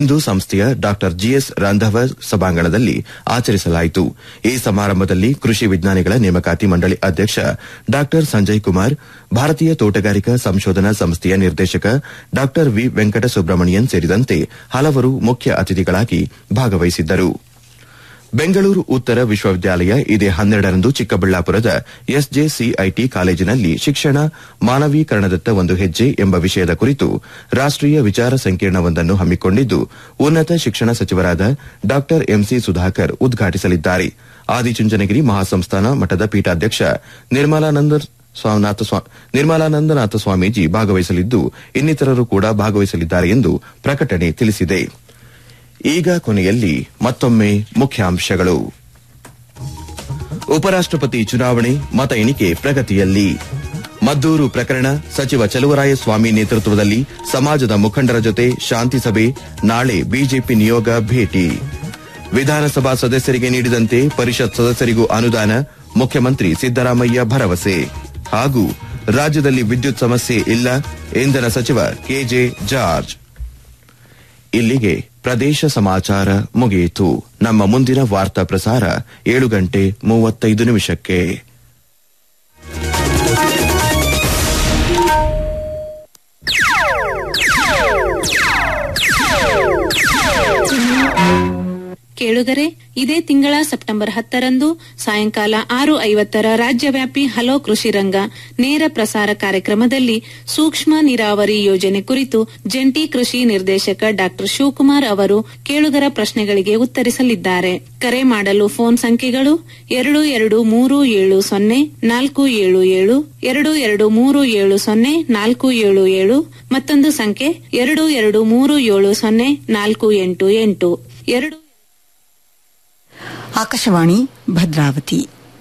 ಇಂದು ಸಂಸ್ಥೆಯ ಡಾ ಜಿಎಸ್ ರಾಂಧವರ್ ಸಭಾಂಗಣದಲ್ಲಿ ಆಚರಿಸಲಾಯಿತು ಈ ಸಮಾರಂಭದಲ್ಲಿ ಕೃಷಿ ವಿಜ್ಞಾನಿಗಳ ನೇಮಕಾತಿ ಮಂಡಳಿ ಅಧ್ಯಕ್ಷ ಡಾ ಸಂಜಯ್ ಕುಮಾರ್ ಭಾರತೀಯ ತೋಟಗಾರಿಕಾ ಸಂಶೋಧನಾ ಸಂಸ್ಥೆಯ ನಿರ್ದೇಶಕ ಡಾ ವಿ ವೆಂಕಟ ಸುಬ್ರಹ್ಮಣಿಯನ್ ಸೇರಿದಂತೆ ಹಲವರು ಮುಖ್ಯ ಅತಿಥಿಗಳಾಗಿ ಭಾಗವಹಿಸಿದ್ದರು ಬೆಂಗಳೂರು ಉತ್ತರ ವಿಶ್ವವಿದ್ಯಾಲಯ ಇದೇ ಹನ್ನೆರಡರಂದು ಚಿಕ್ಕಬಳ್ಳಾಪುರದ ಎಸ್ಜೆಸಿಐಟಿ ಕಾಲೇಜಿನಲ್ಲಿ ಶಿಕ್ಷಣ ಮಾನವೀಕರಣದತ್ತ ಒಂದು ಹೆಜ್ಜೆ ಎಂಬ ವಿಷಯದ ಕುರಿತು ರಾಷ್ಟೀಯ ವಿಚಾರ ಸಂಕಿರಣವೊಂದನ್ನು ಹಮ್ಮಿಕೊಂಡಿದ್ದು ಉನ್ನತ ಶಿಕ್ಷಣ ಸಚಿವರಾದ ಡಾ ಎಂಸಿ ಸುಧಾಕರ್ ಉದ್ಘಾಟಿಸಲಿದ್ದಾರೆ ಆದಿಚುಂಚನಗಿರಿ ಮಹಾಸಂಸ್ಥಾನ ಮಠದ ಪೀಠಾಧ್ಯಕ್ಷ ನಿರ್ಮಲಾನಂದನಾಥ ಸ್ವಾಮೀಜಿ ಭಾಗವಹಿಸಲಿದ್ದು ಇನ್ನಿತರರು ಕೂಡ ಭಾಗವಹಿಸಲಿದ್ದಾರೆ ಎಂದು ಪ್ರಕಟಣೆ ತಿಳಿಸಿದೆ ಈಗ ಕೊನೆಯಲ್ಲಿ ಮತ್ತೊಮ್ಮೆ ಮುಖ್ಯಾಂಶಗಳು ಉಪರಾಷ್ಟಪತಿ ಚುನಾವಣೆ ಮತ ಎಣಿಕೆ ಪ್ರಗತಿಯಲ್ಲಿ ಮದ್ದೂರು ಪ್ರಕರಣ ಸಚಿವ ಚಲುವರಾಯಸ್ವಾಮಿ ನೇತೃತ್ವದಲ್ಲಿ ಸಮಾಜದ ಮುಖಂಡರ ಜೊತೆ ಶಾಂತಿ ಸಭೆ ನಾಳೆ ಬಿಜೆಪಿ ನಿಯೋಗ ಭೇಟಿ ವಿಧಾನಸಭಾ ಸದಸ್ಯರಿಗೆ ನೀಡಿದಂತೆ ಪರಿಷತ್ ಸದಸ್ಯರಿಗೂ ಅನುದಾನ ಮುಖ್ಯಮಂತ್ರಿ ಸಿದ್ದರಾಮಯ್ಯ ಭರವಸೆ ಹಾಗೂ ರಾಜ್ಯದಲ್ಲಿ ವಿದ್ಯುತ್ ಸಮಸ್ಯೆ ಇಲ್ಲ ಇಂಧನ ಸಚಿವ ಕೆಜೆ ಜಾರ್ಜ್ ಇಲ್ಲಿಗೆ ಪ್ರದೇಶ ಸಮಾಚಾರ ಮುಗಿಯಿತು ನಮ್ಮ ಮುಂದಿನ ವಾರ್ತಾ ಪ್ರಸಾರ ಏಳು ಗಂಟೆ ಮೂವತ್ತೈದು ನಿಮಿಷಕ್ಕೆ ಕೇಳುಗರೆ ಇದೇ ತಿಂಗಳ ಸೆಪ್ಟೆಂಬರ್ ಹತ್ತರಂದು ಸಾಯಂಕಾಲ ಆರು ಐವತ್ತರ ರಾಜ್ಯವ್ಯಾಪಿ ಹಲೋ ಕೃಷಿ ರಂಗ ನೇರ ಪ್ರಸಾರ ಕಾರ್ಯಕ್ರಮದಲ್ಲಿ ಸೂಕ್ಷ್ಮ ನೀರಾವರಿ ಯೋಜನೆ ಕುರಿತು ಜಂಟಿ ಕೃಷಿ ನಿರ್ದೇಶಕ ಡಾ ಶಿವಕುಮಾರ್ ಅವರು ಕೇಳುಗರ ಪ್ರಶ್ನೆಗಳಿಗೆ ಉತ್ತರಿಸಲಿದ್ದಾರೆ ಕರೆ ಮಾಡಲು ಫೋನ್ ಸಂಖ್ಯೆಗಳು ಎರಡು ಎರಡು ಮೂರು ಏಳು ಸೊನ್ನೆ ನಾಲ್ಕು ಏಳು ಏಳು ಎರಡು ಎರಡು ಮೂರು ಏಳು ಸೊನ್ನೆ ನಾಲ್ಕು ಏಳು ಏಳು ಮತ್ತೊಂದು ಸಂಖ್ಯೆ ಎರಡು ಎರಡು ಮೂರು ಏಳು ಸೊನ್ನೆ ನಾಲ್ಕು ಎಂಟು ಎಂಟು ಎರಡು ಆಕಾಶವಾಣಿ ಭದ್ರಾವತಿ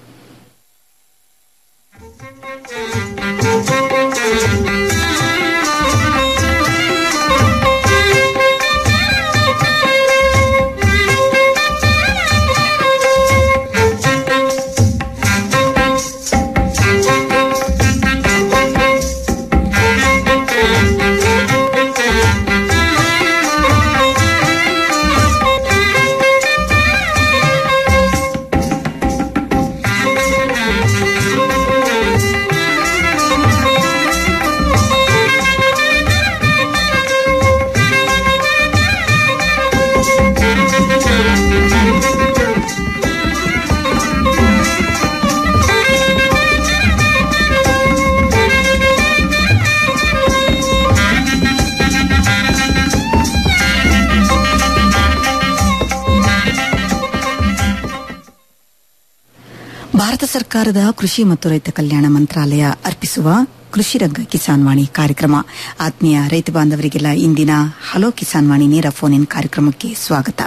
ಭಾರತ ಸರ್ಕಾರದ ಕೃಷಿ ಮತ್ತು ರೈತ ಕಲ್ಯಾಣ ಮಂತ್ರಾಲಯ ಅರ್ಪಿಸುವ ಕೃಷಿ ರಂಗ ಕಿಸಾನ್ ವಾಣಿ ಕಾರ್ಯಕ್ರಮ ಆತ್ಮೀಯ ರೈತ ಬಾಂಧವರಿಗೆಲ್ಲ ಇಂದಿನ ಹಲೋ ಕಿಸಾನ್ ವಾಣಿ ನೇರ ಫೋನ್ ಇನ್ ಕಾರ್ಯಕ್ರಮಕ್ಕೆ ಸ್ವಾಗತ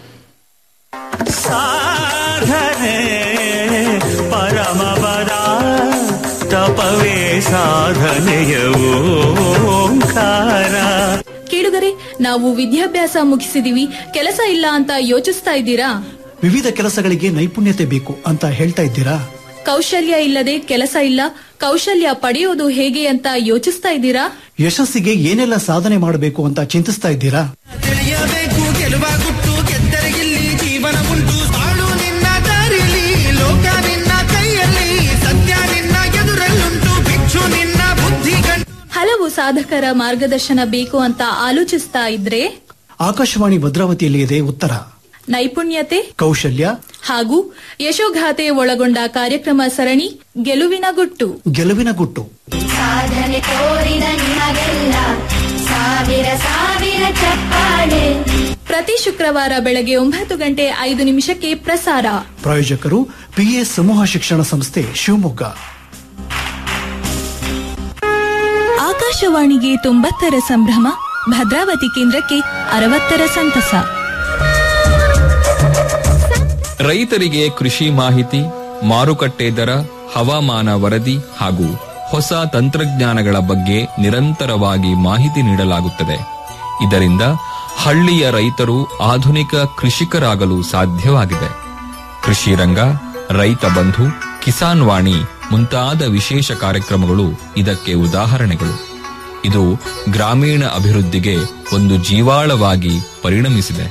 ಸಾಧನೆ ಪರಮಪದ ತಪವೇ ಸಾಧನೆಯ ಓಂಕಾರ ಕೇಳುಗರೆ ನಾವು ವಿದ್ಯಾಭ್ಯಾಸ ಮುಗಿಸಿದೀವಿ ಕೆಲಸ ಇಲ್ಲ ಅಂತ ಯೋಚಿಸ್ತಾ ಇದ್ದೀರಾ ವಿವಿಧ ಕೆಲಸಗಳಿಗೆ ನೈಪುಣ್ಯತೆ ಬೇಕು ಅಂತ ಹೇಳ್ತಾ ಇದ್ದೀರಾ ಕೌಶಲ್ಯ ಇಲ್ಲದೆ ಕೆಲಸ ಇಲ್ಲ ಕೌಶಲ್ಯ ಪಡೆಯೋದು ಹೇಗೆ ಅಂತ ಯೋಚಿಸ್ತಾ ಇದ್ದೀರಾ ಯಶಸ್ಸಿಗೆ ಏನೆಲ್ಲ ಸಾಧನೆ ಮಾಡಬೇಕು ಅಂತ ಚಿಂತಿಸ್ತಾ ಇದ್ದೀರಾ ತಿಳಿಯಬೇಕು ಗೆಲುವ ಗುಟ್ಟು ಗೆದ್ದರೆಗಿಲ್ಲಿ ಜೀವನ ಉಂಟು ಬಾಳು ನಿನ್ನ ದಾರಿಲಿ ಲೋಕ ನಿನ್ನ ಕೈಯಲ್ಲಿ ಸತ್ಯ ನಿನ್ನ ಎದುರಲ್ಲುಂಟು ಭಿಕ್ಷು ನಿನ್ನ ಬುದ್ಧಿ ಗಂಟು ಹಲವು ಸಾಧಕರ ಮಾರ್ಗದರ್ಶನ ಬೇಕು ಅಂತ ಆಲೋಚಿಸ್ತಾ ಇದ್ರೆ ಆಕಾಶವಾಣಿ ಭದ್ರಾವತಿಯಲ್ಲಿ ಇದೆ ಉತ್ತರ ನೈಪುಣ್ಯತೆ ಕೌಶಲ್ಯ ಹಾಗೂ ಯಶೋಗಾಥೆ ಒಳಗೊಂಡ ಕಾರ್ಯಕ್ರಮ ಸರಣಿ ಗೆಲುವಿನ ಗುಟ್ಟು ಗೆಲುವಿನ ಗುಟ್ಟು ಸಾಧನೆ ತೋರಿದ ನಿಮಗೆಲ್ಲ ಸಾವಿರ ಸಾವಿರ ಚಪ್ಪಾಳೆ ಪ್ರತಿ ಶುಕ್ರವಾರ ಬೆಳಗ್ಗೆ ಒಂಬತ್ತು ಗಂಟೆ ಐದು ನಿಮಿಷಕ್ಕೆ ಪ್ರಸಾರ ಪ್ರಾಯೋಜಕರು ಪಿಎ ಸಮೂಹ ಶಿಕ್ಷಣ ಸಂಸ್ಥೆ ಶಿವಮೊಗ್ಗ ಆಕಾಶವಾಣಿಗೆ ತೊಂಬತ್ತರ ಸಂಭ್ರಮ ಭದ್ರಾವತಿ ಕೇಂದ್ರಕ್ಕೆ ಅರವತ್ತರ ಸಂತಸ ರೈತರಿಗೆ ಕೃಷಿ ಮಾಹಿತಿ ಮಾರುಕಟ್ಟೆ ದರ ಹವಾಮಾನ ವರದಿ ಹಾಗೂ ಹೊಸ ತಂತ್ರಜ್ಞಾನಗಳ ಬಗ್ಗೆ ನಿರಂತರವಾಗಿ ಮಾಹಿತಿ ನೀಡಲಾಗುತ್ತದೆ ಇದರಿಂದ ಹಳ್ಳಿಯ ರೈತರು ಆಧುನಿಕ ಕೃಷಿಕರಾಗಲು ಸಾಧ್ಯವಾಗಿದೆ ಕೃಷಿ ರಂಗ ರೈತ ಬಂಧು ಕಿಸಾನ್ ವಾಣಿ ಮುಂತಾದ ವಿಶೇಷ ಕಾರ್ಯಕ್ರಮಗಳು ಇದಕ್ಕೆ ಉದಾಹರಣೆಗಳು ಇದು ಗ್ರಾಮೀಣ ಅಭಿವೃದ್ಧಿಗೆ ಒಂದು ಜೀವಾಳವಾಗಿ ಪರಿಣಮಿಸಿದೆ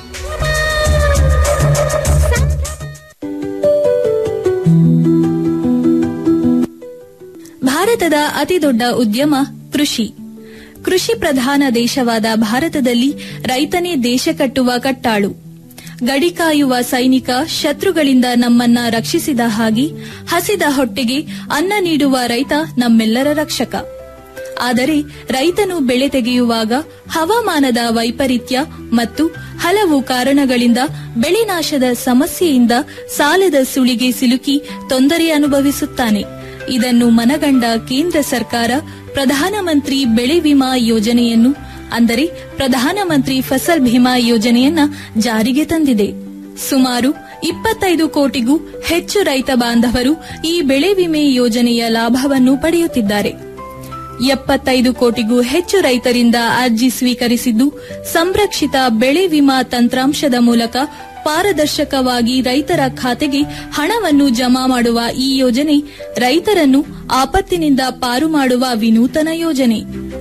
ಭಾರತದ ಅತಿದೊಡ್ಡ ಉದ್ಯಮ ಕೃಷಿ ಕೃಷಿ ಪ್ರಧಾನ ದೇಶವಾದ ಭಾರತದಲ್ಲಿ ರೈತನೇ ದೇಶ ಕಟ್ಟುವ ಕಟ್ಟಾಳು ಗಡಿ ಕಾಯುವ ಸೈನಿಕ ಶತ್ರುಗಳಿಂದ ನಮ್ಮನ್ನ ರಕ್ಷಿಸಿದ ಹಾಗೆ ಹಸಿದ ಹೊಟ್ಟೆಗೆ ಅನ್ನ ನೀಡುವ ರೈತ ನಮ್ಮೆಲ್ಲರ ರಕ್ಷಕ ಆದರೆ ರೈತನು ಬೆಳೆ ತೆಗೆಯುವಾಗ ಹವಾಮಾನದ ವೈಪರೀತ್ಯ ಮತ್ತು ಹಲವು ಕಾರಣಗಳಿಂದ ಬೆಳೆ ನಾಶದ ಸಮಸ್ಯೆಯಿಂದ ಸಾಲದ ಸುಳಿಗೆ ಸಿಲುಕಿ ತೊಂದರೆ ಅನುಭವಿಸುತ್ತಾನೆ ಇದನ್ನು ಮನಗಂಡ ಕೇಂದ್ರ ಸರ್ಕಾರ ಪ್ರಧಾನಮಂತ್ರಿ ಬೆಳೆ ವಿಮಾ ಯೋಜನೆಯನ್ನು ಅಂದರೆ ಪ್ರಧಾನಮಂತ್ರಿ ಫಸಲ್ ಭೀಮಾ ಯೋಜನೆಯನ್ನ ಜಾರಿಗೆ ತಂದಿದೆ ಸುಮಾರು ಇಪ್ಪತ್ತೈದು ಕೋಟಿಗೂ ಹೆಚ್ಚು ರೈತ ಬಾಂಧವರು ಈ ಬೆಳೆ ವಿಮೆ ಯೋಜನೆಯ ಲಾಭವನ್ನು ಪಡೆಯುತ್ತಿದ್ದಾರೆ ಎಪ್ಪತ್ತೈದು ಕೋಟಿಗೂ ಹೆಚ್ಚು ರೈತರಿಂದ ಅರ್ಜಿ ಸ್ವೀಕರಿಸಿದ್ದು ಸಂರಕ್ಷಿತ ಬೆಳೆ ವಿಮಾ ತಂತ್ರಾಂಶದ ಮೂಲಕ ಪಾರದರ್ಶಕವಾಗಿ ರೈತರ ಖಾತೆಗೆ ಹಣವನ್ನು ಜಮಾ ಮಾಡುವ ಈ ಯೋಜನೆ ರೈತರನ್ನು ಆಪತ್ತಿನಿಂದ ಪಾರು ಮಾಡುವ ವಿನೂತನ ಯೋಜನೆ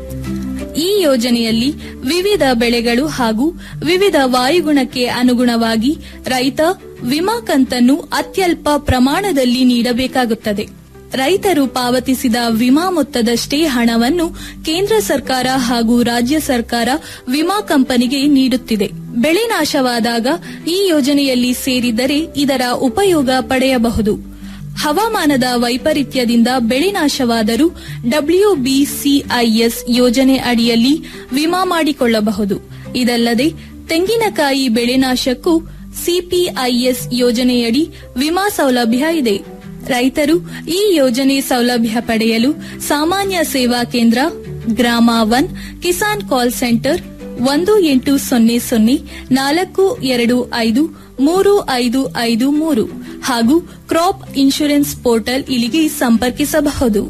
ಈ ಯೋಜನೆಯಲ್ಲಿ ವಿವಿಧ ಬೆಳೆಗಳು ಹಾಗೂ ವಿವಿಧ ವಾಯುಗುಣಕ್ಕೆ ಅನುಗುಣವಾಗಿ ರೈತ ವಿಮಾ ಕಂತನ್ನು ಅತ್ಯಲ್ಪ ಪ್ರಮಾಣದಲ್ಲಿ ನೀಡಬೇಕಾಗುತ್ತದೆ ರೈತರು ಪಾವತಿಸಿದ ವಿಮಾ ಮೊತ್ತದಷ್ಟೇ ಹಣವನ್ನು ಕೇಂದ್ರ ಸರ್ಕಾರ ಹಾಗೂ ರಾಜ್ಯ ಸರ್ಕಾರ ವಿಮಾ ಕಂಪನಿಗೆ ನೀಡುತ್ತಿದೆ ಬೆಳೆ ನಾಶವಾದಾಗ ಈ ಯೋಜನೆಯಲ್ಲಿ ಸೇರಿದರೆ ಇದರ ಉಪಯೋಗ ಪಡೆಯಬಹುದು ಹವಾಮಾನದ ವೈಪರೀತ್ಯದಿಂದ ಬೆಳೆ ನಾಶವಾದರೂ ಡಬ್ಲ್ಯೂಬಿಸಿಐಎಸ್ ಯೋಜನೆ ಅಡಿಯಲ್ಲಿ ವಿಮಾ ಮಾಡಿಕೊಳ್ಳಬಹುದು ಇದಲ್ಲದೆ ತೆಂಗಿನಕಾಯಿ ಬೆಳೆ ನಾಶಕ್ಕೂ ಸಿಪಿಐಎಸ್ ಯೋಜನೆಯಡಿ ವಿಮಾ ಸೌಲಭ್ಯ ಇದೆ ರೈತರು ಈ ಯೋಜನೆ ಸೌಲಭ್ಯ ಪಡೆಯಲು ಸಾಮಾನ್ಯ ಸೇವಾ ಕೇಂದ್ರ ಗ್ರಾಮ ಒನ್ ಕಿಸಾನ್ ಕಾಲ್ ಸೆಂಟರ್ ಒಂದು ಎಂಟು ಸೊನ್ನೆ ಸೊನ್ನೆ ನಾಲ್ಕು ಎರಡು ಐದು ಮೂರು ಐದು ಐದು ಮೂರು ಹಾಗೂ ಕ್ರಾಪ್ ಇನ್ಶೂರೆನ್ಸ್ ಪೋರ್ಟಲ್ ಇಲ್ಲಿಗೆ ಸಂಪರ್ಕಿಸಬಹುದು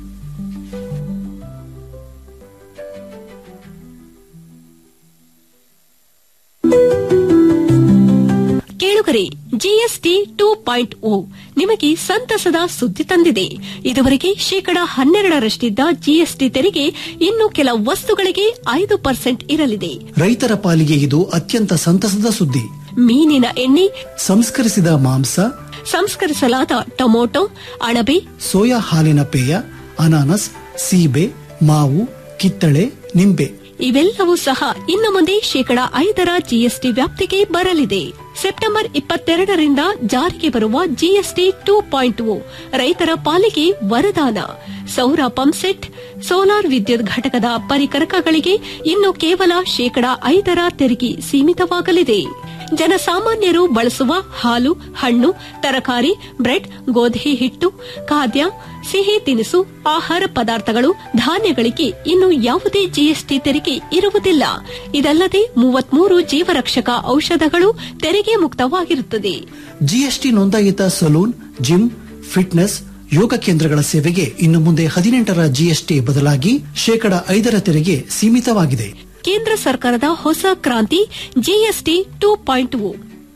ಕೇಳುಗರೆ ಜಿಎಸ್ಟಿ ಟೂ ಪಾಯಿಂಟ್ ಓ ನಿಮಗೆ ಸಂತಸದ ಸುದ್ದಿ ತಂದಿದೆ ಇದುವರೆಗೆ ಶೇಕಡ ಹನ್ನೆರಡರಷ್ಟಿದ್ದ ಜಿಎಸ್ಟಿ ತೆರಿಗೆ ಇನ್ನು ಕೆಲ ವಸ್ತುಗಳಿಗೆ ಐದು ಪರ್ಸೆಂಟ್ ಇರಲಿದೆ ರೈತರ ಪಾಲಿಗೆ ಇದು ಅತ್ಯಂತ ಸಂತಸದ ಸುದ್ದಿ ಮೀನಿನ ಎಣ್ಣೆ ಸಂಸ್ಕರಿಸಿದ ಮಾಂಸ ಸಂಸ್ಕರಿಸಲಾದ ಟೊಮೊಟೊ ಅಣಬೆ ಸೋಯಾ ಹಾಲಿನ ಪೇಯ ಅನಾನಸ್ ಸೀಬೆ ಮಾವು ಕಿತ್ತಳೆ ನಿಂಬೆ ಇವೆಲ್ಲವೂ ಸಹ ಇನ್ನು ಮುಂದೆ ಶೇಕಡ ಐದರ ಜಿಎಸ್ಟಿ ವ್ಯಾಪ್ತಿಗೆ ಬರಲಿದೆ ಸೆಪ್ಟೆಂಬರ್ ಇಪ್ಪತ್ತೆರಡರಿಂದ ಜಾರಿಗೆ ಬರುವ ಜಿಎಸ್ಟಿ ಟೂ ಪಾಯಿಂಟ್ ಓ ರೈತರ ಪಾಲಿಗೆ ವರದಾನ ಸೌರ ಪಂಪ್ಸೆಟ್ ಸೋಲಾರ್ ವಿದ್ಯುತ್ ಘಟಕದ ಪರಿಕರಕಗಳಿಗೆ ಇನ್ನು ಕೇವಲ ಶೇಕಡ ಐದರ ತೆರಿಗೆ ಸೀಮಿತವಾಗಲಿದೆ ಜನಸಾಮಾನ್ಯರು ಬಳಸುವ ಹಾಲು ಹಣ್ಣು ತರಕಾರಿ ಬ್ರೆಡ್ ಗೋಧಿ ಹಿಟ್ಟು ಖಾದ್ಯ ಸಿಹಿ ತಿನಿಸು ಆಹಾರ ಪದಾರ್ಥಗಳು ಧಾನ್ಯಗಳಿಗೆ ಇನ್ನು ಯಾವುದೇ ಜಿಎಸ್ಟಿ ತೆರಿಗೆ ಇರುವುದಿಲ್ಲ ಇದಲ್ಲದೆ ಮೂವತ್ಮೂರು ಜೀವರಕ್ಷಕ ಔಷಧಗಳು ತೆರಿಗೆ ಮುಕ್ತವಾಗಿರುತ್ತದೆ ಜಿಎಸ್ಟಿ ನೋಂದಾಯಿತ ಸಲೂನ್ ಜಿಮ್ ಫಿಟ್ನೆಸ್ ಯೋಗ ಕೇಂದ್ರಗಳ ಸೇವೆಗೆ ಇನ್ನು ಮುಂದೆ ಹದಿನೆಂಟರ ಜಿಎಸ್ಟಿ ಬದಲಾಗಿ ಶೇಕಡ ಐದರ ತೆರಿಗೆ ಸೀಮಿತವಾಗಿದೆ ಕೇಂದ್ರ ಸರ್ಕಾರದ ಹೊಸ ಕ್ರಾಂತಿ ಜಿಎಸ್ಟಿ ಟೂ ಪಾಯಿಂಟ್ ಓ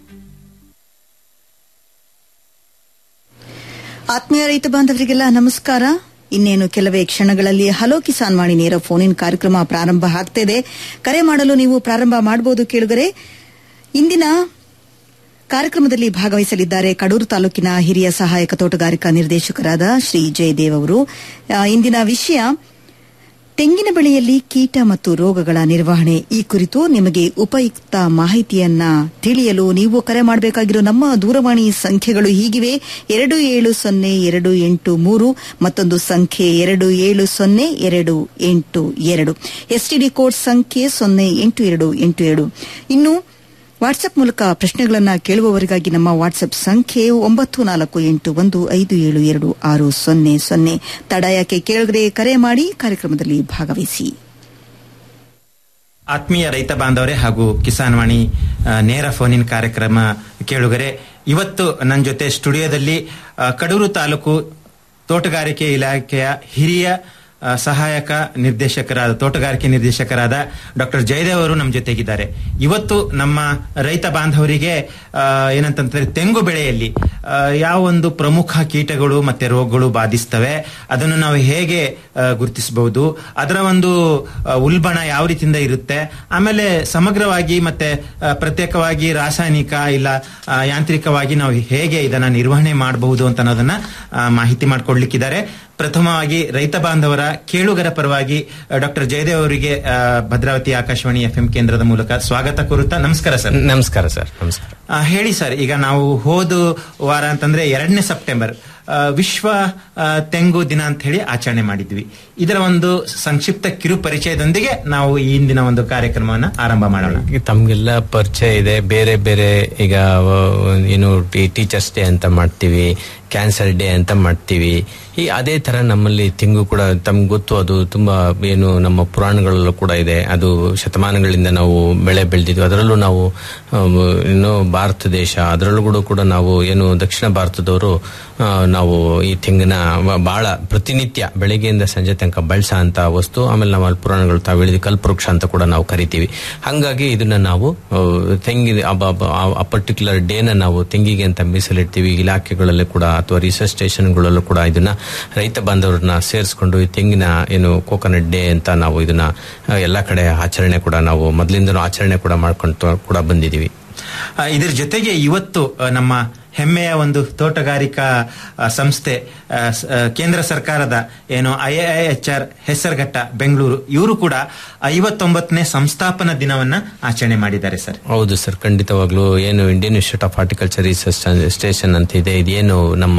ಆತ್ಮೀಯ ರೈತ ಬಾಂಧವರಿಗೆಲ್ಲ ನಮಸ್ಕಾರ ಇನ್ನೇನು ಕೆಲವೇ ಕ್ಷಣಗಳಲ್ಲಿ ಹಲೋ ಕಿಸಾನ್ ವಾಣಿ ನೇರ ಫೋನ್ ಇನ್ ಕಾರ್ಯಕ್ರಮ ಪ್ರಾರಂಭ ಆಗ್ತಿದೆ ಕರೆ ಮಾಡಲು ನೀವು ಪ್ರಾರಂಭ ಮಾಡಬಹುದು ಕೇಳುಗರೆ ಇಂದಿನ ಕಾರ್ಯಕ್ರಮದಲ್ಲಿ ಭಾಗವಹಿಸಲಿದ್ದಾರೆ ಕಡೂರು ತಾಲೂಕಿನ ಹಿರಿಯ ಸಹಾಯಕ ತೋಟಗಾರಿಕಾ ನಿರ್ದೇಶಕರಾದ ಶ್ರೀ ಜಯದೇವ್ ಅವರು ಆ, ಇಂದಿನ ವಿಷಯ ತೆಂಗಿನ ಬೆಳೆಯಲ್ಲಿ ಕೀಟ ಮತ್ತು ರೋಗಗಳ ನಿರ್ವಹಣೆ ಈ ಕುರಿತು ನಿಮಗೆ ಉಪಯುಕ್ತ ಮಾಹಿತಿಯನ್ನ ತಿಳಿಯಲು ನೀವು ಕರೆ ಮಾಡಬೇಕಾಗಿರೋ ನಮ್ಮ ದೂರವಾಣಿ ಸಂಖ್ಯೆಗಳು ಹೀಗಿವೆ ಎರಡು ಏಳು ಸೊನ್ನೆ ಎರಡು ಎಂಟು ಮೂರು ಮತ್ತೊಂದು ಸಂಖ್ಯೆ ಎರಡು ಏಳು ಸೊನ್ನೆ ಎರಡು ಎಂಟು ಎರಡು ಎಸ್ಟಿಡಿ ಕೋಡ್ ಸಂಖ್ಯೆ ಸೊನ್ನೆ ಎಂಟು ಎರಡು ಎಂಟು ಎರಡು ಇನ್ನು ವಾಟ್ಸ್ಆಪ್ ಮೂಲಕ ಪ್ರಶ್ನೆಗಳನ್ನ ಕೇಳುವವರಿಗಾಗಿ ನಮ್ಮ ವಾಟ್ಸ್ಆಪ್ ಸಂಖ್ಯೆ ಒಂಬತ್ತು ನಾಲ್ಕು ಎಂಟು ಒಂದು ಐದು ಏಳು ಎರಡು ಆರು ಸೊನ್ನೆ ಸೊನ್ನೆ ತಡ ಯಾಕೆ ಕೇಳಿದ್ರೆ ಕರೆ ಮಾಡಿ ಕಾರ್ಯಕ್ರಮದಲ್ಲಿ ಭಾಗವಹಿಸಿ ಆತ್ಮೀಯ ರೈತ ಬಾಂಧವರೇ ಹಾಗೂ ಕಿಸಾನ್ ವಾಣಿ ಆ, ನೇರ ಫೋನ್ ಇನ್ ಕಾರ್ಯಕ್ರಮ ಕೇಳುಗರೆ ಇವತ್ತು ನನ್ನ ಜೊತೆ ಸ್ಟುಡಿಯೋದಲ್ಲಿ ಆ, ಕಡೂರು ತಾಲೂಕು ತೋಟಗಾರಿಕೆ ಇಲಾಖೆಯ ಹಿರಿಯ ಆ, ಸಹಾಯಕ ನಿರ್ದೇಶಕರಾದ ತೋಟಗಾರಿಕೆ ನಿರ್ದೇಶಕರಾದ ಡಾಕ್ಟರ್ ಜಯದೇವ್ ಅವರು ನಮ್ಮ ಜೊತೆಗಿದ್ದಾರೆ ಇವತ್ತು ನಮ್ಮ ರೈತ ಬಾಂಧವರಿಗೆ ಆ, ಏನಂತಂದ್ರೆ ತೆಂಗು ಬೆಳೆಯಲ್ಲಿ ಆ, ಯಾವ ಒಂದು ಪ್ರಮುಖ ಕೀಟಗಳು ಮತ್ತೆ ರೋಗಗಳು ಬಾಧಿಸ್ತವೆ ಅದನ್ನು ನಾವು ಹೇಗೆ ಆ, ಗುರುತಿಸಬಹುದು ಅದರ ಒಂದು ಆ, ಉಲ್ಬಣ ಯಾವ ರೀತಿಯಿಂದ ಇರುತ್ತೆ ಆಮೇಲೆ ಸಮಗ್ರವಾಗಿ ಮತ್ತೆ ಆ, ಪ್ರತ್ಯೇಕವಾಗಿ ರಾಸಾಯನಿಕ ಇಲ್ಲ ಆ, ಯಾಂತ್ರಿಕವಾಗಿ ನಾವು ಹೇಗೆ ಇದನ್ನ ನಿರ್ವಹಣೆ ಮಾಡಬಹುದು ಅಂತ ಅನ್ನೋದನ್ನ ಆ, ಮಾಹಿತಿ ಮಾಡಿಕೊಡ್ಲಿಕ್ಕಿದ್ದಾರೆ ಪ್ರಥಮವಾಗಿ ರೈತ ಬಾಂಧವರ ಕೇಳುಗರ ಪರವಾಗಿ ಡಾಕ್ಟರ್ ಜಯದೇವ್ ಅವರಿಗೆ ಆ, ಭದ್ರಾವತಿ ಆಕಾಶವಾಣಿ ಎಫ್ ಕೇಂದ್ರದ ಮೂಲಕ ಸ್ವಾಗತ ಕೋರುತ್ತಾ ನಮಸ್ಕಾರ ಸರ್ ನಮಸ್ಕಾರ ಸರ್ ನಮಸ್ಕಾರ ಆ, ಹೇಳಿ ಸರ್ ಈಗ ನಾವು ಹೋದ ವಾರ ಅಂತಂದ್ರೆ ಎರಡನೇ ಸೆಪ್ಟೆಂಬರ್ ಆ, ವಿಶ್ವ ಆ, ತೆಂಗು ದಿನ ಅಂತ ಹೇಳಿ ಆಚರಣೆ ಮಾಡಿದ್ವಿ ಇದರ ಒಂದು ಸಂಕ್ಷಿಪ್ತ ಕಿರು ಪರಿಚಯದೊಂದಿಗೆ ನಾವು ಈ ಇಂದಿನ ಒಂದು ಕಾರ್ಯಕ್ರಮವನ್ನ ಆರಂಭ ಮಾಡೋಣ ಈಗ ತಮ್ಗೆಲ್ಲ ಪರಿಚಯ ಇದೆ ಬೇರೆ ಬೇರೆ ಈಗ ಆ, ಏನು ಟೀಚರ್ಸ್ ಡೇ ಅಂತ ಮಾಡ್ತೀವಿ ಕ್ಯಾನ್ಸರ್ ಡೇ ಅಂತ ಮಾಡ್ತೀವಿ ಈ ಅದೇ ತರ ನಮ್ಮಲ್ಲಿ ತೆಂಗು ಕೂಡ ತಮ್ಗೆ ಗೊತ್ತು ಅದು ತುಂಬಾ ಏನು ನಮ್ಮ ಪುರಾಣಗಳಲ್ಲೂ ಕೂಡ ಇದೆ ಅದು ಶತಮಾನಗಳಿಂದ ನಾವು ಬೆಳೆ ಬೆಳೆದಿದ್ವಿ ಅದರಲ್ಲೂ ನಾವು ಆಮ್, ಏನು ಭಾರತ ದೇಶ ಅದರಲ್ಲೂ ಕೂಡ ಕೂಡ ನಾವು ಏನು ದಕ್ಷಿಣ ಭಾರತದವರು ಆ, ನಾವು ಈ ತೆಂಗಿನ ವ- ಬಹಳ ಪ್ರತಿನಿತ್ಯ ಬೆಳಗ್ಗೆಯಿಂದ ಸಂಜೆ ತನಕ ಬಳಸ ಅಂತ ವಸ್ತು ಆಮೇಲೆ ನಾವು ಅಲ್ಲಿ ಪುರಾಣಗಳು ತಾವು ಹೇಳಿದ ಕಲ್ಪವೃಕ್ಷ ಅಂತ ಕೂಡ ನಾವು ಕರಿತೀವಿ ಹಂಗಾಗಿ ಇದನ್ನ ನಾವು ಆ, ತೆಂಗಿನ ಅಬ- ಅಬ- ಆ- ಆ ಪರ್ಟಿಕ್ಯುಲರ್ ಡೇನ ನಾವು ತೆಂಗಿಗೆ ಅಂತ ಮೀಸಲಿಡ್ತೀವಿ ಇಲಾಖೆಗಳಲ್ಲಿ ಕೂಡ ಅಥವಾ ರಿಸರ್ಚ್ ಸ್ಟೇಷನ್ಗಳಲ್ಲೂ ಕೂಡ ಇದನ್ನ ರೈತ ಬಾಂಧವರನ್ನ ಸೇರಿಸ್ಕೊಂಡು ಈ ತೆಂಗಿನ ಏನು ಕೋಕೋನಟ್ ಡೇ ಅಂತ ನಾವು ಇದನ್ನ ಆ, ಎಲ್ಲಾ ಕಡೆ ಆಚರಣೆ ಕೂಡ ನಾವು ಮೊದಲಿಂದನೂ ಆಚರಣೆ ಕೂಡ ಮಾಡ್ಕೊಂಡು ಕೂಡ ಬಂದಿದೀವಿ ಆ, ಇದ್ರ ಜೊತೆಗೆ ಇವತ್ತು ಆ, ನಮ್ಮ ಹೆಮ್ಮೆಯ ಒಂದು ತೋಟಗಾರಿಕಾ ಆ, ಸಂಸ್ಥೆ ಆ, ಸ- ಆ, ಕೇಂದ್ರ ಸರ್ಕಾರದ ಏನು I H R Hesaraghatta Bengaluru ಇವರು ಕೂಡ ಐವತ್ತೊಂಬತ್ತನೇ ಸಂಸ್ಥಾಪನಾ ದಿನವನ್ನ ಆಚರಣೆ ಮಾಡಿದ್ದಾರೆ ಸರ್ ಹೌದು ಸರ್ ಖಂಡಿತವಾಗ್ಲೂ ಏನು Indian institute of horticulture research station ಅಂತ ಇದೆ ಇದೇನು ನಮ್ಮ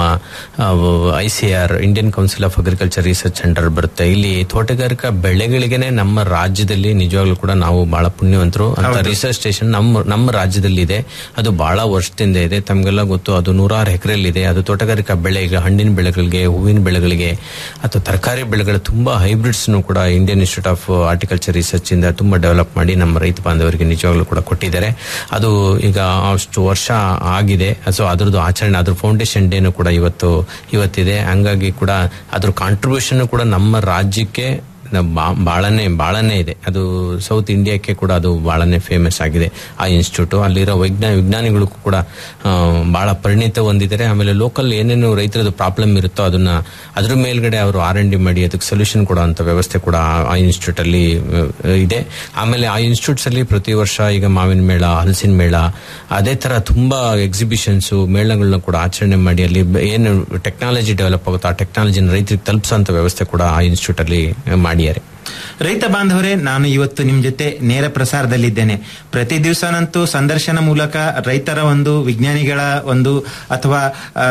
I C R Indian council of agriculture research centre ಬರುತ್ತೆ ಇಲ್ಲಿ ತೋಟಗಾರಿಕಾ ಬೆಳೆಗಳಿಗೆನೆ ನಮ್ಮ ರಾಜ್ಯದಲ್ಲಿ ನಿಜವಾಗ್ಲೂ ಕೂಡ ನಾವು ಬಹಳ ಪುಣ್ಯವಂತರು ಅಂತ ಹೌದು. ರಿಸರ್ಚ್ ಸ್ಟೇಷನ್ ನಮ್ಮ ನಮ್ಮ ರಾಜ್ಯದಲ್ಲಿ ಇದೆ ಅದು ಬಹಳ ವರ್ಷದಿಂದ ಇದೆ ತಮಗೆಲ್ಲ ಗೊತ್ತು ಅದು ನೂರಾರು ಎಕರೆಯಲ್ಲಿ ಇದೆ ಅದು ತೋಟಗಾರಿಕಾ ಬೆಳೆ ಈಗ ಹಣ್ಣಿನ ಬೆಳೆಗಳಿಗೆ ಹೂವಿನ ಬೆಳೆಗಳಿಗೆ ಅಥವಾ ತರಕಾರಿ ಬೆಳೆಗಳ ತುಂಬಾ ಹೈಬ್ರಿಡ್ಸ್ ಕೂಡ Indian institute of horticulture research ಇಂದ ತುಂಬಾ ಡೆವಲಪ್ ಮಾಡಿ ನಮ್ಮ ರೈತ ಬಾಂಧವರಿಗೆ ನಿಜವಾಗ್ಲೂ ಕೂಡ ಕೊಟ್ಟಿದ್ದಾರೆ ಅದು ಈಗ ಅಷ್ಟು ವರ್ಷ ಆಗಿದೆ ಸೊ ಅದ್ರದ್ದು ಆಚರಣೆ ಅದ್ರ ಫೌಂಡೇಶನ್ ಡೇನು ಕೂಡ ಇವತ್ತು ಇವತ್ತಿದೆ ಹಂಗಾಗಿ ಕೂಡ ಅದ್ರ ಕಾಂಟ್ರಿಬ್ಯೂಷನ್ ಕೂಡ ನಮ್ಮ ರಾಜ್ಯಕ್ಕೆ ನ- ಬಾ- ಬಾಳನೆ ಬಾಳನೆ ಇದೆ ಅದು ಸೌತ್ ಇಂಡಿಯಾಕ್ಕೆ ಕೂಡ ಅದು ಬಾಳನೆ ಫೇಮಸ್ ಆಗಿದೆ ಆ ಇನ್ಸ್ಟಿಟ್ಯೂಟ್ ಅಲ್ಲಿರೋ ವೈಜ್ಞಾನ ವಿಜ್ಞಾನಿಗಳು ಕೂಡ ಆ, ಬಹಳ ಪರಿಣಿತ ಹೊಂದಿದ್ದಾರೆ ಆಮೇಲೆ ಲೋಕಲ್ ಏನೇನು ರೈತರದ್ದು ಪ್ರಾಬ್ಲಮ್ ಇರುತ್ತೋ ಅದನ್ನ ಅದ್ರ ಮೇಲ್ಗಡೆ ಅವರು ಆರ್ ಎನ್ ಡಿ ಮಾಡಿ ಅದಕ್ಕೆ ಸೊಲ್ಯೂಷನ್ ಕೊಡುವಂತ ವ್ಯವಸ್ಥೆ ಕೂಡ ಆ- ಆ ಇನ್ಸ್ಟಿಟ್ಯೂಟ್ ಅಲ್ಲಿ ಆ, ಇದೆ ಆಮೇಲೆ ಆ ಇನ್ಸ್ಟಿಟ್ಯೂಟ್ಸ್ ಅಲ್ಲಿ ಪ್ರತಿ ವರ್ಷ ಈಗ ಮಾವಿನ ಮೇಳ ಹಲಸಿನ ಮೇಳ ಅದೇ ತರ ತುಂಬಾ ಎಕ್ಸಿಬಿಷನ್ಸ್ ಮೇಳಗಳನ್ನ ಕೂಡ ಆಚರಣೆ ಮಾಡಿ ಅಲ್ಲಿ ಬ- ಏನು ಟೆಕ್ನಾಲಜಿ ಡೆವಲಪ್ ಆಗುತ್ತೋ ಆ ಟೆಕ್ನಾಲಜಿನ ರೈತರಿಗೆ ತಲುಪಿಸೋಂಥ ವ್ಯವಸ್ಥೆ ಕೂಡ ಆ ಇನ್ಸ್ಟಿಟ್ಯೂಟ್ ಅಲ್ಲಿ ಮಾಡಿದ್ದಾರೆ ರೈತ ಬಾಂಧವರೇ ನಾನು ಇವತ್ತು ನಿಮ್ ಜೊತೆ ನೇರ ಪ್ರಸಾರದಲ್ಲಿದ್ದೇನೆ ಪ್ರತಿ ದಿವಸನಂತೂ ಸಂದರ್ಶನ ಮೂಲಕ ರೈತರ ಒಂದು ವಿಜ್ಞಾನಿಗಳ ಒಂದು ಅಥವಾ ಆ,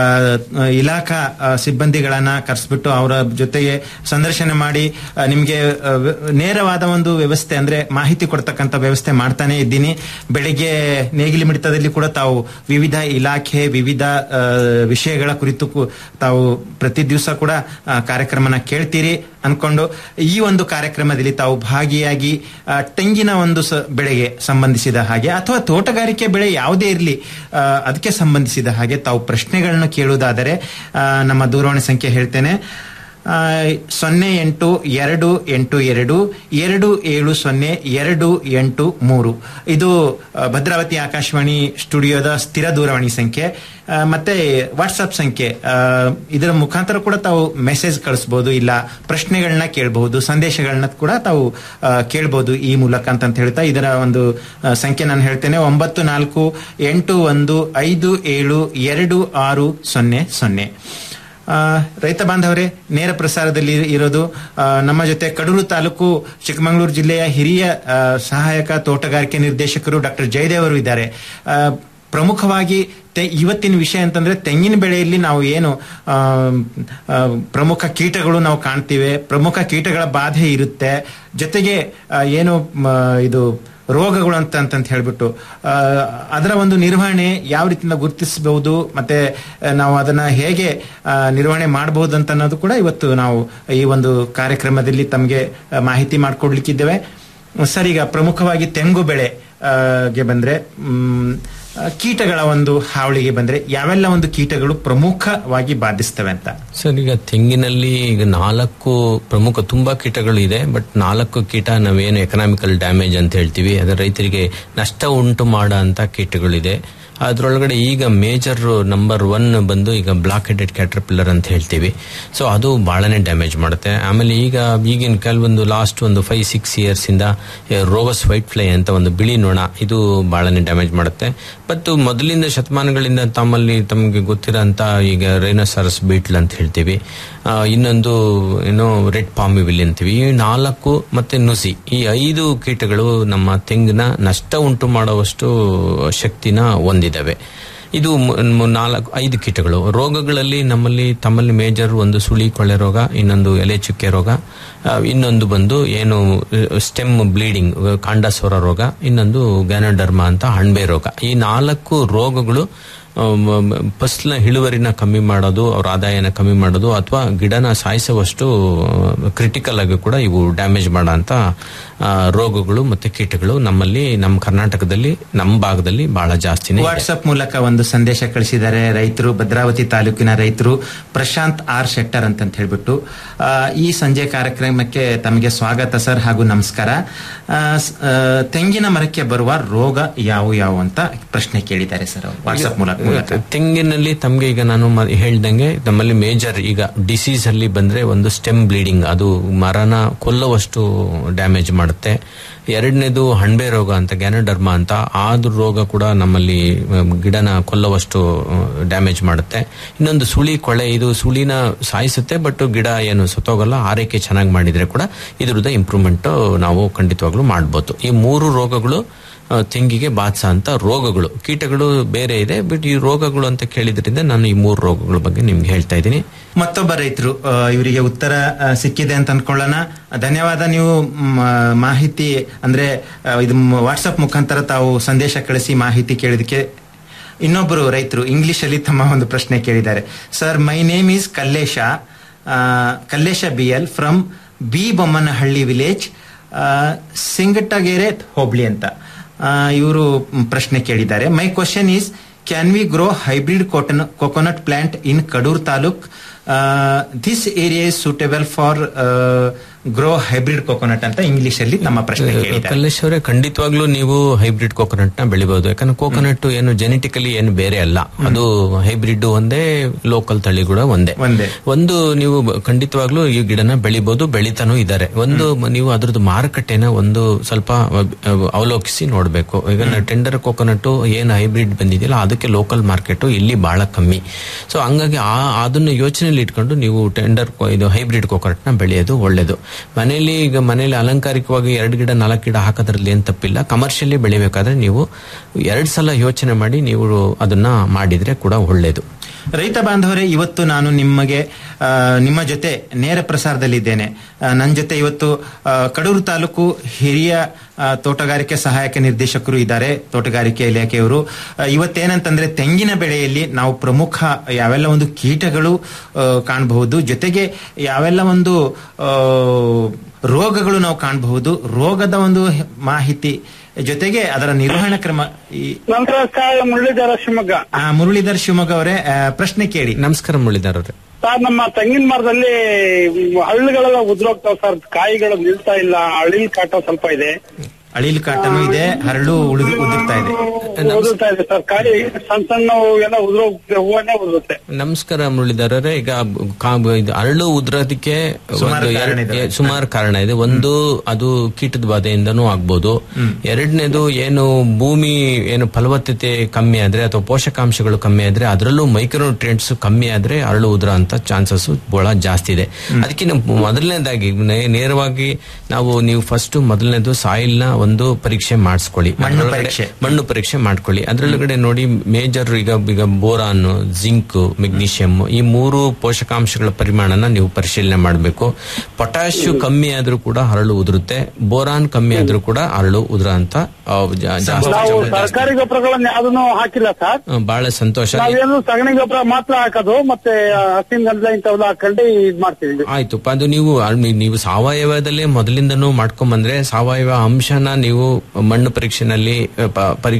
ಇಲಾಖಾ ಆ, ಸಿಬ್ಬಂದಿಗಳನ್ನ ಕರೆಸ್ಬಿಟ್ಟು ಅವರ ಜೊತೆಗೆ ಸಂದರ್ಶನ ಮಾಡಿ ಆ, ನಿಮ್ಗೆ ಆ, ವ- ನೇರವಾದ ಒಂದು ವ್ಯವಸ್ಥೆ ಅಂದ್ರೆ ಮಾಹಿತಿ ಕೊಡ್ತಕ್ಕಂಥ ವ್ಯವಸ್ಥೆ ಮಾಡ್ತಾನೆ ಇದ್ದೀನಿ ಬೆಳಿಗ್ಗೆ ನೇಗಿಲಿ ಮಿಡಿತದಲ್ಲಿ ಕೂಡ ತಾವು ವಿವಿಧ ಇಲಾಖೆ ವಿವಿಧ ಆ, ವಿಷಯಗಳ ಕುರಿತು ಕು- ತಾವು ಪ್ರತಿ ದಿವಸ ಕೂಡ ಆ, ಕಾರ್ಯಕ್ರಮನ ಕೇಳ್ತೀರಿ ಅನ್ಕೊಂಡು ಈ ಒಂದು ಕಾರ್ಯಕ್ರಮದಲ್ಲಿ ತಾವು ಭಾಗಿಯಾಗಿ ಆ, ತೆಂಗಿನ ಒಂದು ಸ- ಬೆಳೆಗೆ ಸಂಬಂಧಿಸಿದ ಹಾಗೆ ಅಥವಾ ತೋಟಗಾರಿಕೆ ಬೆಳೆ ಯಾವುದೇ ಇರಲಿ ಅದಕ್ಕೆ ಸಂಬಂಧಿಸಿದ ಹಾಗೆ ತಾವು ಪ್ರಶ್ನೆಗಳನ್ನು ಕೇಳುವುದಾದರೆ ಆ, ನಮ್ಮ ದೂರವಾಣಿ ಸಂಖ್ಯೆ ಹೇಳ್ತೇನೆ ಆ, ಸೊನ್ನೆ ಎಂಟು ಎರಡು ಎಂಟು ಎರಡು ಎರಡು ಏಳು ಸೊನ್ನೆ ಎರಡು ಎಂಟು ಮೂರು ಇದು ಆ, ಭದ್ರಾವತಿ ಆಕಾಶವಾಣಿ ಸ್ಟುಡಿಯೋದ ಸ್ಥಿರ ದೂರವಾಣಿ ಸಂಖ್ಯೆ ಆ, ಮತ್ತೆ ವಾಟ್ಸಪ್ ಸಂಖ್ಯೆ ಆ, ಇದರ ಮುಖಾಂತರ ಕೂಡ ತಾವು ಮೆಸೇಜ್ ಕಳಿಸಬಹುದು ಇಲ್ಲ ಪ್ರಶ್ನೆಗಳನ್ನ ಕೇಳಬಹುದು ಸಂದೇಶಗಳನ್ನ ಕೂಡ ತಾವು ಆ, ಕೇಳ್ಬೋದು ಈ ಮೂಲಕ ಅಂತ ಹೇಳ್ತಾ ಇದರ ಒಂದು ಆ, ಸಂಖ್ಯೆ ನಾನು ಹೇಳ್ತೇನೆ ಒಂಬತ್ತು ನಾಲ್ಕು ಎಂಟು ಒಂದು ಐದು ಏಳು ಎರಡು ಆರು ಸೊನ್ನೆ ಸೊನ್ನೆ ಆ, ರೈತ ಬಾಂಧವರೇ ನೇರ ಪ್ರಸಾರದಲ್ಲಿ ಇರೋದು ಆ, ನಮ್ಮ ಜೊತೆ ಕಡೂರು ತಾಲೂಕು ಚಿಕ್ಕಮಗಳೂರು ಜಿಲ್ಲೆಯ ಹಿರಿಯ ಆ, ಸಹಾಯಕ ತೋಟಗಾರಿಕೆ ನಿರ್ದೇಶಕರು ಡಾಕ್ಟರ್ ಜಯದೇವ್ ಅವರು ಇದ್ದಾರೆ ಆ, ಪ್ರಮುಖವಾಗಿ ತೆ- ಇವತ್ತಿನ ವಿಷಯ ಅಂತಂದ್ರೆ ತೆಂಗಿನ ಬೆಳೆಯಲ್ಲಿ ನಾವು ಏನು ಆ, ಆ, ಪ್ರಮುಖ ಕೀಟಗಳು ನಾವು ಕಾಣ್ತೀವಿ ಪ್ರಮುಖ ಕೀಟಗಳ ಬಾಧೆ ಇರುತ್ತೆ ಜೊತೆಗೆ ಆ, ಏನು ಮ, ಇದು ರೋಗಗಳು ಅಂತ ಅಂತ ಹೇಳ್ಬಿಟ್ಟು ಆ, ಅದರ ಒಂದು ನಿರ್ವಹಣೆ ಯಾವ ರೀತಿಯಿಂದ ಗುರುತಿಸಬಹುದು ಮತ್ತೆ ಆ, ನಾವು ಅದನ್ನ ಹೇಗೆ ಆ, ನಿರ್ವಹಣೆ ಮಾಡಬಹುದು ಅಂತ ಅನ್ನೋದು ಕೂಡ ಇವತ್ತು ನಾವು ಈ ಒಂದು ಕಾರ್ಯಕ್ರಮದಲ್ಲಿ ತಮಗೆ ಆ, ಮಾಹಿತಿ ಮಾಡಿಕೊಡ್ಲಿಕ್ಕಿದ್ದೇವೆ ಸರ್ ಈಗ ಪ್ರಮುಖವಾಗಿ ತೆಂಗು ಬೆಳೆ ಆ, ಗೆ ಬಂದ್ರೆ ಮ್, ಆ, ಕೀಟಗಳ ಒಂದು ಹಾವಳಿಗೆ ಬಂದ್ರೆ ಯಾವೆಲ್ಲ ಒಂದು ಕೀಟಗಳು ಪ್ರಮುಖವಾಗಿ ಬಾಧಿಸ್ತವೆ ಅಂತ ಸರ್ ಈಗ ತೆಂಗಿನಲ್ಲಿ ಈಗ ನಾಲ್ಕು ಪ್ರಮುಖ ತುಂಬಾ ಕೀಟಗಳು ಇದೆ ಬಟ್ ನಾಲ್ಕು ಕೀಟ ನಾವೇನು ಎಕನಾಮಿಕಲ್ ಡ್ಯಾಮೇಜ್ ಅಂತ ಹೇಳ್ತೀವಿ ಅದರ ರೈತರಿಗೆ ನಷ್ಟ ಉಂಟು ಮಾಡೋ ಅಂತ ಕೀಟಗಳಿದೆ ಅದರೊಳಗಡೆ ಈಗ ಮೇಜರ್ ನಂಬರ್ ಒನ್ ಬಂದು ಈಗ ಬ್ಲಾಕ್ ಹೆಡೆಡ್ ಕ್ಯಾಟರ್ಪಿಲ್ಲರ್ ಅಂತ ಹೇಳ್ತೀವಿ ಸೊ ಅದು ಬಹಳನೇ ಡ್ಯಾಮೇಜ್ ಮಾಡುತ್ತೆ ಆಮೇಲೆ ಈಗ ಈಗಿನ ಕೆಲವೊಂದು ಲಾಸ್ಟ್ ಒಂದು ಫೈವ್ ಸಿಕ್ಸ್ ಇಯರ್ಸ್ ಇಂದ ರೋಗಸ್ ವೈಟ್ ಫ್ಲೈ ಅಂತ ಒಂದು ಬಿಳಿ ನೊಣ ಇದು ಬಹಳನೇ ಡ್ಯಾಮೇಜ್ ಮಾಡುತ್ತೆ ಮತ್ತು ಮೊದಲಿಂದ ಶತಮಾನಗಳಿಂದ ತಮ್ಮಲ್ಲಿ ತಮಗೆ ಗೊತ್ತಿರೋಂಥ ಈಗ ರೈನೋಸಾರಸ್ ಬೀಟ್ಲ್ ಅಂತ ಹೇಳ್ತೀವಿ ಆ, ಇನ್ನೊಂದು ಏನು ರೆಡ್ ಪಾಮಿವಿಲ್ ಅಂತೀವಿ ಈ ನಾಲ್ಕು ಮತ್ತೆ ನುಸಿ ಈ ಐದು ಕೀಟಗಳು ನಮ್ಮ ತೆಂಗಿನ ನಷ್ಟ ಉಂಟು ಮಾಡುವಷ್ಟು ಶಕ್ತಿನ ಹೊಂದಿದವೆ ಇದು ಮ- ಮ- ನಾಲ್ಕು ಐದು ಕೀಟಗಳು ರೋಗಗಳಲ್ಲಿ ನಮ್ಮಲ್ಲಿ ತಮ್ಮಲ್ಲಿ ಮೇಜರ್ ಒಂದು ಸುಳಿ ಕೊಳೆ ರೋಗ ಇನ್ನೊಂದು ಎಲೆ ಚುಕ್ಕೆ ರೋಗ ಆ, ಇನ್ನೊಂದು ಬಂದು ಏನು ಸ್ಟೆಮ್ ಬ್ಲೀಡಿಂಗ್ ಕಾಂಡಸೋರ ರೋಗ ಇನ್ನೊಂದು ಗ್ಯಾನೋಡರ್ಮ ಅಂತ ಹಣ್ಬೆ ರೋಗ ಈ ನಾಲ್ಕು ರೋಗಗಳು ಆ, ಮ- ಮ- ಫಸಲಿನ ಇಳುವರಿನ ಕಮ್ಮಿ ಮಾಡೋದು ಅವ್ರ ಆದಾಯನ ಕಮ್ಮಿ ಮಾಡೋದು ಅಥವಾ ಗಿಡನ ಸಾಯಿಸುವಷ್ಟು ಕ್ರಿಟಿಕಲ್ ಆಗಿ ಕೂಡ ಇವು ಡ್ಯಾಮೇಜ್ ಮಾಡೋ ಅಂತ ಆ, ರೋಗಗಳು ಮತ್ತೆ ಕೀಟಗಳು ನಮ್ಮಲ್ಲಿ ನಮ್ಮ ಕರ್ನಾಟಕದಲ್ಲಿ ನಮ್ಮ ಭಾಗದಲ್ಲಿ ಬಹಳ ಜಾಸ್ತಿನೇ ಇದೆ. ವಾಟ್ಸ್ಆಪ್ ಮೂಲಕ ಒಂದು ಸಂದೇಶ ಕಳಿಸಿದ್ದಾರೆ ರೈತರು ಭದ್ರಾವತಿ ತಾಲೂಕಿನ ರೈತರು ಪ್ರಶಾಂತ್ ಆರ್ ಶೆಟ್ಟರ್ ಅಂತ ಹೇಳ್ಬಿಟ್ಟು ಆ, ಈ ಸಂಜೆ ಕಾರ್ಯಕ್ರಮಕ್ಕೆ ತಮಗೆ ಸ್ವಾಗತ ಸರ್ ಹಾಗೂ ನಮಸ್ಕಾರ ಆ, ಸ್- ಆ, ತೆಂಗಿನ ಮರಕ್ಕೆ ಬರುವ ರೋಗ ಯಾವ ಯಾವ ಅಂತ ಪ್ರಶ್ನೆ ಕೇಳಿದ್ದಾರೆ ಸರ್ ಅವರು ವಾಟ್ಸ್ಆಪ್ ಮೂಲಕ ಮೂಲಕ ತೆಂಗಿನಲ್ಲಿ ತಮ್ಗೆ ಈಗ ನಾನು ಮ- ಹೇಳ್ದಂಗೆ ನಮ್ಮಲ್ಲಿ ಮೇಜರ್ ಈಗ ಡಿಸೀಸ್ ಅಲ್ಲಿ ಬಂದ್ರೆ ಒಂದು ಸ್ಟೆಮ್ ಬ್ಲೀಡಿಂಗ್ ಅದು ಮರನ ಕೊಲ್ಲುವಷ್ಟು ಡ್ಯಾಮೇಜ್ ಮಾಡುತ್ತೆ ಎರಡನೇದು ಹಣ್ಬೆ ರೋಗ ಅಂತ ಗ್ಯಾನೋಡರ್ಮ ಅಂತ ಆದ್ರ ರೋಗ ಕೂಡ ನಮ್ಮಲ್ಲಿ ಮ್, ಗಿಡನ ಕೊಲ್ಲುವಷ್ಟು ಡ್ಯಾಮೇಜ್ ಮಾಡುತ್ತೆ ಇನ್ನೊಂದು ಸುಳಿ ಕೊಳೆ ಇದು ಸುಳಿನ ಸಾಯಿಸುತ್ತೆ ಬಟ್ ಗಿಡ ಏನು ಸುತ್ತೋಗಲ್ಲ ಆರೈಕೆ ಚೆನ್ನಾಗಿ ಮಾಡಿದ್ರೆ ಕೂಡ ಇದ್ರದ್ದು ಇಂಪ್ರೂವ್ಮೆಂಟ್ ನಾವು ಖಂಡಿತವಾಗ್ಲೂ ಮಾಡ್ಬೋದು ಈ ಮೂರು ರೋಗಗಳು ಆ, ತೆಂಗಿಗೆ ಬಾತ್ಸ ಅಂತ ರೋಗಗಳು ಕೀಟಗಳು ಬೇರೆ ಇದೆ ಬಟ್ ಈ ರೋಗಗಳು ಅಂತ ಕೇಳಿದ್ರಿಂದ ನಾನು ಈ ಮೂರು ರೋಗಗಳ ಬಗ್ಗೆ ನಿಮ್ಗೆ ಹೇಳ್ತಾ ಇದ್ದೀನಿ ಮತ್ತೊಬ್ಬ ರೈತರು ಆ, ಇವರಿಗೆ ಉತ್ತರ ಆ, ಸಿಕ್ಕಿದೆ ಅಂತ ಅನ್ಕೊಳ್ಳೋಣ ಧನ್ಯವಾದ ನೀವು ಮ್, ಮಾಹಿತಿ ಅಂದ್ರೆ ಆ, ಇದು ವಾಟ್ಸಪ್ ಮುಖಾಂತರ ತಾವು ಸಂದೇಶ ಕಳಿಸಿ ಮಾಹಿತಿ ಕೇಳಿದಕ್ಕೆ ಇನ್ನೊಬ್ಬರು ರೈತರು ಇಂಗ್ಲಿಷ್ ಅಲ್ಲಿ ತಮ್ಮ ಒಂದು ಪ್ರಶ್ನೆ ಕೇಳಿದ್ದಾರೆ sir my name is Kallesha ಆ, Kallesha B L from B Bommanahalli village Singatagere hobli ಅಂತ ಇವರು ಪ್ರಶ್ನೆ ಕೇಳಿದ್ದಾರೆ my question is can we grow hybrid cotton coconut plant in Kadur taluk this area is suitable for grow hybrid coconut ಅಂತ ಇಂಗ್ಲಿಷ್ ಅಲ್ಲಿ ನಮ್ಮ ಪ್ರಶ್ನೆ ಕೇಳಿದ್ದಾರೆ ಕಲ್ಲೇಶ್ ಅವರೇ ಖಂಡಿತವಾಗ್ಲೂ ನೀವು ಹೈಬ್ರಿಡ್ ಕೋಕೋನಟ್ ನ ಬೆಳಿಬಹುದು ಯಾಕಂದ್ರೆ ಕೋಕೋನಟ್ ಏನು ಜೆನೆಟಿಕಲಿ ಏನು ಬೇರೆ ಅಲ್ಲ ಅದು ಹೈಬ್ರಿಡ್ ಒಂದೇ ಲೋಕಲ್ ತಳಿ ಕೂಡ ಒಂದೇ ಒಂದೇ ಒಂದು ನೀವು ಬ- ಖಂಡಿತವಾಗ್ಲೂ ಈ ಗಿಡನ ಬೆಳಿಬಹುದು ಬೆಳಿತಾನೂ ಇದ್ದಾರೆ ಒಂದು ಮ- ನೀವು ಅದ್ರದ್ದು ಮಾರುಕಟ್ಟೆನ ಒಂದು ಸ್ವಲ್ಪ ಅಹ್, ಅವಲೋಕಿಸಿ ನೋಡಬೇಕು ಈಗ ಟೆಂಡರ್ ಕೋಕೋನಟ್ ಏನು ಹೈಬ್ರಿಡ್ ಬಂದಿದೆಯಲ್ಲ ಅದಕ್ಕೆ ಲೋಕಲ್ ಮಾರ್ಕೆಟ್ ಇಲ್ಲಿ ಬಹಳ ಕಮ್ಮಿ ಸೊ ಹಂಗಾಗಿ ಆ ಅದನ್ನು ಯೋಚನೆಯಲ್ಲಿ ಇಟ್ಕೊಂಡು ನೀವು ಟೆಂಡರ್ ಇದು ಹೈಬ್ರಿಡ್ ಕೋಕೋನಟ್ ನ ಬೆಳೆಯೋದು ಒಳ್ಳೇದು ಮನೆಯಲ್ಲಿ ಈಗ ಮನೆಯಲ್ಲಿ ಅಲಂಕಾರಿಕವಾಗಿ ಎರಡು ಗಿಡ ನಾಲ್ಕು ಗಿಡ ಹಾಕೋದ್ರಲ್ಲಿ ಏನ್ ತಪ್ಪಿಲ್ಲ ಕಮರ್ಷಿಯಲಿ ಬೆಳಿಬೇಕಾದ್ರೆ ನೀವು ಎರಡ್ ಸಲ ಯೋಚನೆ ಮಾಡಿ ನೀವು ಅದನ್ನ ಮಾಡಿದ್ರೆ ಕೂಡ ಒಳ್ಳೇದು ರೈತ ಬಾಂಧವರೇ ಇವತ್ತು ನಾನು ನಿಮಗೆ ಆ, ನಿಮ್ಮ ಜೊತೆ ನೇರ ಪ್ರಸಾರದಲ್ಲಿದ್ದೇನೆ ಆ, ನನ್ನ ಜೊತೆ ಇವತ್ತು ಆ, ಕಡೂರು ತಾಲೂಕು ಹಿರಿಯ ಆ, ತೋಟಗಾರಿಕೆ ಸಹಾಯಕ ನಿರ್ದೇಶಕರು ಇದ್ದಾರೆ ತೋಟಗಾರಿಕೆ ಇಲಾಖೆಯವರು ಆ, ಇವತ್ತೇನಂತಂದ್ರೆ ತೆಂಗಿನ ಬೆಳೆಯಲ್ಲಿ ನಾವು ಪ್ರಮುಖ ಯಾವೆಲ್ಲ ಒಂದು ಕೀಟಗಳು ಆ, ಕಾಣಬಹುದು ಜೊತೆಗೆ ಯಾವೆಲ್ಲ ಒಂದು ಆ, ರೋಗಗಳು ನಾವು ಕಾಣಬಹುದು ರೋಗದ ಒಂದು ಮಾಹಿತಿ ಜೊತೆಗೆ ಅದರ ನಿರ್ವಹಣಾ ಕ್ರಮ ಈ ನಮಸ್ಕಾರ ಮುರಳೀಧರ ಶಿವಮೊಗ್ಗ ಆ, ಮುರಳೀಧರ್ ಶಿವಮೊಗ್ಗ ಅವರೇ ಆ, ಪ್ರಶ್ನೆ ಕೇಳಿ ನಮಸ್ಕಾರ ಮುರಳೀಧರ್ ಅವರೇ ಸರ್ ನಮ್ಮ ತೆಂಗಿನ ಮರದಲ್ಲಿ ಹಳ್ಳುಗಳೆಲ್ಲ ಉದ್ರೋಗ್ತಾವ ಸರ್ ಕಾಯಿಗಳು ನಿಲ್ತಾ ಇಲ್ಲ ಅಳಿಲ್ ಕಾಟ ಸ್ವಲ್ಪ ಇದೆ ಅಳಿಲ್ ಕಾಟನು ಇದೆ ಹರಳು ಉಳಿದು ಉದುರ್ತಾ ಇದೆ ಉದುರ್ತಾ ಇದೆ ಸರ್ ಕಾಯಿ ಸಣ್ಣ ಸಣ್ಣ ಎಲ್ಲ ಉದುರೋಗ್ತದೆ ಹೂವನ್ನೇ ಉದುರುತ್ತೆ ನಮಸ್ಕಾರ ಮುರಳೀಧರರೇ ಈಗ ಕಾ- ಇದು ಅರಳು ಉದ್ರೋದಕ್ಕೆ ಸುಮಾರು ಒಂದು ಕಾರಣ ಎರಡ್- ಇದೆ. ಸುಮಾರು ಕಾರಣ ಇದೆ ಒಂದು ಅದು ಕೀಟದ ಬಾಧೆಯಿಂದನೂ ಆಗ್ಬೋದು ಎರಡನೇದು ಏನು ಭೂಮಿ ಏನು ಫಲವತ್ತತೆ ಕಮ್ಮಿ ಆದ್ರೆ ಅಥವಾ ಪೋಷಕಾಂಶಗಳು ಕಮ್ಮಿ ಆದ್ರೆ ಅದರಲ್ಲೂ ಮೈಕ್ರೋ ನ್ಯೂಟ್ರಿಯೆಂಟ್ಸ್ ಕಮ್ಮಿ ಆದ್ರೆ ಅರಳು ಉದುರ ಅಂತ ಚಾನ್ಸಸ್ ಬಹಳ ಜಾಸ್ತಿ ಇದೆ ಅದಕ್ಕೆ ನಾವು ಮೊದಲನೇದಾಗಿ ನೇ- ನೇರವಾಗಿ ನಾವು ನೀವು ಫಸ್ಟ್ ಮೊದಲನೇದು ಸಾಯಿಲ್ ನ ಒಂದು ಪರೀಕ್ಷೆ ಮಾಡಿಸ್ಕೊಳ್ಳಿ ಮಣ್ಣು ಅದ್ರೊಳಗಡೆ ಪರೀಕ್ಷೆ. ಮಣ್ಣು ಪರೀಕ್ಷೆ ಮಾಡ್ಕೊಳ್ಳಿ ಅದರೊಳಗಡೆ ನೋಡಿ ಮೇಜರ್ ಈಗ ಈಗ ಬೋರಾನ್ ಜಿಂಕ್ ಮೆಗ್ನೀಷಿಯಂ ಈ ಮೂರು ಪೋಷಕಾಂಶಗಳ ಪರಿಮಾಣನ ನೀವು ಪರಿಶೀಲನೆ ಮಾಡಬೇಕು ಪೊಟ್ಯಾಶ್ ಕಮ್ಮಿ ಆದ್ರೂ ಕೂಡ ಹರಳು ಉದುರುತ್ತೆ ಬೋರಾನ್ ಕಮ್ಮಿ ಆದ್ರೂ ಕೂಡ ಹರಳು ಉದುರ ಅಂತ ಆ, ಜಾ- ಜಾಸ್ತಿ ನಾವು ಜಾಸ್ತಿ. ಸರ್ಕಾರಿ ಗೊಬ್ಬರಗಳನ್ನ ಯಾವ್ದನ್ನು ಹಾಕಿಲ್ಲ ಸರ್ ಆ, ಬಹಳ ಸಂತೋಷ ನಾವೇನು ಸಗಣಿ ಗೊಬ್ಬರ ಮಾತ್ರ ಹಾಕೋದು ಮತ್ತೆ ಹಸಿನ ಗಂಜಲ ಇಂಥವೆಲ್ಲ ಹಾಕೊಂಡು ಇದ್ ಮಾಡ್ತೀವಿ ಆಯ್ತು ಪ, ಅದು ನೀವು ಅಲ್- ನೀವು ಸಾವಯವದಲ್ಲೇ ಮೊದಲಿಂದನೂ ಮಾಡ್ಕೊಂಡ್ ಬಂದ್ರೆ ಸಾವಯವ ಅಂಶನ ನೀವು ಮಣ್ಣು ಪರೀಕ್ಷೆನಲ್ಲಿ ಅ, ಪ- ಪರಿಶೀಲನೆ ಮಾಡಿದ್ರೆ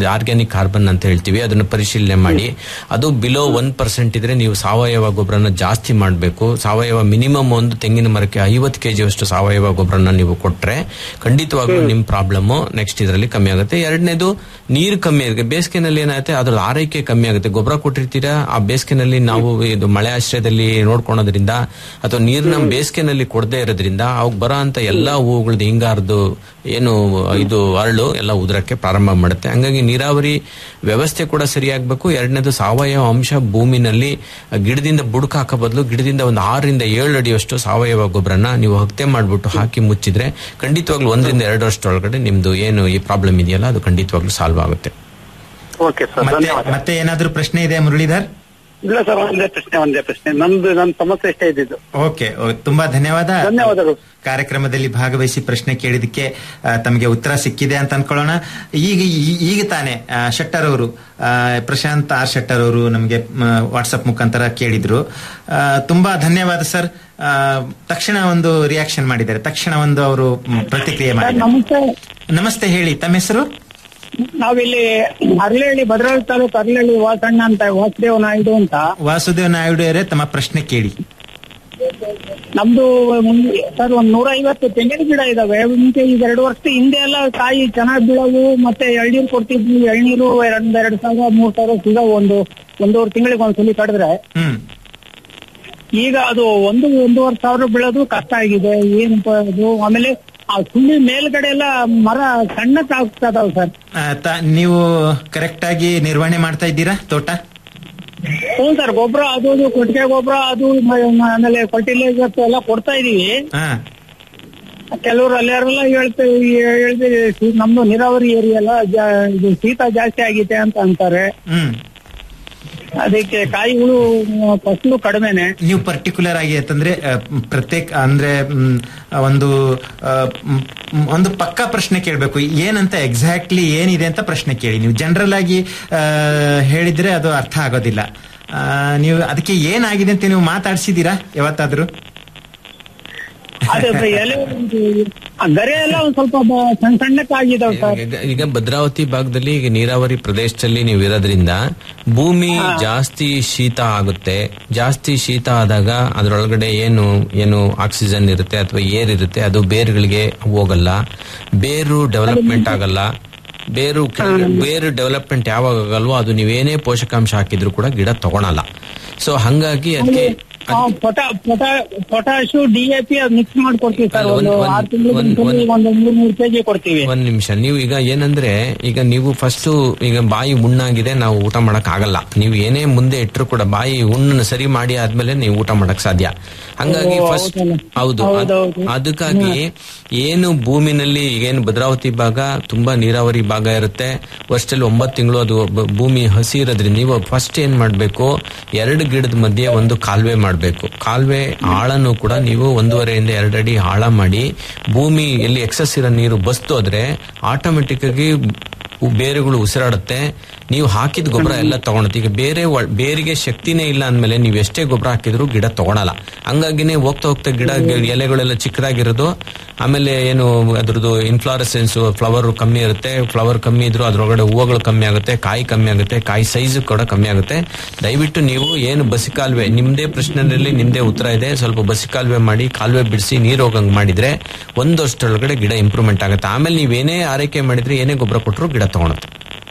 ಅದು ಆರ್ಗ್ಯಾನಿಕ್ ಕಾರ್ಬನ್ ಅಂತ ಹೇಳ್ತೀವಿ ಅದನ್ನು ಪರಿಶೀಲನೆ ಮಾಡಿ ಅದು ಬಿಲೋ ಒನ್ ಪರ್ಸೆಂಟ್ ಇದ್ರೆ ನೀವು ಸಾವಯವ ಗೊಬ್ಬರನ ಜಾಸ್ತಿ ಮಾಡಬೇಕು ಸಾವಯವ ಮಿನಿಮಮ್ ಒಂದು ತೆಂಗಿನ ಮರಕ್ಕೆ ಐವತ್ತು ಕೆಜಿ ಅಷ್ಟು ಸಾವಯವ ಗೊಬ್ಬರನ ನೀವು ಕೊಟ್ರೆ ಖಂಡಿತವಾಗ್ಲೂ ನಿಮ್ ಪ್ರಾಬ್ಲಮ್ ನೆಕ್ಸ್ಟ್ ಇದರಲ್ಲಿ ಕಮ್ಮಿ ಆಗುತ್ತೆ ಎರಡನೇದು ನೀರು ಕಮ್ಮಿ ಆಗುತ್ತೆ ಬೇಸಿಗೆನಲ್ಲಿ ಏನಾಗುತ್ತೆ ಅದ್ರ ಆರೈಕೆ ಕಮ್ಮಿ ಆಗುತ್ತೆ ಗೊಬ್ಬರ ಕೊಟ್ಟಿರ್ತೀರಾ ಆ ಬೇಸಿಗೆನಲ್ಲಿ ನಾವು ಇದು ಮಳೆ ಆಶ್ರಯದಲ್ಲಿ ನೋಡ್ಕೊಳೋದ್ರಿಂದ ಅಥವಾ ನೀರನ್ನ ಬೇಸಿಗೆನಲ್ಲಿ ಕೊಡದೇ ಇರೋದ್ರಿಂದ ಅವಾಗ ಬರೋ ಅಂತ ಎಲ್ಲಾ ಹೂವುಗಳದ್ದು ಹಿಂಗಾರದು ಏನು ಇದು ಅರಳು ಎಲ್ಲ ಉದುರಕ್ಕೆ ಪ್ರಾರಂಭ ಮಾಡುತ್ತೆ ಹಂಗಾಗಿ ನೀರಾವರಿ ವ್ಯವಸ್ಥೆ ಕೂಡ ಸರಿಯಾಗಬೇಕು ಎರಡನೇದು ಸಾವಯವ ಅಂಶ ಭೂಮಿನಲ್ಲಿ ಗಿಡದಿಂದ ಬುಡಕ ಹಾಕೋ ಬದಲು ಗಿಡದಿಂದ ಒಂದು ಆರರಿಂದ ಏಳು ಅಡಿಯಷ್ಟು ಸಾವಯವ ಗೊಬ್ಬರನ ನೀವು ಹಕ್ತೆ ಮಾಡ್ಬಿಟ್ಟು ಹಾಕಿ ಮುಚ್ಚಿದ್ರೆ ಖಂಡಿತವಾಗ್ಲೂ ಒಂದರಿಂದ ಎರಡು ವರ್ಷದೊಳಗಡೆ ನಿಮ್ದು ಏನು ಈ ಪ್ರಾಬ್ಲಮ್ ಇದೆಯಲ್ಲ ಅದು ಖಂಡಿತವಾಗ್ಲೂ ಸಾಲ್ವ್ ಆಗುತ್ತೆ ಓಕೆ ಸರ್ ಮತ್ತೆ ಧನ್ಯವಾದ ಮತ್ತೆ ಏನಾದ್ರೂ ಪ್ರಶ್ನೆ ಇದೆ ಮುರಳೀಧರ್ ಇಲ್ಲ ಸರ್ ಒಂದೇ ಪ್ರಶ್ನೆ ಒಂದೇ ಪ್ರಶ್ನೆ ನಮ್ದು ನನ್ನ ಸಮಸ್ಯೆ ಎಷ್ಟೇ ಇದ್ದಿದ್ದು ಓಕೆ ಓ, ತುಂಬಾ ಧನ್ಯವಾದ ಧನ್ಯವಾದಗಳು. ಕಾರ್ಯಕ್ರಮದಲ್ಲಿ ಭಾಗವಹಿಸಿ ಪ್ರಶ್ನೆ ಕೇಳಿದಕ್ಕೆ ಆ, ತಮಗೆ ಉತ್ತರ ಸಿಕ್ಕಿದೆ ಅಂತ ಅನ್ಕೊಳ್ಳೋಣ ಈಗ ಈ- ಈಗ ತಾನೇ ಆ, ಶೆಟ್ಟರ್ ಅವರು ಆ, ಪ್ರಶಾಂತ್ ಆರ್ ಶೆಟ್ಟರ್ ಅವರು ನಮಗೆ ವಾಟ್ಸಪ್ ಮುಖಾಂತರ ಕೇಳಿದ್ರು ಆ, ತುಂಬಾ ಧನ್ಯವಾದ ಸರ್ ಆ, ತಕ್ಷಣ ಒಂದು ರಿಯಾಕ್ಷನ್ ಮಾಡಿದ್ದಾರೆ ತಕ್ಷಣ ಒಂದು ಅವರು ಮ್, ಪ್ರತಿಕ್ರಿಯೆ ಮಾಡಿದ್ದಾರೆ ನಮಸ್ತೆ ನಮಸ್ತೆ ಹೇಳಿ ತಮ್ಮ ಹೆಸರು ನಾವಿಲ್ಲಿ ಅರ್ಲಹಳ್ಳಿ ಭದ್ರಾವತಿ ತಾಲೂಕು ಅರ್ಲಹಳ್ಳಿ ವಾಸಣ್ಣ ಅಂತ ವಾಸುದೇವ ನಾಯ್ಡು ಅಂತ ವಾಸುದೇವ್ ನಾಯ್ಡು ಅವರೇ ತಮ್ಮ ಪ್ರಶ್ನೆ ಕೇಳಿ ನಮ್ದು ಮುಂದೆ ಸರ್ ಒಂದ್ ನೂರ ಐವತ್ತು ತೆಂಗಿನ ಗಿಡ ಇದಾವೆ ಮುಂಚೆ ಈಗ ಎರಡು ವರ್ಷದ ಹಿಂದೆ ಎಲ್ಲ ಕಾಯಿ ಚೆನ್ನಾಗಿ ಬೀಳವು ಮತ್ತೆ ಎಳ್ನೀರು ಕೊಡ್ತಿದ್ವಿ ಎಳ್ನೀರು ಎರಡ್ ಎರಡ್ ಸಾವಿರ ಮೂರ್ ಸಾವಿರ ಸಿಗವು ಒಂದು ಒಂದೂವರೆ ತಿಂಗಳಿಗೆ ಒಂದ್ಸಲಿ ಕಡಿದ್ರೆ ಹ್ಮ್ ಈಗ ಅದು ಒಂದು ಒಂದೂವರೆ ಸಾವಿರ ಬೀಳೋದು ಕಷ್ಟ ಆಗಿದೆ ಏನಪ್ಪ ಅದು ಆಮೇಲೆ ಆ ಸುಳ್ಳಿ ಮೇಲ್ಗಡೆ ಎಲ್ಲ ಮರ ಸಣ್ಣಕ್ಕೆ ಆಗ್ತದಾವ್ ಸರ್ ಆ, ತ- ನೀವು ಕರೆಕ್ಟ್ ಆಗಿ ನಿರ್ವಹಣೆ ಮಾಡ್ತಾ ಇದ್ದೀರಾ ತೋಟ ಹ್ಞೂ ಸರ್ ಗೊಬ್ಬರ ಅದು ಇದು ಕೊಟ್ಟಿಗೆ ಗೊಬ್ಬರ ಅದು ಮ- ಆಮೇಲೆ ಫರ್ಟಿಲೈಸರ್ಸ್ ಎಲ್ಲ ಕೊಡ್ತಾ ಇದೀವಿ ಹಾ ಕೆಲವರು ಅಲ್ಲಾರೆಲ್ಲ ಹೇಳ್ತೇವೆ ಹೇಳ್ತೀವಿ ನಮ್ದು ನೀರಾವರಿ ಏರಿಯಾ ಎಲ್ಲ ಜಾ- ಇದು ಶೀತ ಜಾಸ್ತಿ ಆಗಿದೆ ಅಂತ ಅಂತಾರೆ ಹ್ಮ್ ಅದಕ್ಕೆ ಕಾಯಿಗಳು ಮ್, ಫಸಲು ಕಡಿಮೆನೆ ನೀವು ಪರ್ಟಿಕ್ಯುಲರ್ ಆಗಿ ಅಂತಂದ್ರೆ ಆ, ಪ್ರತ್ಯೇಕ ಅಂದ್ರೆ ಮ್, ಒಂದು ಆ, ಮ್, ಮ್, ಒಂದು ಪಕ್ಕಾ ಪ್ರಶ್ನೆ ಕೇಳಬೇಕು ಏನಂತ ಎಕ್ಸಾಕ್ಟ್ಲಿ ಏನಿದೆ ಅಂತ ಪ್ರಶ್ನೆ ಕೇಳಿ ನೀವು ಜನರಲ್ ಆಗಿ ಆ, ಹೇಳಿದ್ರೆ ಅದು ಅರ್ಥ ಆಗೋದಿಲ್ಲ ಆ, ನೀವು ಅದಕ್ಕೆ ಏನಾಗಿದೆ ಅಂತ ನೀವು ಮಾತಾಡ್ಸಿದೀರಾ ಯಾವತ್ತಾದ್ರೂ ಅದೇ ಬ- ಎಲೆ ಒಂದು ಆ ಗರೆ ಎಲ್ಲ ಒಂದ್ ಸ್ವಲ್ಪ ಬ- ಸಣ್ಣ ಸಣ್ಣಕ್ಕಾಗಿದಾವ್ ಸರ್ ಈಗ ಈಗ ಭದ್ರಾವತಿ ಭಾಗದಲ್ಲಿ ಈಗ ನೀರಾವರಿ ಪ್ರದೇಶದಲ್ಲಿ ನೀವು ಇರೋದ್ರಿಂದ ಭೂಮಿ ಜಾಸ್ತಿ ಶೀತ ಆಗುತ್ತೆ ಜಾಸ್ತಿ ಶೀತ ಆದಾಗ ಅದರೊಳಗಡೆ ಏನು ಏನು ಆಕ್ಸಿಜನ್ ಇರುತ್ತೆ ಅಥವಾ ಏರ್ ಇರುತ್ತೆ ಅದು ಬೇರುಗಳಿಗೆ ಹೋಗಲ್ಲ ಬೇರು ಡೆವಲಪ್ಮೆಂಟ್ ಆಗಲ್ಲ ಬೇರು ಬೇರು ಡೆವಲಪ್ಮೆಂಟ್ ಯಾವಾಗ ಆಗಲ್ವೋ ಅದು ನೀವೇನೇ ಪೋಷಕಾಂಶ ಹಾಕಿದ್ರು ಕೂಡ ಗಿಡ ತಗೊಳಲ್ಲ ಸೊ ಹಂಗಾಗಿ ಅದಕ್ಕೆ ಪೊಟಾ ಪೊಟಾ ಪೊಟಾಶು ಡಿಎಪಿ ಅದು ಮಿಕ್ಸ್ ಮಾಡ್ಕೊಡ್ತೀವಿ ಸರ್ ಅಲ್ಲ, ಒಂದು ಒಂದ್- ಆರು ತಿಂಗಳಿಗೆ ಒಂದ್- ಒಂದ್ಸಲಿ ಒಂದು ಮೂರ್ ಮೂರ್ ಕೆಜಿ ಕೊಡ್ತೀವಿ ಒಂದ್ ನಿಮಿಷ ನೀವು ಈಗ ಏನಂದ್ರೆ ಈಗ ನೀವು ಫಸ್ಟ್ ಈಗ ಬಾಯಿ ಹುಣ್ಣಾಗಿದೆ ನಾವು ಊಟ ಮಾಡಕ್ ಆಗಲ್ಲ ನೀವು ಏನೇ ಮುಂದೆ ಇಟ್ಟರು ಕೂಡ ಬಾಯಿ ಹುಣ್ಣನ್ನು ಸರಿ ಮಾಡಿ ಆದ್ಮೇಲೆ ನೀವು ಊಟ ಮಾಡಕ್ ಸಾಧ್ಯ ಹಂಗಾಗಿ ಓ, ಫಸ್ಟ್ ಹೌದಲ್ಲ. ಹೌದು ಅದ್- ಹೌದೌದು. ಅದಕ್ಕಾಗಿ ಏನು ಭೂಮಿನಲ್ಲಿ ಏನು ಭದ್ರಾವತಿ ಭಾಗ ತುಂಬಾ ನೀರಾವರಿ ಭಾಗ ಇರುತ್ತೆ ವರ್ಷದಲ್ಲಿ ಒಂಬತ್ತು ತಿಂಗಳು ಅದು ಬ- ಭೂಮಿ ಹಸಿ ಇರೋದ್ರಿಂದ ನೀವು ಫಸ್ಟ್ ಏನ್ ಮಾಡ್ಬೇಕು ಎರಡು ಗಿಡದ ಮಧ್ಯೆ ಒಂದು ಕಾಲುವೆ ಮಾಡಬೇಕು ಕಾಲುವೆ ಆಳನ್ನು ಕೂಡ ನೀವು ಒಂದೂವರೆಯಿಂದ ಎರಡು ಅಡಿ ಆಳ ಮಾಡಿ ಭೂಮಿ ಎಲ್ಲಿ ಎಕ್ಸಸ್ ಇರೋ ನೀರು ಬಸ್ತೋದ್ರೆ ಆಟೋಮೆಟಿಕ್ ಆಗಿ ಉ- ಬೇರುಗಳು ಉಸಿರಾಡುತ್ತೆ ನೀವು ಹಾಕಿದ ಗೊಬ್ಬರ ಎಲ್ಲ ತಗೊಳುತ್ತೆ ಈಗ ಬೇರೆ ಒಳ್- ಬೇರಿಗೆ ಶಕ್ತಿನೇ ಇಲ್ಲ ಅಂದ್ಮೇಲೆ ನೀವು ಎಷ್ಟೇ ಗೊಬ್ಬರ ಹಾಕಿದ್ರು ಗಿಡ ತಗೊಳಲ್ಲ ಹಂಗಾಗಿನೇ ಹೋಗ್ತಾ ಹೋಗ್ತಾ ಗಿಡ ಗಿ- ಎಲೆಗಳೆಲ್ಲ ಚಿಕ್ಕದಾಗಿರೋದು ಆಮೇಲೆ ಏನು ಅದ್ರದ್ದು ಇನ್ಫ್ಲಾರಸೆನ್ಸ್ ಫ್ಲವರ್ ಕಮ್ಮಿ ಇರುತ್ತೆ ಫ್ಲವರ್ ಕಮ್ಮಿ ಇದ್ರು ಅದ್ರೊಳಗಡೆ ಹೂವುಗಳು ಕಮ್ಮಿ ಆಗುತ್ತೆ ಕಾಯಿ ಕಮ್ಮಿ ಆಗುತ್ತೆ ಕಾಯಿ ಸೈಜ್ ಕೂಡ ಕಮ್ಮಿ ಆಗುತ್ತೆ ದಯವಿಟ್ಟು ನೀವು ಏನು ಬಸಿ ಕಾಲುವೆ ನಿಮ್ದೇ ಪ್ರಶ್ನೆಯಲ್ಲಿ ನಿಮ್ದೇ ಉತ್ತರ ಇದೆ ಸ್ವಲ್ಪ ಬಸಿ ಕಾಲುವೆ ಮಾಡಿ ಕಾಲುವೆ ಬಿಡಿಸಿ ನೀರು ಹೋಗಂಗ್ ಮಾಡಿದ್ರೆ ಒಂದು ವರ್ಷದೊಳಗಡೆ ಗಿಡ ಇಂಪ್ರೂವ್ಮೆಂಟ್ ಆಗುತ್ತೆ ಆಮೇಲೆ ನೀವೇನೇ ಆರೈಕೆ ಮಾಡಿದ್ರೆ ಏನೇ ಗೊಬ್ಬರ ಕೊಟ್ಟರು ಗಿಡ ತಗೊಳುತ್ತೆ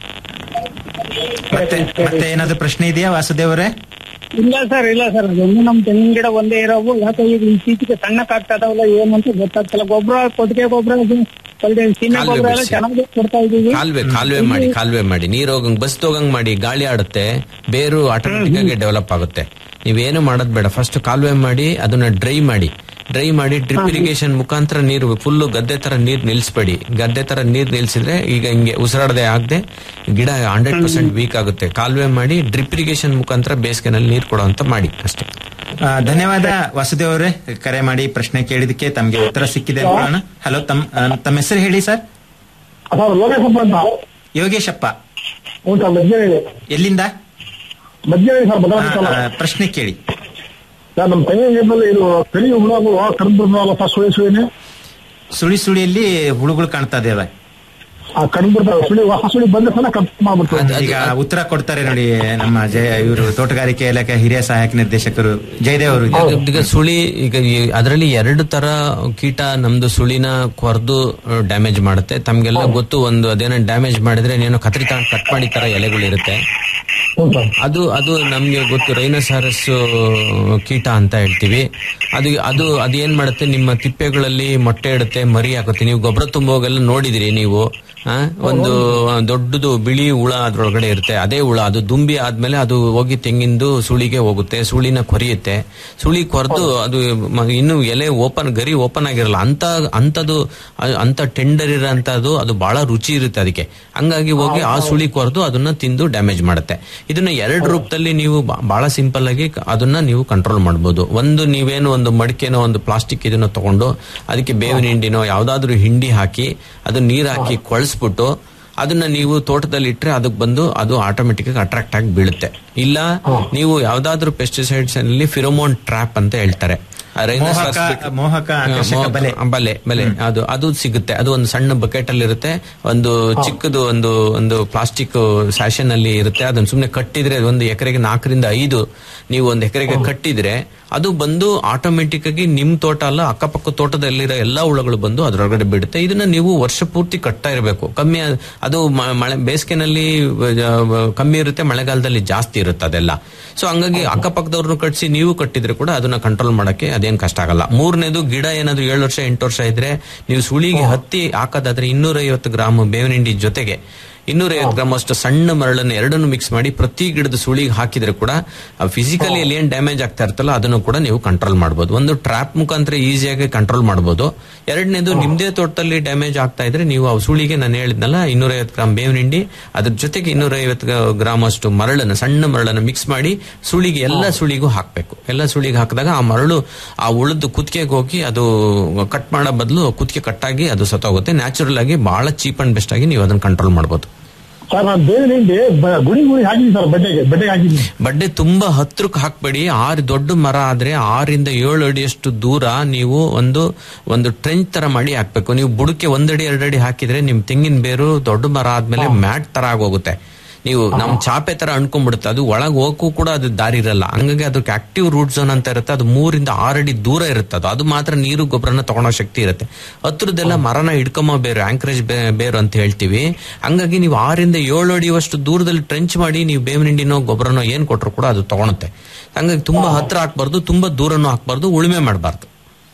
ಮತ್ತೆ ಮತ್ತೆ ಏನಾದ್ರು ಪ್ರಶ್ನೆ ಇದೆಯಾ ವಾಸುದೇವರೇ ಇಲ್ಲ ಸರ್ ಇಲ್ಲ ಸರ್ ಅದೊಂದು ನಮ್ ತೆಂಗಿನ ಗಿಡ ಒಂದೇ ಇರೋವು ಯಾಕೆ ಈಗ ಇತ್ತೀಚೆಗೆ ಸಣ್ಣಕ್ಕಾಗ್ತದವಲ್ಲ ಏನು ಅಂತ ಗೊತ್ತಾಗ್ತಿಲ್ಲ ಗೊಬ್ಬರ ಕೊಟ್ಟಿಗೆ ಗೊಬ್ಬರ ಅದು ಒಳ್ಳೆ ಸೀಮೆ ಕಾಲುವೆ ಗೊಬ್ಬರ ಎಲ್ಲ ಬಿಡ್ಸಿ. ಚೆನ್ನಾಗಿ ಕೊಡ್ತಾ ಇದೀವಿ ಕಾಲುವೆ ಕಾಲುವೆ ಮಾಡಿ ಕಾಲುವೆ ಮಾಡಿ ನೀರು ಹೋಗಂಗ್ ಬಸ್ ಹೋಗಂಗ್ ಮಾಡಿ ಗಾಳಿ ಆಡುತ್ತೆ ಬೇರು ಆಟೋಮೆಟಿಕ್ ಆಗಿ ಡೆವಲಪ್ ಆಗುತ್ತೆ ನೀವೇನು ಮಾಡೋದ್ ಬೇಡ ಫಸ್ಟ್ ಕಾಲುವೆ ಮಾಡಿ ಅದನ್ನ ಡ್ರೈ ಮಾಡಿ ಡ್ರೈ ಮಾಡಿ ಡ್ರಿಪ್ ಇರಿಗೇಷನ್ ಮುಖಾಂತರ ನೀರು ಫುಲ್ ಗದ್ದೆ ತರ ನೀರ್ ನಿಲ್ಸ್ಬೇಡಿ ಗದ್ದೆ ತರ ನೀರ್ ನಿಲ್ಸಿದ್ರೆ ಈಗ ಹಿಂಗೆ ಉಸಿರಾಡದೆ ಆಗದೆ ಗಿಡ ಹಂಡ್ರೆಡ್ ಪರ್ಸೆಂಟ್ ವೀಕ್ ಆಗುತ್ತೆ ಕಾಲುವೆ ಮಾಡಿ ಡ್ರಿಪ್ ಇರಿಗೇಷನ್ ಮುಖಾಂತರ ಬೇಸಿಗೆನಲ್ಲಿ ನೀರು ಕೊಡುವಂತ ಮಾಡಿ ಅಷ್ಟೇ ಆ, ಧನ್ಯವಾದ ವಾಸುದೇವ್ ಅವರೇ ಕರೆ ಮಾಡಿ ಪ್ರಶ್ನೆ ಕೇಳಿದಕ್ಕೆ ತಮಗೆ ಉತ್ತರ ಸಿಕ್ಕಿದೆ ಅನ್ಕೊಳ್ಳೋಣ ಹಲೋ ತಮ್ಮ ಆ, ತಮ್ಮ ಹೆಸರು ಹೇಳಿ ಸರ್ ಸರ್ ಲೋಕೇಶಪ್ಪ ಅಂತ ಯೋಗೇಶಪ್ಪ ಹ್ಞೂ ಸರ್ ಮಧ್ಯಾಹ್ನ ಎಲ್ಲಿಂದ ಮಧ್ಯಾಹ್ನ ಸರ್ ಭದ್ರಾವತಿ ಆ, ತಾಲೂಕು. ಆ, ಪ್ರಶ್ನೆ ಕೇಳಿ ಸರ್ ನಮ್ಮ ತೆಂಗಿನ ಗಿಡದಲ್ಲಿ ಇದು ಕರಿ ಹುಳಗಳು ಕರೆದು ಸರ್ ಸುಳಿ ಸುಳಿನೇ ಸುಳಿ ಸುಳಿಯಲ್ಲಿ ಹುಳುಗಳು ಕಾಣ್ತಾ ಇದಾವೆ ಕಂಡ್ಬಿಡ್ತಾವೆ ಸುಳಿ ಹೊಸ ಸುಳಿ ಬಂದ್ರೆ ಸಲ ಕಟ್ ಮಾಡ್ಬಿಡ್ತಾರೆ ಈಗ ಉತ್ತರ ಕೊಡ್ತಾರೆ ನೋಡಿ ನಮ್ಮ ಜಯ ಇವರು ತೋಟಗಾರಿಕೆ ಇಲಾಖೆ ಹಿರಿಯ ಸಹಾಯಕ ನಿರ್ದೇಶಕರು ಜಯದೇವ್ ಅವರು ಅದು ಈಗ ಸುಳಿ ಈಗ ಅದರಲ್ಲಿ ಎರಡು ತರ ಕೀಟ ನಮ್ದು ಸುಳಿನ ಕೊರ್ದು ಡ್ಯಾಮೇಜ್ ಮಾಡುತ್ತೆ ತಮ್ಗೆಲ್ಲ ಗೊತ್ತು ಒಂದು ಅದೇನೋ ಡ್ಯಾಮೇಜ್ ಮಾಡಿದ್ರೆ ಏನೋ ಕತ್ರಿ ತಗೊಂಡ್ ಕಟ್ ಮಾಡಿ ತರ ಎಲೆಗಳಿರುತ್ತೆ ಅದು ಅದು ನಮ್ಗೆ ಗೊತ್ತು ರೈನೋಸಾರಸ್ ಕೀಟ ಅಂತ ಹೇಳ್ತೀವಿ ಅದು ಅದು ಅದು ಏನ್ ಮಾಡುತ್ತೆ ನಿಮ್ಮ ತಿಪ್ಪೆಗಳಲ್ಲಿ ಮೊಟ್ಟೆ ಇಡುತ್ತೆ ಮರಿ ಹಾಕುತ್ತೆ ನೀವು ಗೊಬ್ಬರ ತುಂಬೋಗೆಲ್ಲ ನೋಡಿದಿರಿ ನೀವು ಆ, ಒಂದು ದೊಡ್ಡದು ಬಿಳಿ ಹುಳ ಅದ್ರೊಳಗಡೆ ಇರುತ್ತೆ ಅದೇ ಹುಳ ಅದು ದುಂಬಿ ಆದ್ಮೇಲೆ ಅದು ಹೋಗಿ ತೆಂಗಿಂದು ಸುಳಿಗೆ ಹೋಗುತ್ತೆ ಸುಳಿನ ಕೊರಿಯುತ್ತೆ ಸುಳಿ ಕೊರೆದು ಅದು ಮ- ಇನ್ನು ಎಲೆ ಓಪನ್ ಗರಿ ಓಪನ್ ಆಗಿರಲ್ಲ ಅಂತ ಅಂತದು ಅ- ಅಂತ ಟೆಂಡರ್ ಇರೋಂಥದ್ದು ಅದು ಬಹಳ ರುಚಿ ಇರುತ್ತೆ ಅದಕ್ಕೆ ಹಂಗಾಗಿ ಹೋಗಿ ಆ ಸುಳಿ ಕೊರೆದು ಅದನ್ನ ತಿಂದು ಡ್ಯಾಮೇಜ್ ಮಾಡುತ್ತೆ ಇದನ್ನ ಎರಡು ರೂಪದಲ್ಲಿ ನೀವು ಬ- ಬಹಳ ಸಿಂಪಲ್ ಆಗಿ ಕ- ಅದನ್ನ ನೀವು ಕಂಟ್ರೋಲ್ ಮಾಡಬಹುದು ಒಂದು ನೀವೇನು ಒಂದು ಮಡಿಕೆನೋ ಒಂದು ಪ್ಲಾಸ್ಟಿಕ್ ಇದನ್ನ ತಗೊಂಡು ಅದಕ್ಕೆ ಬೇವಿನ ಹಿಂಡಿನೋ ಯಾವ್ದಾದ್ರು ಹಿಂಡಿ ಹಾಕಿ ಅದು ನೀರ್ ಹಾಕಿ ಕೊಳಸ್ಬಿಟ್ಟು ಅದನ್ನ ನೀವು ತೋಟದಲ್ಲಿ ಇಟ್ರೆ ಅದಕ್ಕೆ ಬಂದು ಅದು ಆಟೋಮೆಟಿಕ್ ಆಗಿ ಅಟ್ರಾಕ್ಟ್ ಆಗಿ ಬೀಳುತ್ತೆ ಇಲ್ಲ ನೀವು ಯಾವ್ದಾದ್ರು ಪೆಸ್ಟಿಸೈಡ್ಸ್ ಅಲ್ಲಿ ಫಿರೋಮೋನ್ ಟ್ರಾಪ್ ಅಂತ ಹೇಳ್ತಾರೆ ಆ rhinoceros ಮೋಹಕ ಬಿಟ್ಟು- ಮೋಹಕ ಆಕರ್ಷಕ ಮೋಹಕ- ಬಲೆ ಬಲೆ ಬಲೆ ಅದು ಅದು ಸಿಗುತ್ತೆ ಅದು ಒಂದು ಸಣ್ಣ ಬಕೆಟ್ ಅಲ್ಲಿ ಇರುತ್ತೆ ಒಂದು ಚಿಕ್ಕದು ಒಂದು ಒಂದು ಪ್ಲಾಸ್ಟಿಕ್ ಸ್ಯಾಷನ್ ಅಲ್ಲಿ ಇರುತ್ತೆ ಅದನ್ನ ಸುಮ್ನೆ ಕಟ್ಟಿದ್ರೆ ಒಂದು ಎಕರೆಗೆ ನಾಲ್ಕರಿಂದ ಐದು ನೀವು ಒಂದು ಎಕರೆಗೆ ಕಟ್ಟಿದ್ರೆ ಅದು ಬಂದು ಆಟೋಮೆಟಿಕ್ ಆಗಿ ನಿಮ್ ತೋಟ ಅಲ್ಲ ಅಕ್ಕಪಕ್ಕ ತೋಟದಲ್ಲಿರೋ ಎಲ್ಲಾ ಹುಳಗಳು ಬಂದು ಅದ್ರೊಳಗಡೆ ಬಿಡುತ್ತೆ ಇದನ್ನ ನೀವು ವರ್ಷ ಪೂರ್ತಿ ಕಟ್ತಾ ಇರಬೇಕು ಕಮ್ಮಿ ಆ- ಅದು ಮ- ಮಳೆ ಬೇಸಿಗೆನಲ್ಲಿ ಕಮ್ಮಿ ಇರುತ್ತೆ ಮಳೆಗಾಲದಲ್ಲಿ ಜಾಸ್ತಿ ಇರುತ್ತೆ ಅದೆಲ್ಲ ಸೊ ಹಂಗಾಗಿ ಅಕ್ಕಪಕ್ಕದವ್ರನ್ನ ಕಟ್ಸಿ ನೀವು ಕಟ್ಟಿದ್ರೆ ಕೂಡ ಅದನ್ನ ಕಂಟ್ರೋಲ್ ಮಾಡಕ್ಕೆ ಅದೇನ್ ಕಷ್ಟ ಆಗಲ್ಲ ಮೂರನೇದು ಗಿಡ ಏನಾದ್ರು ಏಳು ವರ್ಷ ಎಂಟು ವರ್ಷ ಇದ್ರೆ ನೀವು ಸುಳಿಗೆ ಹತ್ತಿ ಹಾಕೋದಾದ್ರೆ ಇನ್ನೂರೈವತ್ತು ಗ್ರಾಮ್ ಬೇವಿನ ಹಿಂಡಿ ಜೊತೆಗೆ ಇನ್ನೂರೈವತ್ತು ಗ್ರಾಮ್ ಅಷ್ಟು ಸಣ್ಣ ಮರಳನ್ನು ಎರಡನ್ನು ಮಿಕ್ಸ್ ಮಾಡಿ ಪ್ರತಿ ಗಿಡದ ಸುಳಿಗೆ ಹಾಕಿದ್ರೆ ಕೂಡ ಫಿಸಿಕಲಿ ಅಲ್ಲಿ ಏನ್ ಡ್ಯಾಮೇಜ್ ಆಗ್ತಾ ಇರ್ತಲ್ಲ ಅದನ್ನು ಕೂಡ ನೀವು ಕಂಟ್ರೋಲ್ ಮಾಡಬಹುದು ಒಂದು ಟ್ರಾಪ್ ಮುಖಾಂತರ ಈಸಿಯಾಗಿ ಕಂಟ್ರೋಲ್ ಮಾಡಬಹುದು ಎರಡನೇದು ನಿಮ್ದೇ ತೋಟದಲ್ಲಿ ಡ್ಯಾಮೇಜ್ ಆಗ್ತಾ ಇದ್ರೆ ನೀವು ಆ ಸುಳಿಗೆ ನಾನು ಹೇಳಿದ್ನಲ್ಲ ಇನ್ನೂರೈವತ್ತು ಗ್ರಾಮ್ ಬೇವಿನ ಹಿಂಡಿ ಅದ್ರ ಜೊತೆಗೆ ಇನ್ನೂರೈವತ್ತು ಗ್ರಾಮ್ ಅಷ್ಟು ಮರಳನ್ನು ಸಣ್ಣ ಮರಳನ್ನು ಮಿಕ್ಸ್ ಮಾಡಿ ಸುಳಿಗೆ ಎಲ್ಲ ಸುಳಿಗೂ ಹಾಕಬೇಕು ಎಲ್ಲ ಸುಳಿಗೆ ಹಾಕಿದಾಗ ಆ ಮರಳು ಆ ಉಳಿದು ಕುತ್ತಿಗೆಗೆ ಹೋಗಿ ಅದು ಕಟ್ ಮಾಡೋ ಬದಲು ಕುತ್ತಿಗೆ ಕಟ್ಟಾಗಿ ಅದು ಸತ್ತೋಗುತ್ತೆ ನ್ಯಾಚುರಲ್ ಆಗಿ ಬಹಳ ಚೀಪ್ ಅಂಡ್ ಬೆಸ್ಟ್ ಆಗಿ ನೀವು ಅದನ್ನ ಕಂಟ್ರೋಲ್ ಮಾಡಬಹುದು ಸರ್ ನಾನು ಬೇವಿನ ಹಿಂಡಿ ಬ- ಗುಡಿ ಗುಡಿ ಹಾಕಿದ್ದೀನಿ ಸರ್ ಬಡ್ಡೆಗೆ ಬಡ್ಡೆಗೆ ಹಾಕಿದ್ದೀನಿ ಬಡ್ಡೆ ತುಂಬಾ ಹತ್ರಕ್ಕೆ ಹಾಕ್ಬೇಡಿ ಆರು ದೊಡ್ಡ ಮರ ಆದ್ರೆ ಆರಿಂದ ಏಳು ಅಡಿಯಷ್ಟು ದೂರ ನೀವು ಒಂದು ಒಂದು ಟ್ರೆಂಚ್ ತರ ಮಾಡಿ ಹಾಕ್ಬೇಕು ನೀವು ಬುಡಕ್ಕೆ ಒಂದಡಿ ಎರಡಡಿ ಹಾಕಿದ್ರೆ ನಿಮ್ ತೆಂಗಿನ ಬೇರು ದೊಡ್ಡ ಮರ ಆದ್ಮೇಲೆ ಮ್ಯಾಟ್ ತರ ಆಗೋಗುತ್ತೆ ನೀವು ನಮ್ ಚಾಪೆ ತರ ಅಣ್ಕೊಂಡ್ಬಿಡುತ್ತೆ ಅದು ಒಳಗ್ ಹೋಗಕ್ಕೂ ಕೂಡ ಅದು ದಾರಿ ಇರಲ್ಲ ಹಂಗಾಗಿ ಅದಕ್ಕೆ ಆಕ್ಟಿವ್ ರೂಟ್ ಝೋನ್ ಅಂತ ಇರುತ್ತೆ ಅದು ಮೂರಿಂದ ಆರು ಅಡಿ ದೂರ ಇರುತ್ತೆ ಅದು ಅದು ಮಾತ್ರ ನೀರು ಗೊಬ್ಬರನ ತಗೊಳೋ ಶಕ್ತಿ ಇರುತ್ತೆ ಹತ್ರದೆಲ್ಲ ಮರನ ಹಿಡ್ಕೊಂಬ ಬೇರು ಆಂಕರೇಜ್ ಬೇರು ಅಂತ ಹೇಳ್ತೀವಿ ಹಂಗಾಗಿ ನೀವು ಆರಿಂದ ಏಳು ಅಡಿಯಷ್ಟು ದೂರದಲ್ಲಿ ಟ್ರೆಂಚ್ ಮಾಡಿ ನೀವು ಬೇವಿನ ಹಿಂಡಿನೋ ಗೊಬ್ಬರನೋ ಏನ್ ಕೊಟ್ರು ಕೂಡ ಅದು ತಗೊಳುತ್ತೆ ಹಂಗಾಗಿ ತುಂಬಾ ಹತ್ರ ಹಾಕ್ಬಾರ್ದು ತುಂಬಾ ದೂರನೂ ಹಾಕ್ಬಾರ್ದು ಉಳುಮೆ ಮಾಡಬಾರ್ದು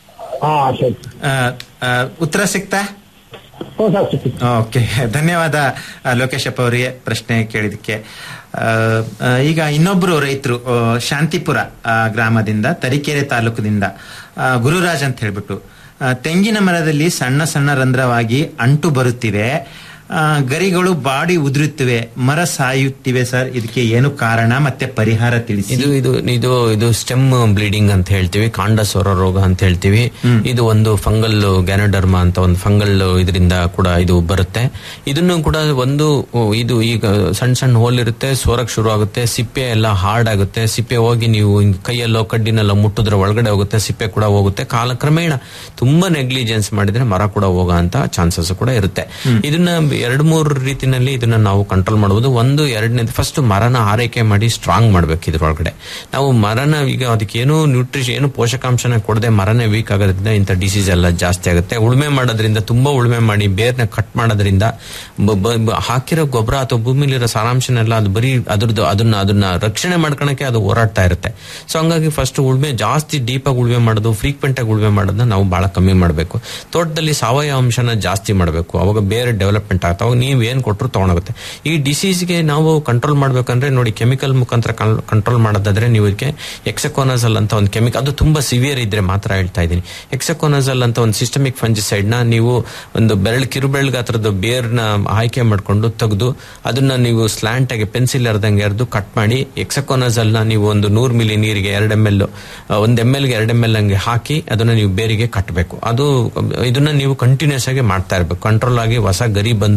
ಹಾ ಸರಿ ಆ, ಆ, ಉತ್ತರ ಸಿಕ್ತಾ ಹ್ಞೂ ಸರ್ ಸಿಕ್ಕಿತ್ತು ಓಕೆ ಧನ್ಯವಾದ ಆ, ಲೋಕೇಶಪ್ಪ ಅವರಿಗೆ ಪ್ರಶ್ನೆ ಕೇಳಿದಕ್ಕೆ ಆ, ಆ, ಈಗ ಇನ್ನೊಬ್ರು ರೈತರು ಆ, ಶಾಂತಿಪುರ ಆ, ಗ್ರಾಮದಿಂದ ತರೀಕೆರೆ ತಾಲೂಕದಿಂದ ಆ, ಗುರುರಾಜ್ ಅಂತ ಹೇಳ್ಬಿಟ್ಟು ಆ, ತೆಂಗಿನ ಮರದಲ್ಲಿ ಸಣ್ಣ ಸಣ್ಣ ರಂಧ್ರವಾಗಿ ಅಂಟು ಬರುತ್ತಿವೆ ಆ, ಗರಿಗಳು ಬಾಡಿ ಉದುರುತ್ತಿವೆ ಮರ ಸಾಯುತ್ತಿವೆ ಸರ್ ಇದಕ್ಕೆ ಏನು ಕಾರಣ ಮತ್ತೆ ಪರಿಹಾರ ತಿಳಿಸಿ ಇದು ಇದು ಇದು ಇದು ಸ್ಟೆಮ್ ಬ್ಲೀಡಿಂಗ್ ಅಂತ ಹೇಳ್ತೀವಿ ಕಾಂಡ ಸೊರ ರೋಗ ಅಂತ ಹೇಳ್ತೀವಿ ಇದು ಒಂದು ಫಂಗಲ್ ಗ್ಯಾನೋಡರ್ಮ ಅಂತ ಒಂದು ಫಂಗಲ್ ಇದರಿಂದ ಕೂಡ ಇದು ಬರುತ್ತೆ ಇದನ್ನು ಕೂಡ ಒಂದು ಓ, ಇದು ಈಗ ಸಣ್ಣ ಸಣ್ಣ ಹೋಲ್ ಇರುತ್ತೆ ಸೋರಕ್ ಶುರು ಆಗುತ್ತೆ ಸಿಪ್ಪೆ ಎಲ್ಲ ಹಾರ್ಡ್ ಆಗುತ್ತೆ ಸಿಪ್ಪೆ ಹೋಗಿ ನೀವು ಹಿಂಗ್ ಕೈಯಲ್ಲೋ ಕಡ್ಡಿನೆಲ್ಲ ಮುಟ್ಟಿದ್ರೆ ಒಳಗಡೆ ಹೋಗುತ್ತೆ ಸಿಪ್ಪೆ ಕೂಡ ಹೋಗುತ್ತೆ ಕಾಲಕ್ರಮೇಣ ತುಂಬಾ ನೆಗ್ಲಿಜೆನ್ಸ್ ಮಾಡಿದ್ರೆ ಮರ ಕೂಡ ಹೋಗೋ ಅಂತ ಚಾನ್ಸಸ್ ಕೂಡ ಇರುತ್ತೆ ಇದನ್ನ ಎರಡು ಮೂರು ರೀತಿನಲ್ಲಿ ಇದನ್ನ ನಾವು ಕಂಟ್ರೋಲ್ ಮಾಡಬಹುದು ಒಂದು ಎರಡನೇದು ಫಸ್ಟ್ ಮರನ ಆರೈಕೆ ಮಾಡಿ ಸ್ಟ್ರಾಂಗ್ ಮಾಡ್ಬೇಕು ಇದ್ರೊಳಗಡೆ ನಾವು ಮರನ ಈಗ ಅದಕ್ಕೆ ಏನು ನ್ಯೂಟ್ರಿಷನ್ ಏನು ಪೋಷಕಾಂಶನ ಕೊಡದೆ ಮರನೇ ವೀಕ್ ಆಗೋದ್ರಿಂದ ಇಂಥ ಡಿಸೀಸ್ ಎಲ್ಲ ಜಾಸ್ತಿ ಆಗುತ್ತೆ ಉಳುಮೆ ಮಾಡೋದ್ರಿಂದ ತುಂಬಾ ಉಳುಮೆ ಮಾಡಿ ಬೇರ್ನ ಕಟ್ ಮಾಡೋದ್ರಿಂದ ಬ- ಬ- ಬ- ಹಾಕಿರೋ ಗೊಬ್ಬರ ಅಥವಾ ಭೂಮಿಲಿರೋ ಸಾರಾಂಶನೆಲ್ಲ ಅದು ಬರೀ ಅದ್ರದ್ದು ಅದನ್ನ ಅದನ್ನ ರಕ್ಷಣೆ ಮಾಡ್ಕೊಳಕ್ಕೆ ಅದು ಹೋರಾಡ್ತಾ ಇರುತ್ತೆ ಸೊ ಹಂಗಾಗಿ ಫಸ್ಟ್ ಉಳುಮೆ ಜಾಸ್ತಿ ಡೀಪ್ ಆಗಿ ಉಳುಮೆ ಮಾಡೋದು ಫ್ರೀಕ್ವೆಂಟ್ ಆಗಿ ಉಳುಮೆ ಮಾಡೋದನ್ನ ನಾವು ಬಹಳ ಕಮ್ಮಿ ಮಾಡಬೇಕು ತೋಟದಲ್ಲಿ ಸಾವಯವ ಅಂಶನ ಜಾಸ್ತಿ ಮಾಡಬೇಕು ಅವಾಗ ಬೇರೆ ಡೆವಲಪ್ಮೆಂಟ್ ಆಗ್ತಾ ಅವಾಗ ನೀವು ಏನ್ ಕೊಟ್ಟರು ತಗೊಂಡೋಗುತ್ತೆ ಈ ಡಿಸೀಸ್ಗೆ ನಾವು ಕಂಟ್ರೋಲ್ ಮಾಡ್ಬೇಕಂದ್ರೆ ನೋಡಿ ಕೆಮಿಕಲ್ ಮುಖಾಂತರ ಕಂಟ್ರೋಲ್ ಮಾಡೋದಾದ್ರೆ ನೀವು ಇದಕ್ಕೆ ಎಕ್ಸಕೋನಜಲ್ ಅಂತ ಒಂದು ಕೆಮಿಕಲ್ ಅದು ತುಂಬಾ ಸಿವಿಯರ್ ಇದ್ರೆ ಮಾತ್ರ ಹೇಳ್ತಾ ಇದ್ದೀನಿ ಎಕ್ಸಕೋನಜಲ್ ಅಂತ ಒಂದು ಸಿಸ್ಟಮಿಕ್ ಫಂಜಿಸೈಡ್ ನ ನೀವು ಒಂದು ಬೆರಳು ಕಿರುಬೆರಳು ಗಾತ್ರದ ಬೇರ್ನ ಆಯ್ಕೆ ಮಾಡ್ಕೊಂಡು ತೆಗೆದು ಅದನ್ನ ನೀವು ಸ್ಲಾಂಟ್ ಆಗಿ ಪೆನ್ಸಿಲ್ ಎರ್ದಂಗೆ ಎರೆದು ಕಟ್ ಮಾಡಿ ಎಕ್ಸಕೋನಜಲ್ ನ ನೀವು ಒಂದು ನೂರು ಮಿಲಿ ನೀರಿಗೆ ಎರಡು ಎಮ್ ಎಲ್ ಒಂದು ಎಮ್ ಎಲ್ಗೆ ಎರಡು ಎಮ್ ಎಲ್ ಹಂಗೆ ಹಾಕಿ ಅದನ್ನ ನೀವು ಬೇರಿಗೆ ಕಟ್ಟಬೇಕು ಅದು ಇದನ್ನ ನೀವು ಕಂಟಿನ್ಯೂಸ್ ಆಗಿ ಮಾಡ್ತಾ ಇರಬೇಕು ಕಂಟ್ರೋಲ್ ಆಗಿ ಹೊಸ ಗರಿ ಬಂದು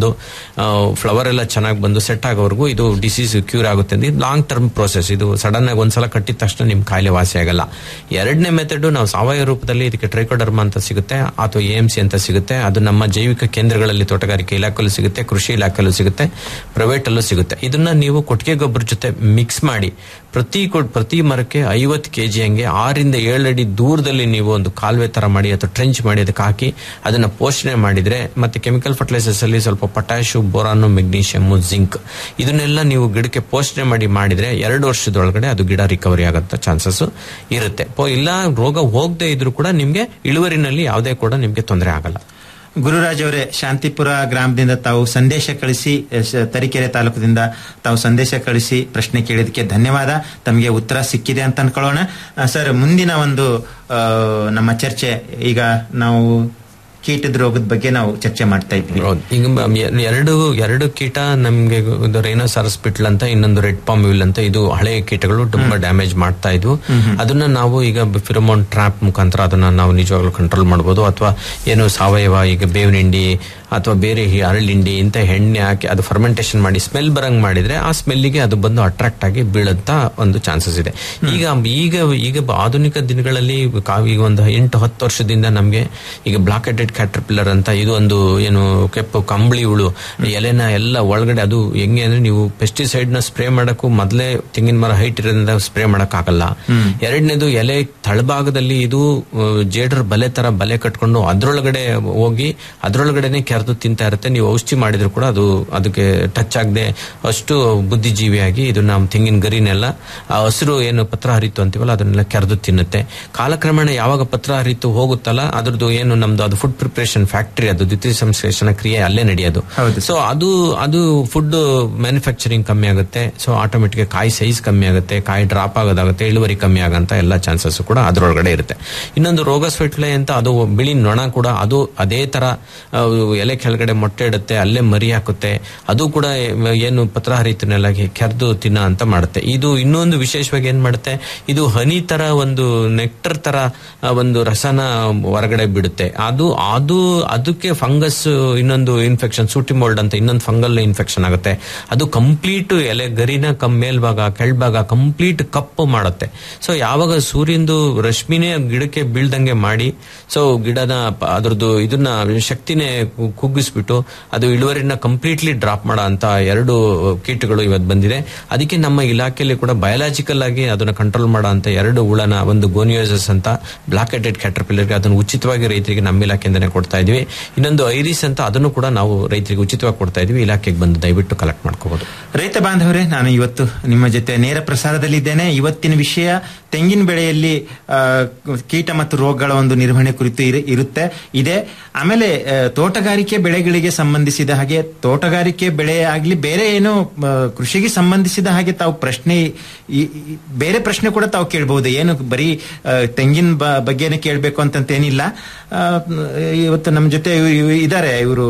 ಬಂದು ಫ್ಲವರ್ ಎಲ್ಲ ಚೆನ್ನಾಗಿ ಬಂದು ಸೆಟ್ ಆಗೋವರೆಗೂ ಇದು ಡಿಸೀಸ್ ಕ್ಯೂರ್ ಆಗುತ್ತೆ ಅಂದ್ರೆ ಲಾಂಗ್ ಟರ್ಮ್ ಪ್ರೋಸೆಸ್ ಇದು ಸಡನ್ ಆಗಿ ಒಂದ್ಸಲ ಕಟ್ಟಿದ ತಕ್ಷಣ ನಿಮ್ ಕಾಯಿಲೆ ವಾಸಿ ಆಗಲ್ಲ ಎರಡನೇ ಮೆಥಡ್ ನಾವು ಸಾವಯವ ರೂಪದಲ್ಲಿ ಇದಕ್ಕೆ ಟ್ರೈಕೋಡರ್ಮ ಅಂತ ಸಿಗುತ್ತೆ ಅಥವಾ ಎ ಎಂ ಸಿ ಅಂತ ಸಿಗುತ್ತೆ ಅದು ನಮ್ಮ ಜೈವಿಕ ಕೇಂದ್ರಗಳಲ್ಲಿ ತೋಟಗಾರಿಕೆ ಇಲಾಖೆಯಲ್ಲೂ ಸಿಗುತ್ತೆ ಕೃಷಿ ಇಲಾಖೆಯಲ್ಲೂ ಸಿಗುತ್ತೆ ಪ್ರೈವೇಟ್ ಅಲ್ಲೂ ಸಿಗುತ್ತೆ ಇದನ್ನ ನೀವು ಕೊಟ್ಟಿಗೆ ಗೊಬ್ಬರ ಜೊತೆ ಮಿಕ್ಸ್ ಮಾಡಿ ಪ್ರತಿ ಕೊ- ಪ್ರತಿ ಮರಕ್ಕೆ ಐವತ್ತು ಕೆಜಿ ಹಂಗೆ ಆರಿಂದ ಏಳು ಅಡಿ ದೂರದಲ್ಲಿ ನೀವು ಒಂದು ಕಾಲುವೆ ತರ ಮಾಡಿ ಅಥವಾ ಟ್ರೆಂಚ್ ಮಾಡಿ ಅದಕ್ಕೆ ಹಾಕಿ ಅದನ್ನ ಪೋಷಣೆ ಮಾಡಿದ್ರೆ ಮತ್ತೆ ಕೆಮಿಕಲ್ ಫರ್ಟಿಲೈಸರ್ಸ್ ಅಲ್ಲಿ ಸ್ವಲ್ಪ ಪೊಟ್ಯಾಶು ಬೋರಾನು ಮೆಗ್ನೀಷಿಯಮ್ ಜಿಂಕ್ ಇದನ್ನೆಲ್ಲ ನೀವು ಗಿಡಕ್ಕೆ ಪೋಷಣೆ ಮಾಡಿ ಮಾಡಿದ್ರೆ ಎರಡು ವರ್ಷದೊಳಗಡೆ ಅದು ಗಿಡ ರಿಕವರಿ ಆಗಂತ ಚಾನ್ಸಸ್ ಇರುತ್ತೆ ಪೋ- ಇಲ್ಲ ರೋಗ ಹೋಗದೆ ಇದ್ರೂ ಕೂಡ ನಿಮ್ಗೆ ಇಳುವರಿನಲ್ಲಿ ಯಾವುದೇ ಕೂಡ ನಿಮ್ಗೆ ತೊಂದರೆ ಆಗಲ್ಲ ಗುರುರಾಜ್ ಅವರೇ ಶಾಂತಿಪುರ ಗ್ರಾಮದಿಂದ ತಾವು ಸಂದೇಶ ಕಳಿಸಿ ಅಹ್, ಶ- ತರೀಕೆರೆ ತಾಲೂಕದಿಂದ ತಾವು ಸಂದೇಶ ಕಳಿಸಿ ಪ್ರಶ್ನೆ ಕೇಳಿದಕ್ಕೆ ಧನ್ಯವಾದ ತಮಗೆ ಉತ್ತರ ಸಿಕ್ಕಿದೆ ಅಂತ ಅನ್ಕೊಳ್ಳೋಣ ಅಹ್, ಸರ್ ಮುಂದಿನ ಒಂದು ಅಹ್, ನಮ್ಮ ಚರ್ಚೆ ಈಗ ನಾವು ಕೀಟದ ರೋಗದ ಬಗ್ಗೆ ನಾವು ಚರ್ಚೆ ಮಾಡ್ತಾ ಇದ್ವಿ ಈಗ ಮ- ಎ- ಎರಡು ಎರಡು ಕೀಟ ನಮ್ಗೆ ರೈನೋಸಾರಸ್ ಪಿಟ್ಲ್ ಅಂತ ಇನ್ನೊಂದು ರೆಡ್ ಪಾಮ್ ವಿಲ್ ಅಂತ ಇದು ಹಳೆಯ ಕೀಟಗಳು ತುಂಬಾ ಡ್ಯಾಮೇಜ್ ಮಾಡ್ತಾ ಇದ್ವು ಅದನ್ನ ನಾವು ಈಗ ಫಿರಮೋನ್ ಟ್ರಾಪ್ ಮುಖಾಂತರ ಅದನ್ನ ನಾವು ನಿಜವಾಗ್ಲೂ ಕಂಟ್ರೋಲ್ ಮಾಡಬಹುದು ಅಥವಾ ಏನು ಸಾವಯವ ಈಗ ಬೇವಿನ ಹಿಂಡಿ ಅಥವಾ ಬೇರೆ ಹಿ- ಹರಳಿಂಡಿ ಇಂತ ಎಣ್ಣೆ ಹಾಕಿ ಅದು ಫರ್ಮೆಂಟೇಶನ್ ಮಾಡಿ ಸ್ಮೆಲ್ ಬರಂಗ್ ಮಾಡಿದ್ರೆ ಆ ಸ್ಮೆಲ್ಗೆ ಅದು ಬಂದು ಅಟ್ರಾಕ್ಟ್ ಆಗಿ ಬೀಳಂತ ಒಂದು ಚಾನ್ಸಸ್ ಇದೆ ಈಗ ಈಗ ಈಗ ಬ- ಆಧುನಿಕ ದಿನಗಳಲ್ಲಿ ಕಾ- ಈಗ ಒಂದು ಎಂಟು ಹತ್ತು ವರ್ಷದಿಂದ ನಮ್ಗೆ ಈಗ ಬ್ಲಾಕ್ ಹೆಡೆಡ್ ಕ್ಯಾಟರ್ಪಿಲ್ಲರ್ ಅಂತ ಇದು ಒಂದು ಏನು ಕೆಂಪು ಕಂಬಳಿ ಹುಳು ಎಲೆನ ಎಲ್ಲ ಒಳಗಡೆ ಅದು ಹೆಂಗೆ ಅಂದ್ರೆ ನೀವು ಪೆಸ್ಟಿಸೈಡ್ ನ ಸ್ಪ್ರೇ ಮಾಡಕ್ಕೂ ಮೊದಲೇ ತೆಂಗಿನ ಮರ ಹೈಟ್ ಇರೋದ್ರಿಂದ ಸ್ಪ್ರೇ ಮಾಡಕ್ ಆಗಲ್ಲ ಎರಡನೇದು ಎಲೆ ತಳಭಾಗದಲ್ಲಿ ಇದು ಆ, ಜೇಡರ್ ಬಲೆ ತರ ಬಲೆ ಕಟ್ಕೊಂಡು ಅದ್ರೊಳಗಡೆ ಹೋಗಿ ಅದ್ರೊಳಗಡೆನೆ ಕೆರೆದು ತಿಂತಾ ಇರುತ್ತೆ ನೀವು ಔಷಧಿ ಮಾಡಿದ್ರು ಕೂಡ ಅದು ಅದಕ್ಕೆ ಟಚ್ ಆಗದೆ ಅಷ್ಟು ಬುದ್ಧಿಜೀವಿಯಾಗಿ ಇದು ನಮ್ಮ ತೆಂಗಿನ ಗರಿನೆಲ್ಲ ಆ ಹಸಿರು ಏನು ಪತ್ರ ಹರಿತು ಅಂತೀವಲ್ಲ ಅದನ್ನೆಲ್ಲ ಕೆರೆದು ತಿನ್ನುತ್ತೆ ಕಾಲಕ್ರಮೇಣ ಯಾವಾಗ ಪತ್ರ ಹರಿತು ಹೋಗುತ್ತಲ್ಲ ಅದ್ರದ್ದು ಏನು ನಮ್ದು ಅದು ಫುಡ್ ಪ್ರಿಪರೇಷನ್ ಫ್ಯಾಕ್ಟರಿ ಅದು ದ್ವಿತೀಯ ಸಂಶ್ಲೇಷಣ ಕ್ರಿಯೆ ಅಲ್ಲೇ ನಡೆಯೋದು ಸೊ ಅದು ಅದು ಫುಡ್ ಮ್ಯಾನುಫ್ಯಾಕ್ಚರಿಂಗ್ ಕಮ್ಮಿ ಆಗುತ್ತೆ ಸೊ ಆಟೋಮೆಟಿಕ್ ಕಾಯಿ ಸೈಜ್ ಕಮ್ಮಿ ಆಗುತ್ತೆ ಕಾಯಿ ಡ್ರಾಪ್ ಆಗೋದಾಗುತ್ತೆ ಇಳುವರಿ ಕಮ್ಮಿ ಆಗಂತ ಎಲ್ಲ ಚಾನ್ಸಸ್ ಕೂಡ ಅದರೊಳಗಡೆ ಇರುತ್ತೆ ಇನ್ನೊಂದು ರೋಗ ಸ್ವೆಟ್ಲೆ ಅಂತ ಅದು ಬಿಳಿ ನೊಣ ಕೂಡ ಅದು ಅದೇ ತರ ಆ, ಎಲೆ ಕೆಳಗಡೆ ಮೊಟ್ಟೆ ಇಡುತ್ತೆ ಅಲ್ಲೇ ಮರಿ ಹಾಕುತ್ತೆ ಅದು ಕೂಡ ಏನು ಪತ್ರ ಹರಿತನೆಲ್ಲ ಕೆರೆದು ತಿನ್ನ ಅಂತ ಮಾಡುತ್ತೆ ಇದು ಇನ್ನೊಂದು ವಿಶೇಷವಾಗಿ ಏನ್ ಮಾಡುತ್ತೆ ಇದು ಹನಿ ತರ ಒಂದು ನೆಕ್ಟರ್ ತರ ಆ, ಒಂದು ರಸನ ಹೊರಗಡೆ ಬಿಡುತ್ತೆ ಅದು ಅದು ಅದಕ್ಕೆ ಫಂಗಸ್ ಇನ್ನೊಂದು ಇನ್ಫೆಕ್ಷನ್ ಸೂಟಿಮೋಲ್ಡ್ ಅಂತ ಇನ್ನೊಂದು ಫಂಗಲ್ ಇನ್ಫೆಕ್ಷನ್ ಆಗುತ್ತೆ ಅದು ಕಂಪ್ಲೀಟ್ ಎಲೆ ಗರಿನ ಕಮ್ ಮೇಲ್ಭಾಗ ಕೆಳಭಾಗ ಕಂಪ್ಲೀಟ್ ಕಪ್ಪು ಮಾಡುತ್ತೆ ಸೊ ಯಾವಾಗ ಸೂರ್ಯಂದು ರಶ್ಮಿನೇ ಗಿಡಕ್ಕೆ ಬೀಳ್ದಂಗೆ ಮಾಡಿ ಸೊ ಗಿಡನ ಪ- ಅದ್ರದ್ದು ಇದನ್ನ ಶಕ್ತಿನೇ ಕು- ಕುಗ್ಗಿಸ್ಬಿಟ್ಟು ಅದು ಇಳುವರಿನ ಕಂಪ್ಲೀಟ್ಲಿ ಡ್ರಾಪ್ ಮಾಡೋ ಅಂತ ಎರಡು ಕೀಟಗಳು ಇವತ್ತು ಬಂದಿದೆ ಅದಕ್ಕೆ ನಮ್ಮ ಇಲಾಖೆಯಲ್ಲಿ ಕೂಡ ಬಯಾಲಜಿಕಲ್ ಆಗಿ ಅದನ್ನ ಕಂಟ್ರೋಲ್ ಮಾಡೋ ಅಂತ ಎರಡು ಹುಳನ ಒಂದು ಗೋನಿಯೋಸಸ್ ಅಂತ ಬ್ಲಾಕ್ ಹೆಡೆಡ್ ಕ್ಯಾಟರ್ಪಿಲ್ಲರ್ಗೆ ಅದನ್ನು ಉಚಿತವಾಗಿ ರೈತರಿಗೆ ನಮ್ಮ ಇಲಾಖೆಯಿಂದನೇ ಕೊಡ್ತಾ ಇದೀವಿ ಇನ್ನೊಂದು ಐರಿಸ್ ಅಂತ ಅದನ್ನು ಕೂಡ ನಾವು ರೈತರಿಗೆ ಉಚಿತವಾಗಿ ಕೊಡ್ತಾ ಇದೀವಿ ಇಲಾಖೆಗೆ ಬಂದು ದಯವಿಟ್ಟು ಕಲೆಕ್ಟ್ ಮಾಡ್ಕೋಬಹುದು ರೈತ ಬಾಂಧವರೇ ನಾನು ಇವತ್ತು ನಿಮ್ಮ ಜೊತೆ ನೇರ ಪ್ರಸಾರದಲ್ಲಿದ್ದೇನೆ ಇವತ್ತಿನ ವಿಷಯ ತೆಂಗಿನ ಬೆಳೆಯಲ್ಲಿ ಆ, ಕೀಟ ಮತ್ತು ರೋಗಗಳ ಒಂದು ನಿರ್ವಹಣೆ ಕುರಿತು ಇರು- ಇರುತ್ತೆ ಇದೆ ಆಮೇಲೆ ಆ, ತೋಟಗಾರಿಕೆ ಬೆಳೆಗಳಿಗೆ ಸಂಬಂಧಿಸಿದ ಹಾಗೆ ತೋಟಗಾರಿಕೆ ಬೆಳೆ ಆಗ್ಲಿ ಬೇರೆ ಏನೋ ಆ, ಕೃಷಿಗೆ ಸಂಬಂಧಿಸಿದ ಹಾಗೆ ತಾವು ಪ್ರಶ್ನೆ ಈ- ಈ- ಬೇರೆ ಪ್ರಶ್ನೆ ಕೂಡ ತಾವು ಕೇಳಬಹುದು ಏನು ಬರೀ ಆ, ತೆಂಗಿನ ಬ- ಬಗ್ಗೆನೇ ಕೇಳಬೇಕು ಅಂತಂತೇನಿಲ್ಲ ಆ, ಇವತ್ತು ನಮ್ಮ ಜೊತೆ ಇದ್ದಾರೆ ಇವರು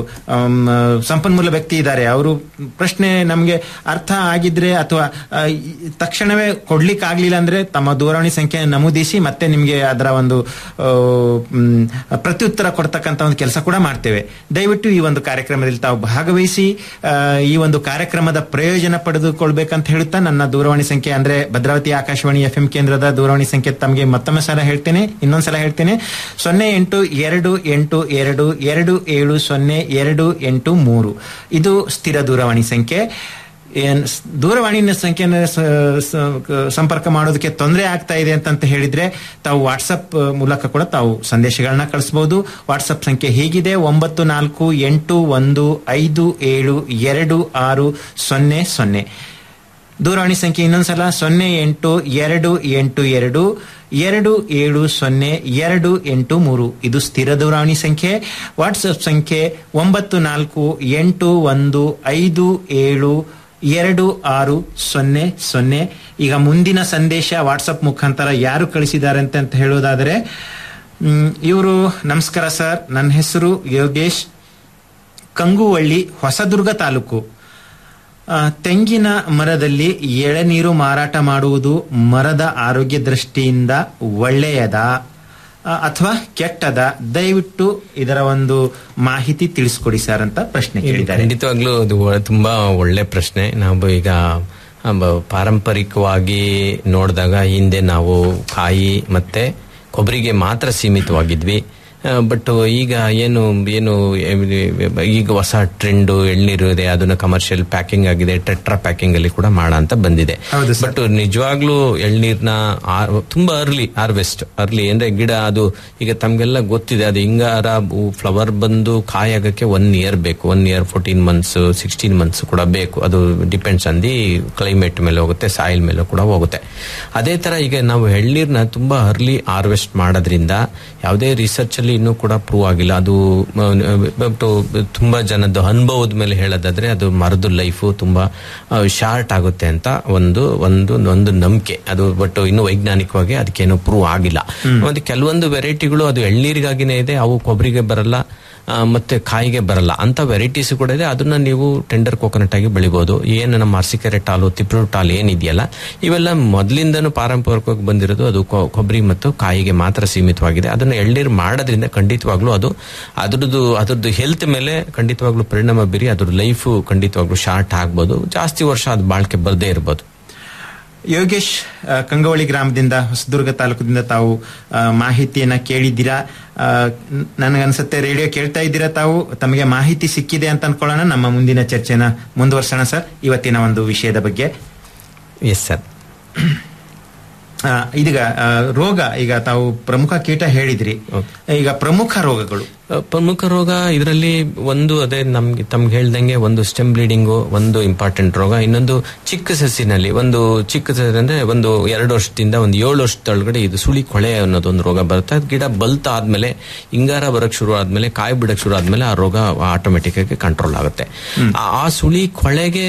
ಸಂಪನ್ಮೂಲ ವ್ಯಕ್ತಿ ಇದ್ದಾರೆ ಅವರು ಪ್ರಶ್ನೆ ನಮಗೆ ಅರ್ಥ ಆಗಿದ್ರೆ ಅಥವಾ ಆ, ಈ- ತಕ್ಷಣವೇ ಕೊಡ್ಲಿಕ್ಕೆ ಆಗ್ಲಿಲ್ಲ ಅಂದ್ರೆ ತಮ್ಮ ದೂರವಾಣಿ ಸಂಖ್ಯೆ ನಮೂದಿಸಿ ಮತ್ತೆ ನಿಮಗೆ ಅದರ ಒಂದು ಆ, ಮ್, ಪ್ರತ್ಯುತ್ತರ ಕೊಡ್ತಕ್ಕಂತ ಒಂದು ಕೆಲಸ ಕೂಡ ಮಾಡ್ತೇವೆ ದಯವಿಟ್ಟು ಈ ಒಂದು ಕಾರ್ಯಕ್ರಮದಲ್ಲಿ ತಾವು ಭಾಗವಹಿಸಿ ಆ, ಈ ಒಂದು ಕಾರ್ಯಕ್ರಮದ ಪ್ರಯೋಜನ ಪಡೆದುಕೊಳ್ಬೇಕಂತ ಹೇಳುತ್ತಾ ನನ್ನ ದೂರವಾಣಿ ಸಂಖ್ಯೆ ಅಂದ್ರೆ ಭದ್ರಾವತಿ ಆಕಾಶವಾಣಿ ಎಫ್ ಎಂ ಕೇಂದ್ರದ ದೂರವಾಣಿ ಸಂಖ್ಯೆ ತಮಗೆ ಮತ್ತೊಮ್ಮೆ ಸಲ ಹೇಳ್ತೇನೆ ಇನ್ನೊಂದ್ಸಲ ಹೇಳ್ತೇನೆ ಸೊನ್ನೆ ಎಂಟು ಎರಡು ಎಂಟು ಎರಡು ಎರಡು ಏಳು ಸೊನ್ನೆ ಎರಡು ಎಂಟು ಮೂರು ಇದು ಸ್ಥಿರ ದೂರವಾಣಿ ಸಂಖ್ಯೆ ಏನ್ ಸ್- ದೂರವಾಣಿ ಸಂಖ್ಯೆನ ಸ- ಸ- ಕ- ಸಂಪರ್ಕ ಮಾಡೋದಕ್ಕೆ ತೊಂದರೆ ಆಗ್ತಾ ಇದೆ ಅಂತಂತ ಹೇಳಿದ್ರೆ ತಾವು ವಾಟ್ಸಪ್ ಆ, ಮೂಲಕ ಕೂಡ ತಾವು ಸಂದೇಶಗಳನ್ನ ಕಳಿಸಬಹುದು ವಾಟ್ಸಪ್ ಸಂಖ್ಯೆ ಹೀಗಿದೆ ಒಂಬತ್ತು ನಾಲ್ಕು ಎಂಟು ಒಂದು ಐದು ಏಳು ಎರಡು ಆರು ಸೊನ್ನೆ ಸೊನ್ನೆ ದೂರವಾಣಿ ಸಂಖ್ಯೆ ಇನ್ನೊಂದ್ಸಲ ಸೊನ್ನೆ ಎಂಟು ಎರಡು ಎಂಟು ಎರಡು ಎರಡು ಏಳು ಸೊನ್ನೆ ಎರಡು ಎಂಟು ಮೂರು ಇದು ಸ್ಥಿರ ದೂರವಾಣಿ ಸಂಖ್ಯೆ ವಾಟ್ಸಪ್ ಸಂಖ್ಯೆ ಒಂಬತ್ತು ನಾಲ್ಕು ಎಂಟು ಒಂದು ಐದು ಏಳು ಎರಡು ಆರು ಸೊನ್ನೆ ಸೊನ್ನೆ ಈಗ ಮುಂದಿನ ಸಂದೇಶ ವಾಟ್ಸಪ್ ಮುಖಾಂತರ ಯಾರು ಕಳಿಸಿದ್ದಾರೆ ಅಂತ ಅಂತ ಹೇಳೋದಾದರೆ ಇವರು ನಮಸ್ಕಾರ ಸರ್ ನನ್ನ ಹೆಸರು ಯೋಗೇಶ್ ಕಂಗುವಳ್ಳಿ ಹೊಸದುರ್ಗ ತಾಲೂಕು ಆ, ತೆಂಗಿನ ಮರದಲ್ಲಿ ಎಳನೀರು ಮಾರಾಟ ಮಾಡುವುದು ಮರದ ಆರೋಗ್ಯ ದೃಷ್ಟಿಯಿಂದ ಒಳ್ಳೆಯದ ಆ, ಅಥವಾ ಕೆಟ್ಟದ ದಯವಿಟ್ಟು ಇದರ ಒಂದು ಮಾಹಿತಿ ತಿಳಿಸ್ಕೊಡಿ ಸರ್ ಅಂತ ಪ್ರಶ್ನೆ ಕೇಳಿದ್ದಾರೆ ಖಂಡಿತವಾಗ್ಲೂ ಅದು ಒ- ತುಂಬಾ ಒಳ್ಳೆ ಪ್ರಶ್ನೆ ನಾವು ಈಗ ಆ, ಬ- ಪಾರಂಪರಿಕವಾಗಿ ನೋಡಿದಾಗ ಹಿಂದೆ ನಾವು ಕಾಯಿ ಮತ್ತೆ ಕೊಬ್ಬರಿಗೆ ಮಾತ್ರ ಸೀಮಿತವಾಗಿದ್ವಿ ಬಟ್ ಈಗ ಏನು ಏನು ಎ- ಈಗ ಹೊಸ ಟ್ರೆಂಡ್ ಎಳ್ನೀರು ಇದೆ ಅದನ್ನ ಕಮರ್ಷಿಯಲ್ ಪ್ಯಾಕಿಂಗ್ ಆಗಿದೆ ಟೆಟ್ರಾ ಪ್ಯಾಕಿಂಗ್ ಅಲ್ಲಿ ಕೂಡ ಮಾಡ ಅಂತ ಬಂದಿದೆ ಬಟ್ ನಿಜವಾಗ್ಲೂ ಎಳ್ನೀರ್ನ ಆ- ತುಂಬಾ ಅರ್ಲಿ ಹಾರ್ವೆಸ್ಟ್ ಅರ್ಲಿ ಅಂದ್ರೆ ಗಿಡ ಅದು ಈಗ ತಮ್ಗೆಲ್ಲ ಗೊತ್ತಿದೆ ಅದು ಹಿಂಗಾರ ಫ್ಲವರ್ ಬಂದು ಕಾಯಾಗಕ್ಕೆ ಒನ್ ಇಯರ್ ಬೇಕು one year fourteen months sixteen months ಕೂಡ ಬೇಕು ಅದು ಡಿಪೆಂಡ್ಸ್ ಆನ್ ದಿ ಕ್ಲೈಮೇಟ್ ಮೇಲೆ ಹೋಗುತ್ತೆ ಸಾಯಿಲ್ ಮೇಲೆ ಕೂಡ ಹೋಗುತ್ತೆ ಅದೇ ತರ ಈಗ ನಾವು ಎಳ್ನೀರ್ನ ತುಂಬಾ ಅರ್ಲಿ ಹಾರ್ವೆಸ್ಟ್ ಮಾಡೋದ್ರಿಂದ ಯಾವುದೇ ರಿಸರ್ಚ್ ಅಲ್ಲಿ ಇನ್ನೂ ಕೂಡ ಪ್ರೂವ್ ಆಗಿಲ್ಲ ಅದು ಮ, ಬಟ್ ತುಂಬಾ ಜನದ ಅನುಭವದ ಮೇಲೆ ಹೇಳೋದಾದ್ರೆ ಅದು ಮರದ ಲೈಫು ತುಂಬಾ ಶಾರ್ಟ್ ಆಗುತ್ತೆ ಅಂತ ಒಂದು ಒಂದು ಒಂದು ನಂಬಿಕೆ ಅದು ಬಟ್ ಇನ್ನು ವೈಜ್ಞಾನಿಕವಾಗಿ ಅದಕ್ಕೇನು ಪ್ರೂವ್ ಆಗಿಲ್ಲ ಮತ್ತೆ ಕೆಲವೊಂದು ವೆರೈಟಿಗಳು ಅದು ಎಳ್ನೀರಿಗಾಗಿನೇ ಇದೆ ಅವು ಕೊಬ್ಬರಿಗೆ ಬರಲ್ಲ ಆ, ಮತ್ತೆ ಕಾಯಿಗೆ ಬರಲ್ಲ ಅಂತ ವೆರೈಟೀಸ್ ಕೂಡ ಇದೆ ಅದನ್ನ ನೀವು ಟೆಂಡರ್ ಕೋಕೋನಟ್ ಆಗಿ ಬೆಳಿಬಹುದು ಏನು ನಮ್ಮ ಅರಸಿಕೆರೆ ಟಾಲು ತಿಪ್ರೂರು ಟಾಲ್ ಏನಿದೆಯಲ್ಲ ಇವೆಲ್ಲ ಮೊದಲಿಂದನೂ ಪಾರಂಪರಿಕವಾಗಿ ಬಂದಿರೋದು ಅದು ಕೊ- ಕೊಬ್ಬರಿ ಮತ್ತು ಕಾಯಿಗೆ ಮಾತ್ರ ಸೀಮಿತವಾಗಿದೆ ಅದನ್ನ ಎಳ್ನೀರು ಮಾಡೋದ್ರಿಂದ ಖಂಡಿತವಾಗ್ಲೂ ಅದು ಅದ್ರದ್ದು ಅದ್ರದ್ದು ಹೆಲ್ತ್ ಮೇಲೆ ಖಂಡಿತವಾಗ್ಲೂ ಪರಿಣಾಮ ಬೀರಿ ಅದ್ರ ಲೈಫು ಖಂಡಿತವಾಗ್ಲೂ ಶಾರ್ಟ್ ಆಗ್ಬೋದು ಜಾಸ್ತಿ ವರ್ಷ ಅದು ಬಾಳ್ಕೆ ಬರದೇ ಇರ್ಬೋದು ಯೋಗೇಶ್ ಆ, ಕಂಗವಳಿ ಗ್ರಾಮದಿಂದ ಹೊಸದುರ್ಗ ತಾಲೂಕದಿಂದ ತಾವು ಆ, ಮಾಹಿತಿಯನ್ನ ಕೇಳಿದ್ದೀರಾ ಆ, ನ- ನನಗನ್ಸುತ್ತೆ ರೇಡಿಯೋ ಕೇಳ್ತಾ ಇದ್ದೀರಾ ತಾವು ತಮಗೆ ಮಾಹಿತಿ ಸಿಕ್ಕಿದೆ ಅಂತ ಅನ್ಕೊಳ್ಳೋಣ ನಮ್ಮ ಮುಂದಿನ ಚರ್ಚೆನ ಮುಂದುವರ್ಸೋಣ ಸರ್ ಇವತ್ತಿನ ಒಂದು ವಿಷಯದ ಬಗ್ಗೆ ಎಸ್ ಸರ್ ಆ, ಇದೀಗ ಆ, ರೋಗ ಈಗ ತಾವು ಪ್ರಮುಖ ಕೀಟ ಹೇಳಿದ್ರಿ ಈಗ ಪ್ರಮುಖ ರೋಗಗಳು ಅ, ಪ್ರಮುಖ ರೋಗ ಇದರಲ್ಲಿ ಒಂದು ಅದೇ ನಮ್ಗೆ ತಮ್ಗೆ ಹೇಳ್ದಂಗೆ ಒಂದು ಸ್ಟೆಮ್ ಬ್ಲೀಡಿಂಗು ಒಂದು ಇಂಪಾರ್ಟೆಂಟ್ ರೋಗ ಇನ್ನೊಂದು ಚಿಕ್ಕ ಸಸಿನಲ್ಲಿ ಒಂದು ಚಿಕ್ಕ ಸಸಿ ಅಂದ್ರೆ ಒಂದು ಎರಡು ವರ್ಷದಿಂದ ಒಂದು ಏಳು ವರ್ಷದೊಳಗಡೆ ಇದು ಸುಳಿ ಕೊಳೆ ಅನ್ನೋದು ಒಂದು ರೋಗ ಬರುತ್ತೆ ಅದು ಗಿಡ ಬಲ್ತ ಆದ್ಮೇಲೆ ಹಿಂಗಾರ ಬರಕ್ ಶುರು ಆದ್ಮೇಲೆ ಕಾಯಿ ಬಿಡಕ್ ಶುರು ಆದ್ಮೇಲೆ ಆ ರೋಗ ಆಟೋಮೆಟಿಕ್ ಆಗಿ ಕಂಟ್ರೋಲ್ ಆಗುತ್ತೆ ಆ- ಆ ಸುಳಿ ಕೊಳೆಗೆ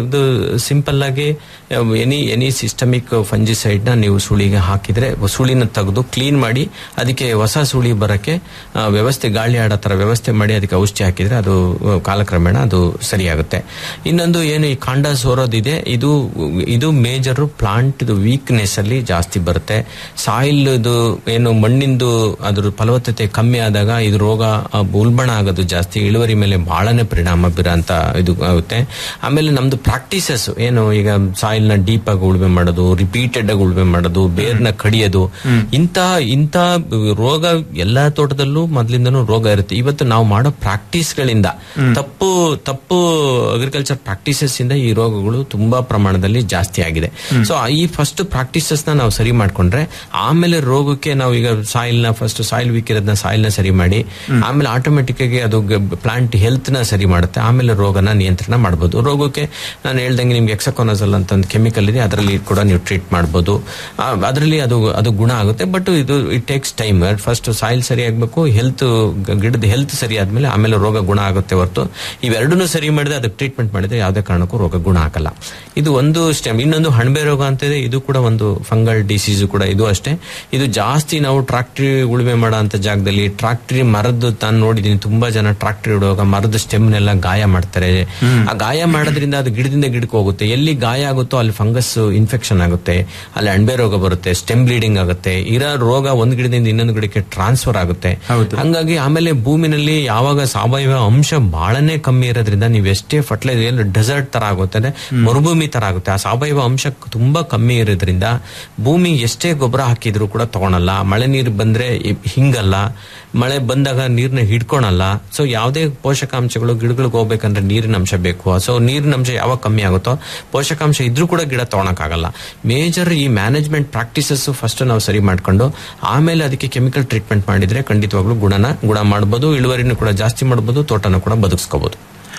ಸಿಂಪಲ್ ಆಗಿ ಎನಿ ಎನಿ ಸಿಸ್ಟಮಿಕ್ ಫಂಜಿಸೈಡ್ ನ ನೀವು ಸುಳಿಗೆ ಹಾಕಿದ್ರೆ ಸುಳಿನ ತೆಗೆದು ಕ್ಲೀನ್ ಮಾಡಿ ಅದಕ್ಕೆ ಹೊಸ ಸುಳಿ ಬರಕ್ಕೆ ಆ, ವ್ಯವಸ್ಥೆ ಗಾಳಿ ಆಡೋ ತರ ವ್ಯವಸ್ಥೆ ಮಾಡಿ ಅದಕ್ಕೆ ಔಷಧಿ ಹಾಕಿದ್ರೆ ಅದು ಆ, ಕಾಲಕ್ರಮೇಣ ಅದು ಸರಿಯಾಗುತ್ತೆ ಇನ್ನೊಂದು ಏನು ಈ ಕಾಂಡ ಸೋರೋದಿದೆ ಇದು ಇದು ಮೇಜರ್ ಪ್ಲಾಂಟ್ ವೀಕ್ನೆಸ್ ಅಲ್ಲಿ ಜಾಸ್ತಿ ಬರುತ್ತೆ ಸಾಯಿಲ್ ಏನು ಮಣ್ಣಿಂದು ಅದ್ರ ಫಲವತ್ತತೆ ಕಮ್ಮಿ ಆದಾಗ ಇದು ರೋಗ ಆ, ಉಲ್ಬಣ ಆಗೋದು ಜಾಸ್ತಿ ಇಳುವರಿ ಮೇಲೆ ಬಹಳನೇ ಪರಿಣಾಮ ಬೀರಂತ ಇದು ಆಗುತ್ತೆ ಆಮೇಲೆ ನಮ್ದು ಪ್ರಾಕ್ಟೀಸಸ್ ಏನು ಈಗ ಸಾಯಿಲ್ ನ ಡೀಪ್ ಆಗಿ ಉಳುಮೆ ಮಾಡೋದು ರಿಪೀಟೆಡ್ ಆಗಿ ಉಳುಮೆ ಮಾಡೋದು ಬೇರ್ನ ಕಡಿಯೋದು ಇಂತ ಇಂತ ರೋಗ ಎಲ್ಲಾ ತೋಟದಲ್ಲೂ ಮೊದ್ಲಿಂದನೂ ರೋಗ ಇರುತ್ತೆ ಇವತ್ತು ನಾವು ಮಾಡೋ ಪ್ರಾಕ್ಟೀಸ್ ಗಳಿಂದ ತಪ್ಪು ತಪ್ಪು ಅಗ್ರಿಕಲ್ಚರ್ ಪ್ರಾಕ್ಟೀಸಸ್ ಇಂದ ಈ ರೋಗಗಳು ತುಂಬಾ ಪ್ರಮಾಣದಲ್ಲಿ ಜಾಸ್ತಿ ಆಗಿದೆ ಸೊ ಈ ಫಸ್ಟ್ ಪ್ರಾಕ್ಟೀಸಸ್ ನ ನಾವು ಸರಿ ಮಾಡ್ಕೊಂಡ್ರೆ ಆಮೇಲೆ ರೋಗಕ್ಕೆ ನಾವು ಈಗ ಸಾಯಿಲ್ ನ ಫಸ್ಟ್ ಸಾಯಿಲ್ ವೀಕ್ ಇರೋದನ್ನ ಸಾಯಿಲ್ ನ ಸರಿ ಮಾಡಿ ಆಮೇಲೆ ಆಟೋಮೆಟಿಕ್ ಆಗಿ ಅದು ಪ್ಲಾಂಟ್ ಹೆಲ್ತ್ ನ ಸರಿ ಮಾಡುತ್ತೆ ಆಮೇಲೆ ರೋಗನ ನಿಯಂತ್ರಣ ಮಾಡಬಹುದು ರೋಗಕ್ಕೆ ನಾನು ಹೇಳ್ದಂಗೆ ನಿಮ್ಗೆ ಎಕ್ಸಕೋನಜಲ್ ಅಂತ ಒಂದು ಕೆಮಿಕಲ್ ಇದೆ ಅದರಲ್ಲಿ ಕೂಡ ನೀವು ಟ್ರೀಟ್ ಮಾಡಬಹುದು ಅದರಲ್ಲಿ ಅದು ಅದು ಗುಣ ಆಗುತ್ತೆ ಬಟ್ ಇದು it takes time first soil ಸರಿ ಆಗ್ಬೇಕು ಹೆಲ್ತ್ ಗಿಡದ ಹೆಲ್ತ್ ಸರಿ ಆದ್ಮೇಲೆ ಆಮೇಲೆ ರೋಗ ಗುಣ ಆಗುತ್ತೆ ಹೊರತು ಇವೆರಡನ್ನೂ ಸರಿ ಮಾಡಿದ್ರೆ ಅದಕ್ಕೆ ಟ್ರೀಟ್ಮೆಂಟ್ ಮಾಡಿದ್ರೆ ಯಾವುದೇ ಕಾರಣಕ್ಕೂ ರೋಗ ಗುಣ ಆಗಲ್ಲ ಇದು ಒಂದು ಸ್ಟೆಮ್ ಇನ್ನೊಂದು ಹಣಬೆ ರೋಗ ಅಂತ ಇದೆ ಇದು ಕೂಡ ಒಂದು ಫಂಗಲ್ ಡಿಸೀಸ್ ಕೂಡ ಇದು ಅಷ್ಟೇ ಇದು ಜಾಸ್ತಿ ನಾವು ಟ್ರಾಕ್ಟ್ರಿ ಉಳುಮೆ ಮಾಡೋ ಅಂತ ಜಾಗದಲ್ಲಿ ಟ್ರಾಕ್ಟ್ರಿ ಮರದ್ದು ತಾನು ನೋಡಿದೀನಿ ತುಂಬಾ ಜನ ಟ್ರಾಕ್ಟ್ರಿ ಇಡುವಾಗ ಮರದ ಸ್ಟೆಮ್ನೆಲ್ಲ ಗಾಯ ಮಾಡ್ತಾರೆ ಆ ಗಾಯ ಮಾಡೋದ್ರಿಂದ ಅದು ಗಿಡದಿಂದ ಗಿಡಕ್ಕೆ ಹೋಗುತ್ತೆ ಎಲ್ಲಿ ಗಾಯ ಆಗುತ್ತೋ ಅಲ್ಲಿ ಫಂಗಸ್ ಇನ್ಫೆಕ್ಷನ್ ಆಗುತ್ತೆ ಅಲ್ಲಿ ಅಣಬೆ ರೋಗ ಬರುತ್ತೆ ಸ್ಟೆಮ್ ಬ್ಲೀಡಿಂಗ್ ಆಗುತ್ತೆ ಇರೋ ರೋಗ ಒಂದ್ ಗಿಡದಿಂದ ಇನ್ನೊಂದು ಗಿಡಕ್ಕೆ ಟ್ರಾನ್ಸ್ಫರ್ ಆಗುತ್ತೆ ಹಂಗಾಗಿ ಆಮೇಲೆ ಭೂಮಿನಲ್ಲಿ ಯಾವಾಗ ಸಾವಯವ ಅಂಶ ಬಹಳನೇ ಕಮ್ಮಿ ಇರೋದ್ರಿಂದ ನೀವು ಎಷ್ಟೇ ಫರ್ಟಿಲೈಸರ್ ಡೆಸರ್ಟ್ ತರ ಆಗುತ್ತೆ ಅಂದ್ರೆ ಮರುಭೂಮಿ ತರ ಆಗುತ್ತೆ ಆ ಸಾವಯವ ಅಂಶ ತುಂಬಾ ಕಮ್ಮಿ ಇರೋದ್ರಿಂದ ಭೂಮಿ ಎಷ್ಟೇ ಗೊಬ್ಬರ ಹಾಕಿದ್ರು ಕೂಡ ತಗೊಳಲ್ಲ ಮಳೆ ನೀರು ಬಂದ್ರೆ ಇ- ಹಿಂಗಲ್ಲ ಮಳೆ ಬಂದಾಗ ನೀರ್ನ ಹಿಡ್ಕೊಳಲ್ಲ ಸೊ ಯಾವುದೇ ಪೋಷಕಾಂಶಗಳು ಗಿಡಗಳಿಗೆ ಹೋಗ್ಬೇಕಂದ್ರೆ ನೀರಿನ ಅಂಶ ಬೇಕು ಸೊ ನೀರಿನ ಅಂಶ ಯಾವಾಗ ಕಮ್ಮಿ ಆಗುತ್ತೋ ಪೋಷಕಾಂಶ ಇದ್ರೂ ಕೂಡ ಗಿಡ ತಗೊಳಕ್ಕಾಗಲ್ಲ ಮೇಜರ್ ಈ ಮ್ಯಾನೇಜ್ಮೆಂಟ್ ಪ್ರಾಕ್ಟೀಸಸ್ ಫಸ್ಟ್ ನಾವು ಸರಿ ಮಾಡ್ಕೊಂಡು ಆಮೇಲೆ ಅದಕ್ಕೆ ಕೆಮಿಕಲ್ ಟ್ರೀಟ್ಮೆಂಟ್ ಮಾಡಿದ್ರೆ ಖಂಡಿತವಾಗ್ಲೂ ಗುಣನ ಗುಣ ಮಾಡಬಹುದು ಇಳುವರಿನೂ ಕೂಡ ಜಾಸ್ತಿ ಮಾಡಬಹುದು ತೋಟನ ಕೂಡ ಬದುಕಿಸ್ಕೋಬಹುದು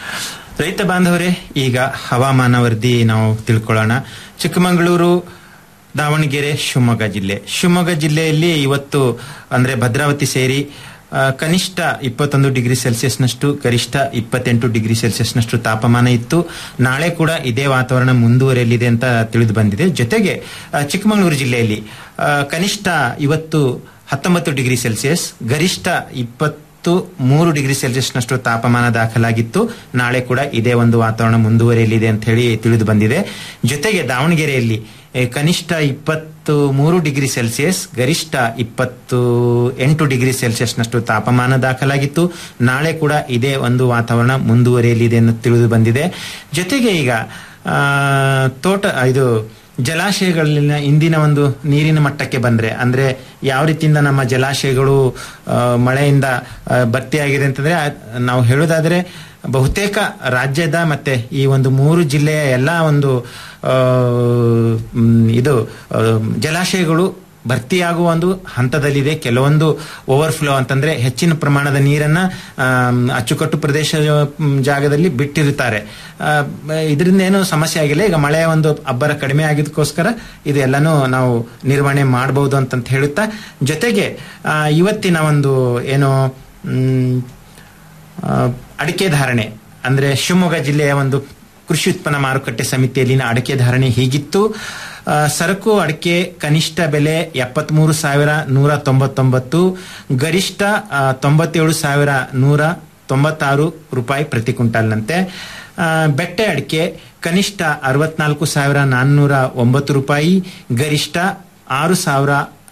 ರೈತ ಬಾಂಧವರೇ ಈಗ ಹವಾಮಾನ ವರದಿ ನಾವು ತಿಳ್ಕೊಳ್ಳೋಣ ಚಿಕ್ಕಮಗಳೂರು ದಾವಣಗೆರೆ ಶಿವಮೊಗ್ಗ ಜಿಲ್ಲೆ ಶಿವಮೊಗ್ಗ ಜಿಲ್ಲೆಯಲ್ಲಿ ಇವತ್ತು ಅಂದ್ರೆ ಭದ್ರಾವತಿ ಸೇರಿ ಆ, ಕನಿಷ್ಠ ಇಪ್ಪತ್ತೊಂದು ಡಿಗ್ರಿ ಸೆಲ್ಸಿಯಸ್ನಷ್ಟು ಗರಿಷ್ಠ ಇಪ್ಪತ್ತೆಂಟು ಡಿಗ್ರಿ ಸೆಲ್ಸಿಯಸ್ನಷ್ಟು ತಾಪಮಾನ ಇತ್ತು ನಾಳೆ ಕೂಡ ಇದೇ ವಾತಾವರಣ ಮುಂದುವರೆಯಲಿದೆ ಅಂತ ತಿಳಿದು ಬಂದಿದೆ ಜೊತೆಗೆ ಆ, ಚಿಕ್ಕಮಗಳೂರು ಜಿಲ್ಲೆಯಲ್ಲಿ ಆ, ಕನಿಷ್ಠ ಇವತ್ತು ಹತ್ತೊಂಬತ್ತು ಡಿಗ್ರಿ ಸೆಲ್ಸಿಯಸ್ ಗರಿಷ್ಠ ಇಪ್ಪತ್ತ ಮೂವತ್ತು ಮೂರು ಡಿಗ್ರಿ ಸೆಲ್ಸಿಯಸ್ನಷ್ಟು ತಾಪಮಾನ ದಾಖಲಾಗಿತ್ತು ನಾಳೆ ಕೂಡ ಇದೇ ಒಂದು ವಾತಾವರಣ ಮುಂದುವರಿಯಲಿದೆ ಅಂತ ಹೇಳಿ ತಿಳಿದು ಬಂದಿದೆ ಜೊತೆಗೆ ದಾವಣಗೆರೆಯಲ್ಲಿ ಏ, ಕನಿಷ್ಠ ಇಪ್ಪತ್ತು ಮೂರು ಡಿಗ್ರಿ ಸೆಲ್ಸಿಯಸ್ ಗರಿಷ್ಠ ಇಪ್ಪತ್ತು ಎಂಟು ಡಿಗ್ರಿ ಸೆಲ್ಸಿಯಸ್ನಷ್ಟು ತಾಪಮಾನ ದಾಖಲಾಗಿತ್ತು ನಾಳೆ ಕೂಡ ಇದೇ ಒಂದು ವಾತಾವರಣ ಮುಂದುವರಿಯಲಿದೆ ಎಂದು ತಿಳಿದು ಬಂದಿದೆ ಜೊತೆಗೆ ಈಗ ಆ, ತೋಟ ಇದು ಜಲಾಶಯಗಳಲ್ಲಿನ ಇಂದಿನ ಒಂದು ನೀರಿನ ಮಟ್ಟಕ್ಕೆ ಬಂದ್ರೆ ಅಂದ್ರೆ ಯಾವ ರೀತಿಯಿಂದ ನಮ್ಮ ಜಲಾಶಯಗಳು ಆ, ಮಳೆಯಿಂದ ಆ, ಭರ್ತಿಯಾಗಿದೆ ಅಂತಂದ್ರೆ ಆ, ನಾವು ಹೇಳೋದಾದ್ರೆ ಬಹುತೇಕ ರಾಜ್ಯದ ಮತ್ತೆ ಈ ಒಂದು ಮೂರು ಜಿಲ್ಲೆಯ ಎಲ್ಲ ಒಂದು ಆ, ಮ್, ಇದು ಆ, ಜಲಾಶಯಗಳು ಭರ್ತಿಯಾಗುವ ಒಂದು ಹಂತದಲ್ಲಿದೆ ಕೆಲವೊಂದು ಓವರ್ಫ್ಲೋ ಅಂತಂದ್ರೆ ಹೆಚ್ಚಿನ ಪ್ರಮಾಣದ ನೀರನ್ನ ಆಮ್, ಅಚ್ಚುಕಟ್ಟು ಪ್ರದೇಶ ಮ್, ಜಾಗದಲ್ಲಿ ಬಿಟ್ಟಿರುತ್ತಾರೆ ಆ, ಇದರಿಂದ ಏನು ಸಮಸ್ಯೆ ಆಗಿಲ್ಲ ಈಗ ಮಳೆಯ ಒಂದು ಅಬ್ಬರ ಕಡಿಮೆ ಆಗಿದ್ದಕ್ಕೋಸ್ಕರ ಇದೆಲ್ಲನೂ ನಾವು ನಿರ್ವಹಣೆ ಮಾಡಬಹುದು ಅಂತಂತ ಹೇಳುತ್ತಾ ಜೊತೆಗೆ ಆ, ಇವತ್ತಿನ ಒಂದು ಏನು ಮ್, ಆ, ಅಡಿಕೆ ಧಾರಣೆ ಅಂದ್ರೆ ಶಿವಮೊಗ್ಗ ಜಿಲ್ಲೆಯ ಒಂದು ಕೃಷಿ ಉತ್ಪನ್ನ ಮಾರುಕಟ್ಟೆ ಸಮಿತಿಯಲ್ಲಿನ ಅಡಿಕೆ ಧಾರಣೆ ಹೀಗಿತ್ತು ಆ, ಸರಕು ಅಡಿಕೆ ಕನಿಷ್ಠ ಬೆಲೆ ಎಪ್ಪತ್ಮೂರು ಸಾವಿರ ನೂರ ತೊಂಬತ್ತೊಂಬತ್ತು ಗರಿಷ್ಠ ಆ, ತೊಂಬತ್ತೇಳು ಸಾವಿರ ನೂರ ತೊಂಬತ್ತಾರು ರೂಪಾಯಿ ಪ್ರತಿ ಕ್ವಿಂಟಾಲ್ನಂತೆ ಆ, ಬೆಟ್ಟೆ ಅಡಿಕೆ ಕನಿಷ್ಠ ಅರವತ್ನಾಲ್ಕು ಸಾವಿರ ನಾನ್ನೂರ ಒಂಬತ್ತು ರೂಪಾಯಿ ಗರಿಷ್ಠ ಆರು ಸಾವಿರ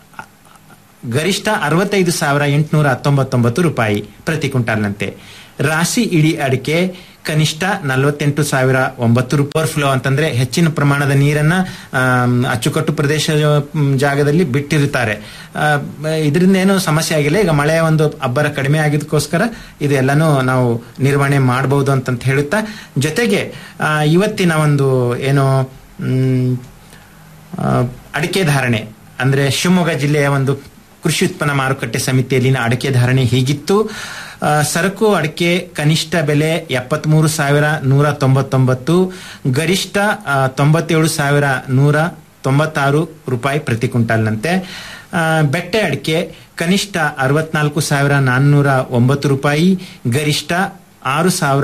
ಗರಿಷ್ಠ ಅರವತ್ತೈದು ಸಾವಿರ ಎಂಟುನೂರ ಹತ್ತೊಂಬತ್ತೊಂಬತ್ತು ರೂಪಾಯಿ ಪ್ರತಿ ಕ್ವಿಂಟಾಲ್ನಂತೆ ರಾಶಿ ಇಡಿ ಅಡಿಕೆ ಕನಿಷ್ಠ ನಲವತ್ತೆಂಟು ಸಾವಿರ ಒಂಬತ್ತು ರೂಪಾಯಿ ಫ್ಲೋ ಅಂತಂದ್ರೆ ಹೆಚ್ಚಿನ ಪ್ರಮಾಣದ ನೀರನ್ನ ಆಮ್, ಅಚ್ಚುಕಟ್ಟು ಪ್ರದೇಶ ಮ್, ಜಾಗದಲ್ಲಿ ಬಿಟ್ಟಿರುತ್ತಾರೆ ಆ, ಇದರಿಂದ ಏನು ಸಮಸ್ಯೆ ಆಗಿಲ್ಲ ಈಗ ಮಳೆಯ ಒಂದು ಅಬ್ಬರ ಕಡಿಮೆ ಆಗಿದ್ದಕ್ಕೋಸ್ಕರ ಇದೆಲ್ಲನೂ ನಾವು ನಿರ್ವಹಣೆ ಮಾಡಬಹುದು ಅಂತಂತ ಹೇಳುತ್ತಾ ಜೊತೆಗೆ ಆ, ಇವತ್ತಿನ ಒಂದು ಏನು ಮ್, ಆ, ಅಡಿಕೆ ಧಾರಣೆ ಅಂದ್ರೆ ಶಿವಮೊಗ್ಗ ಜಿಲ್ಲೆಯ ಒಂದು ಕೃಷಿ ಉತ್ಪನ್ನ ಮಾರುಕಟ್ಟೆ ಸಮಿತಿಯಲ್ಲಿನ ಅಡಿಕೆ ಧಾರಣೆ ಹೀಗಿತ್ತು ಆ, ಸರಕು ಅಡಿಕೆ ಕನಿಷ್ಠ ಬೆಲೆ ಎಪ್ಪತ್ಮೂರು ಸಾವಿರ ನೂರ ತೊಂಬತ್ತೊಂಬತ್ತು ಗರಿಷ್ಠ ಆ, ತೊಂಬತ್ತೇಳು ಸಾವಿರ ನೂರ ತೊಂಬತ್ತಾರು ರೂಪಾಯಿ ಪ್ರತಿ ಕ್ವಿಂಟಾಲ್ನಂತೆ ಆ, ಬೆಟ್ಟೆ ಅಡಿಕೆ ಕನಿಷ್ಠ ಅರವತ್ನಾಲ್ಕು ಸಾವಿರ ನಾನ್ನೂರ ಒಂಬತ್ತು ರೂಪಾಯಿ ಗರಿಷ್ಠ ಆರು ಸಾವಿರ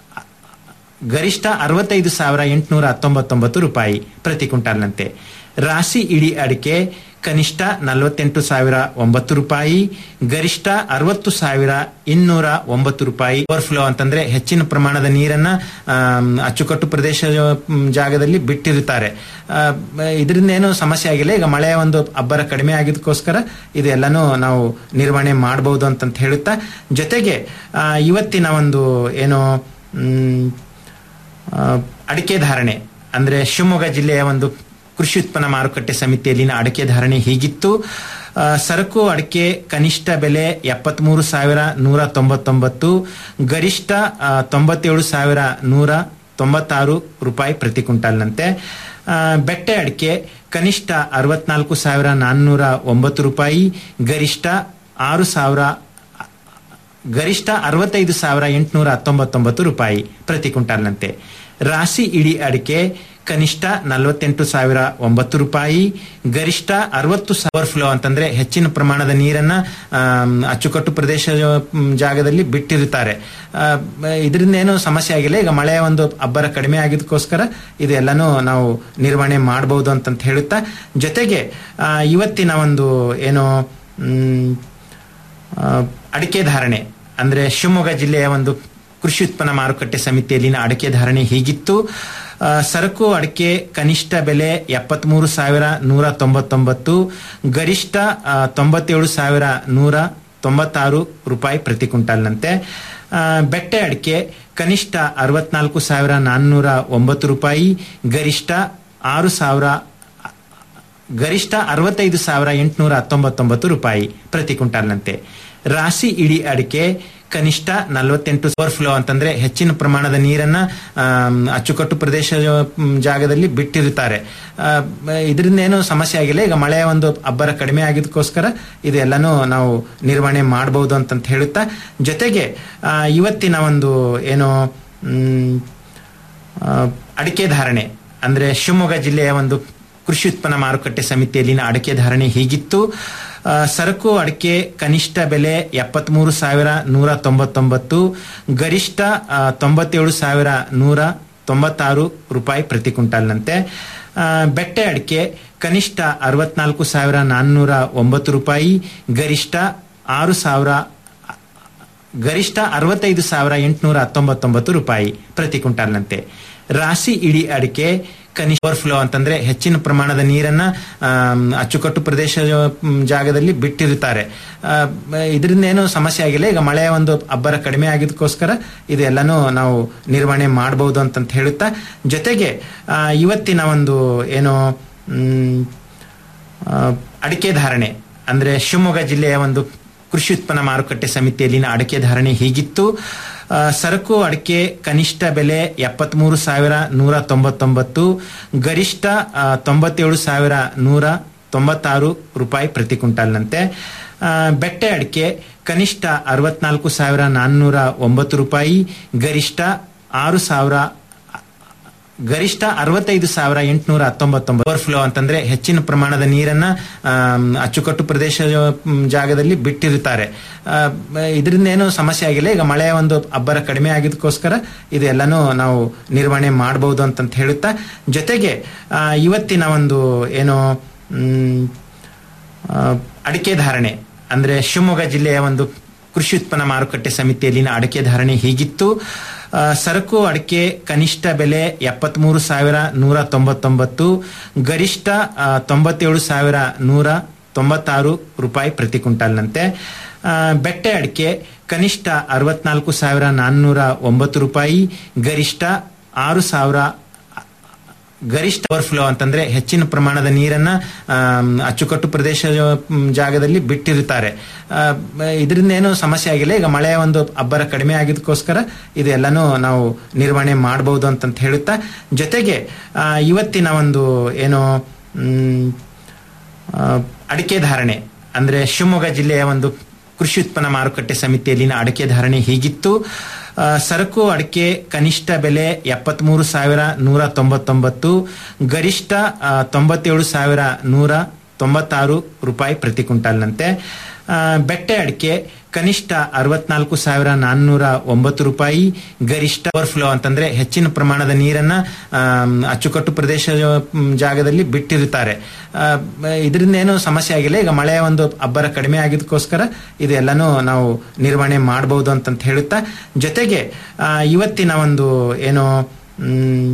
ಗರಿಷ್ಠ ಅರವತ್ತೈದು ಸಾವಿರ ಎಂಟುನೂರ ಹತ್ತೊಂಬತ್ತೊಂಬತ್ತು ರೂಪಾಯಿ ಪ್ರತಿ ಕ್ವಿಂಟಾಲ್ನಂತೆ ರಾಶಿ ಇಡಿ ಅಡಿಕೆ ಕನಿಷ್ಠ ನಲವತ್ತೆಂಟು ಸಾವಿರ ಒಂಬತ್ತು ರೂಪಾಯಿ ಗರಿಷ್ಠ ಅರವತ್ತು ಸಾವಿರ ಇನ್ನೂರ ಒಂಬತ್ತು ರೂಪಾಯಿ ಓವರ್ಫ್ಲೋ ಅಂತಂದ್ರೆ ಹೆಚ್ಚಿನ ಪ್ರಮಾಣದ ನೀರನ್ನ ಆಮ್, ಅಚ್ಚುಕಟ್ಟು ಪ್ರದೇಶ ಮ್, ಜಾಗದಲ್ಲಿ ಬಿಟ್ಟಿರುತ್ತಾರೆ ಆ, ಇದರಿಂದ ಏನು ಸಮಸ್ಯೆ ಆಗಿಲ್ಲ ಈಗ ಮಳೆಯ ಒಂದು ಅಬ್ಬರ ಕಡಿಮೆ ಆಗಿದ್ದಕ್ಕೋಸ್ಕರ ಇದೆಲ್ಲನೂ ನಾವು ನಿರ್ವಹಣೆ ಮಾಡಬಹುದು ಅಂತಂತ ಹೇಳುತ್ತಾ ಜೊತೆಗೆ ಆ, ಇವತ್ತಿನ ಒಂದು ಏನು ಮ್, ಆ, ಅಡಿಕೆ ಧಾರಣೆ ಅಂದ್ರೆ ಶಿವಮೊಗ್ಗ ಜಿಲ್ಲೆಯ ಒಂದು ಕೃಷಿ ಉತ್ಪನ್ನ ಮಾರುಕಟ್ಟೆ ಸಮಿತಿಯಲ್ಲಿನ ಅಡಿಕೆ ಧಾರಣೆ ಹೀಗಿತ್ತು ಆ, ಸರಕು ಅಡಿಕೆ ಕನಿಷ್ಠ ಬೆಲೆ ಎಪ್ಪತ್ಮೂರು ಸಾವಿರ ನೂರ ತೊಂಬತ್ತೊಂಬತ್ತು ಗರಿಷ್ಠ ಆ, ತೊಂಬತ್ತೇಳು ಸಾವಿರ ನೂರ ತೊಂಬತ್ತಾರು ರೂಪಾಯಿ ಪ್ರತಿ ಕ್ವಿಂಟಾಲ್ನಂತೆ ಆ, ಬೆಟ್ಟೆ ಅಡಿಕೆ ಕನಿಷ್ಠ ಅರವತ್ನಾಲ್ಕು ಸಾವಿರ ನಾನ್ನೂರ ಒಂಬತ್ತು ರೂಪಾಯಿ ಗರಿಷ್ಠ ಆರು ಸಾವಿರ ಗರಿಷ್ಠ ಅರವತ್ತೈದು ಸಾವಿರ ಎಂಟುನೂರ ಹತ್ತೊಂಬತ್ತೊಂಬತ್ತು ರೂಪಾಯಿ ಪ್ರತಿ ಕ್ವಿಂಟಾಲ್ನಂತೆ ರಾಶಿ ಇಡಿ ಅಡಿಕೆ ಕನಿಷ್ಠ ನಲವತ್ತೆಂಟು ಸಾವಿರ ಒಂಬತ್ತು ರೂಪಾಯಿ ಗರಿಷ್ಠ ಅರವತ್ತು ಸಾವಿರ ಫ್ಲೋ ಅಂತಂದ್ರೆ ಹೆಚ್ಚಿನ ಪ್ರಮಾಣದ ನೀರನ್ನ ಆಮ್, ಅಚ್ಚುಕಟ್ಟು ಪ್ರದೇಶ ಮ್, ಜಾಗದಲ್ಲಿ ಬಿಟ್ಟಿರುತ್ತಾರೆ ಆ, ಇದರಿಂದ ಏನು ಸಮಸ್ಯೆ ಆಗಿಲ್ಲ ಈಗ ಮಳೆಯ ಒಂದು ಅಬ್ಬರ ಕಡಿಮೆ ಆಗಿದ್ದಕ್ಕೋಸ್ಕರ ಇದೆಲ್ಲನೂ ನಾವು ನಿರ್ವಹಣೆ ಮಾಡಬಹುದು ಅಂತಂತ ಹೇಳುತ್ತಾ ಜೊತೆಗೆ ಆ, ಇವತ್ತಿನ ಒಂದು ಏನು ಮ್, ಆ, ಅಡಿಕೆ ಧಾರಣೆ ಅಂದ್ರೆ ಶಿವಮೊಗ್ಗ ಜಿಲ್ಲೆಯ ಒಂದು ಕೃಷಿ ಉತ್ಪನ್ನ ಮಾರುಕಟ್ಟೆ ಸಮಿತಿಯಲ್ಲಿನ ಅಡಿಕೆ ಧಾರಣೆ ಹೀಗಿತ್ತು ಆ, ಸರಕು ಅಡಿಕೆ ಕನಿಷ್ಠ ಬೆಲೆ ಎಪ್ಪತ್ಮೂರು ಸಾವಿರ ನೂರ ತೊಂಬತ್ತೊಂಬತ್ತು ಗರಿಷ್ಠ ಆ, ತೊಂಬತ್ತೇಳು ಸಾವಿರ ನೂರ ತೊಂಬತ್ತಾರು ರೂಪಾಯಿ ಪ್ರತಿ ಕ್ವಿಂಟಾಲ್ನಂತೆ ಆ, ಬೆಟ್ಟೆ ಅಡಿಕೆ ಕನಿಷ್ಠ ಅರವತ್ನಾಲ್ಕು ಸಾವಿರ ನಾನ್ನೂರ ಒಂಬತ್ತು ರೂಪಾಯಿ ಗರಿಷ್ಠ ಆರು ಸಾವಿರ ಗರಿಷ್ಠ ಅರವತ್ತೈದು ಸಾವಿರ ಎಂಟುನೂರ ಹತ್ತೊಂಬತ್ತೊಂಬತ್ತು ರೂಪಾಯಿ ಪ್ರತಿ ಕ್ವಿಂಟಾಲ್ನಂತೆ ರಾಶಿ ಇಡಿ ಅಡಿಕೆ ಕನಿಷ್ಠ ನಲವತ್ತೆಂಟು ಓವರ್ಫ್ಲೋ ಅಂತಂದ್ರೆ ಹೆಚ್ಚಿನ ಪ್ರಮಾಣದ ನೀರನ್ನ ಆಮ್, ಅಚ್ಚುಕಟ್ಟು ಪ್ರದೇಶ ಮ್, ಜಾಗದಲ್ಲಿ ಬಿಟ್ಟಿರುತ್ತಾರೆ ಆ, ಇದರಿಂದ ಏನು ಸಮಸ್ಯೆ ಆಗಿಲ್ಲ ಈಗ ಮಳೆಯ ಒಂದು ಅಬ್ಬರ ಕಡಿಮೆ ಆಗಿದ್ದಕ್ಕೋಸ್ಕರ ಇದೆಲ್ಲನೂ ನಾವು ನಿರ್ವಹಣೆ ಮಾಡಬಹುದು ಅಂತಂತ ಹೇಳುತ್ತಾ ಜೊತೆಗೆ ಆ, ಇವತ್ತಿನ ಒಂದು ಏನು ಮ್, ಆ, ಅಡಿಕೆ ಧಾರಣೆ ಅಂದ್ರೆ ಶಿವಮೊಗ್ಗ ಜಿಲ್ಲೆಯ ಒಂದು ಕೃಷಿ ಉತ್ಪನ್ನ ಮಾರುಕಟ್ಟೆ ಸಮಿತಿಯಲ್ಲಿನ ಅಡಿಕೆ ಧಾರಣೆ ಹೀಗಿತ್ತು ಆ, ಸರಕು ಅಡಿಕೆ ಕನಿಷ್ಠ ಬೆಲೆ ಎಪ್ಪತ್ಮೂರು ಸಾವಿರ ನೂರ ತೊಂಬತ್ತೊಂಬತ್ತು ಗರಿಷ್ಠ ಆ, ತೊಂಬತ್ತೇಳು ಸಾವಿರ ನೂರ ತೊಂಬತ್ತಾರು ರೂಪಾಯಿ ಪ್ರತಿ ಕ್ವಿಂಟಾಲ್ನಂತೆ ಆ, ಬೆಟ್ಟೆ ಅಡಿಕೆ ಕನಿಷ್ಠ ಅರವತ್ನಾಲ್ಕು ಸಾವಿರ ನಾನ್ನೂರ ಒಂಬತ್ತು ರೂಪಾಯಿ ಗರಿಷ್ಠ ಆರು ಸಾವಿರ ಗರಿಷ್ಠ ಅರವತ್ತೈದು ಸಾವಿರ ಎಂಟುನೂರ ಹತ್ತೊಂಬತ್ತೊಂಬತ್ತು ರೂಪಾಯಿ ಪ್ರತಿ ಕ್ವಿಂಟಾಲ್ನಂತೆ ರಾಶಿ ಇಡಿ ಅಡಿಕೆ ಕನಿಷ್ಠ ಓವರ್ಫ್ಲೋ ಅಂತಂದ್ರೆ ಹೆಚ್ಚಿನ ಪ್ರಮಾಣದ ನೀರನ್ನ ಆಮ್, ಅಚ್ಚುಕಟ್ಟು ಪ್ರದೇಶ ಮ್, ಜಾಗದಲ್ಲಿ ಬಿಟ್ಟಿರುತ್ತಾರೆ ಆ, ಇದರಿಂದ ಏನು ಸಮಸ್ಯೆ ಆಗಿಲ್ಲ ಈಗ ಮಳೆಯ ಒಂದು ಅಬ್ಬರ ಕಡಿಮೆ ಆಗಿದ್ದಕ್ಕೋಸ್ಕರ ಇದೆಲ್ಲನೂ ನಾವು ನಿರ್ವಹಣೆ ಮಾಡಬಹುದು ಅಂತಂತ ಹೇಳುತ್ತಾ ಜೊತೆಗೆ ಆ, ಇವತ್ತಿನ ಒಂದು ಏನು ಮ್, ಆ, ಅಡಿಕೆ ಧಾರಣೆ ಅಂದ್ರೆ ಶಿವಮೊಗ್ಗ ಜಿಲ್ಲೆಯ ಒಂದು ಕೃಷಿ ಉತ್ಪನ್ನ ಮಾರುಕಟ್ಟೆ ಸಮಿತಿಯಲ್ಲಿನ ಅಡಿಕೆ ಧಾರಣೆ ಹೀಗಿತ್ತು ಆ, ಸರಕು ಅಡಿಕೆ ಕನಿಷ್ಠ ಬೆಲೆ ಎಪ್ಪತ್ಮೂರು ಸಾವಿರ ನೂರ ತೊಂಬತ್ತೊಂಬತ್ತು ಗರಿಷ್ಠ ಆ, ತೊಂಬತ್ತೇಳು ಸಾವಿರ ನೂರ ತೊಂಬತ್ತಾರು ರೂಪಾಯಿ ಪ್ರತಿ ಕ್ವಿಂಟಾಲ್ನಂತೆ ಆ, ಬೆಟ್ಟೆ ಅಡಿಕೆ ಕನಿಷ್ಠ ಅರವತ್ನಾಲ್ಕು ಸಾವಿರ ನಾನ್ನೂರ ಒಂಬತ್ತು ರೂಪಾಯಿ ಗರಿಷ್ಠ ಆರು ಸಾವಿರ ಗರಿಷ್ಠ ಅರವತ್ತೈದು ಸಾವಿರ ಎಂಟುನೂರ ಹತ್ತೊಂಬತ್ತೊಂಬತ್ತು ಓವರ್ಫ್ಲೋ ಅಂತಂದ್ರೆ ಹೆಚ್ಚಿನ ಪ್ರಮಾಣದ ನೀರನ್ನ ಆಮ್, ಅಚ್ಚುಕಟ್ಟು ಪ್ರದೇಶ ಮ್, ಜಾಗದಲ್ಲಿ ಬಿಟ್ಟಿರುತ್ತಾರೆ ಆ, ಇದರಿಂದ ಏನು ಸಮಸ್ಯೆ ಆಗಿಲ್ಲ ಈಗ ಮಳೆಯ ಒಂದು ಅಬ್ಬರ ಕಡಿಮೆ ಆಗಿದ್ದಕ್ಕೋಸ್ಕರ ಇದೆಲ್ಲನೂ ನಾವು ನಿರ್ವಹಣೆ ಮಾಡಬಹುದು ಅಂತಂತ ಹೇಳುತ್ತಾ ಜೊತೆಗೆ ಆ, ಇವತ್ತಿನ ಒಂದು ಏನು ಮ್, ಆ, ಅಡಿಕೆ ಧಾರಣೆ ಅಂದ್ರೆ ಶಿವಮೊಗ್ಗ ಜಿಲ್ಲೆಯ ಒಂದು ಕೃಷಿ ಉತ್ಪನ್ನ ಮಾರುಕಟ್ಟೆ ಸಮಿತಿಯಲ್ಲಿನ ಅಡಿಕೆ ಧಾರಣೆ ಹೀಗಿತ್ತು ಆ, ಸರಕು ಅಡಿಕೆ ಕನಿಷ್ಠ ಬೆಲೆ ಎಪ್ಪತ್ಮೂರು ಸಾವಿರ ನೂರ ತೊಂಬತ್ತೊಂಬತ್ತು ಗರಿಷ್ಠ ಆ, ತೊಂಬತ್ತೇಳು ಸಾವಿರ ನೂರ ತೊಂಬತ್ತಾರು ರೂಪಾಯಿ ಪ್ರತಿ ಕ್ವಿಂಟಾಲ್ನಂತೆ ಆ, ಬೆಟ್ಟೆ ಅಡಿಕೆ ಕನಿಷ್ಠ ಅರವತ್ನಾಲ್ಕು ಸಾವಿರ ನಾನ್ನೂರ ಒಂಬತ್ತು ರೂಪಾಯಿ ಗರಿಷ್ಠ ಆರು ಸಾವಿರ ಗರಿಷ್ಠ ಓವರ್ಫ್ಲೋ ಅಂತಂದ್ರೆ ಹೆಚ್ಚಿನ ಪ್ರಮಾಣದ ನೀರನ್ನ ಆಮ್, ಅಚ್ಚುಕಟ್ಟು ಪ್ರದೇಶ ಮ್, ಜಾಗದಲ್ಲಿ ಬಿಟ್ಟಿರುತ್ತಾರೆ ಆ, ಇದರಿಂದ ಏನು ಸಮಸ್ಯೆ ಆಗಿಲ್ಲ ಈಗ ಮಳೆಯ ಒಂದು ಅಬ್ಬರ ಕಡಿಮೆ ಆಗಿದ್ದಕ್ಕೋಸ್ಕರ ಇದೆಲ್ಲನೂ ನಾವು ನಿರ್ವಹಣೆ ಮಾಡಬಹುದು ಅಂತಂತ ಹೇಳುತ್ತಾ ಜೊತೆಗೆ ಆ, ಇವತ್ತಿನ ಒಂದು ಏನು ಮ್, ಆ, ಅಡಿಕೆ ಧಾರಣೆ ಅಂದ್ರೆ ಶಿವಮೊಗ್ಗ ಜಿಲ್ಲೆಯ ಒಂದು ಕೃಷಿ ಉತ್ಪನ್ನ ಮಾರುಕಟ್ಟೆ ಸಮಿತಿಯಲ್ಲಿನ ಅಡಿಕೆ ಧಾರಣೆ ಹೀಗಿತ್ತು ಆ, ಸರಕು ಅಡಿಕೆ ಕನಿಷ್ಠ ಬೆಲೆ ಎಪ್ಪತ್ಮೂರು ಸಾವಿರ ನೂರ ತೊಂಬತ್ತೊಂಬತ್ತು ಗರಿಷ್ಠ ಆ, ತೊಂಬತ್ತೇಳು ಸಾವಿರ ನೂರ ತೊಂಬತ್ತಾರು ರೂಪಾಯಿ ಪ್ರತಿ ಕ್ವಿಂಟಾಲ್ನಂತೆ ಆ, ಬೆಟ್ಟೆ ಅಡಿಕೆ ಕನಿಷ್ಠ ಅರವತ್ನಾಲ್ಕು ಸಾವಿರ ನಾನ್ನೂರ ಒಂಬತ್ತು ರೂಪಾಯಿ ಗರಿಷ್ಠ ಓವರ್ಫ್ಲೋ ಅಂತಂದ್ರೆ ಹೆಚ್ಚಿನ ಪ್ರಮಾಣದ ನೀರನ್ನ ಆಮ್, ಅಚ್ಚುಕಟ್ಟು ಪ್ರದೇಶ ಮ್, ಜಾಗದಲ್ಲಿ ಬಿಟ್ಟಿರುತ್ತಾರೆ ಆ, ಇದರಿಂದ ಏನು ಸಮಸ್ಯೆ ಆಗಿಲ್ಲ ಈಗ ಮಳೆಯ ಒಂದು ಅಬ್ಬರ ಕಡಿಮೆ ಆಗಿದ್ದಕ್ಕೋಸ್ಕರ ಇದೆಲ್ಲನೂ ನಾವು ನಿರ್ವಹಣೆ ಮಾಡಬಹುದು ಅಂತಂತ ಹೇಳುತ್ತಾ ಜೊತೆಗೆ ಆ, ಇವತ್ತಿನ ಒಂದು ಏನು ಮ್,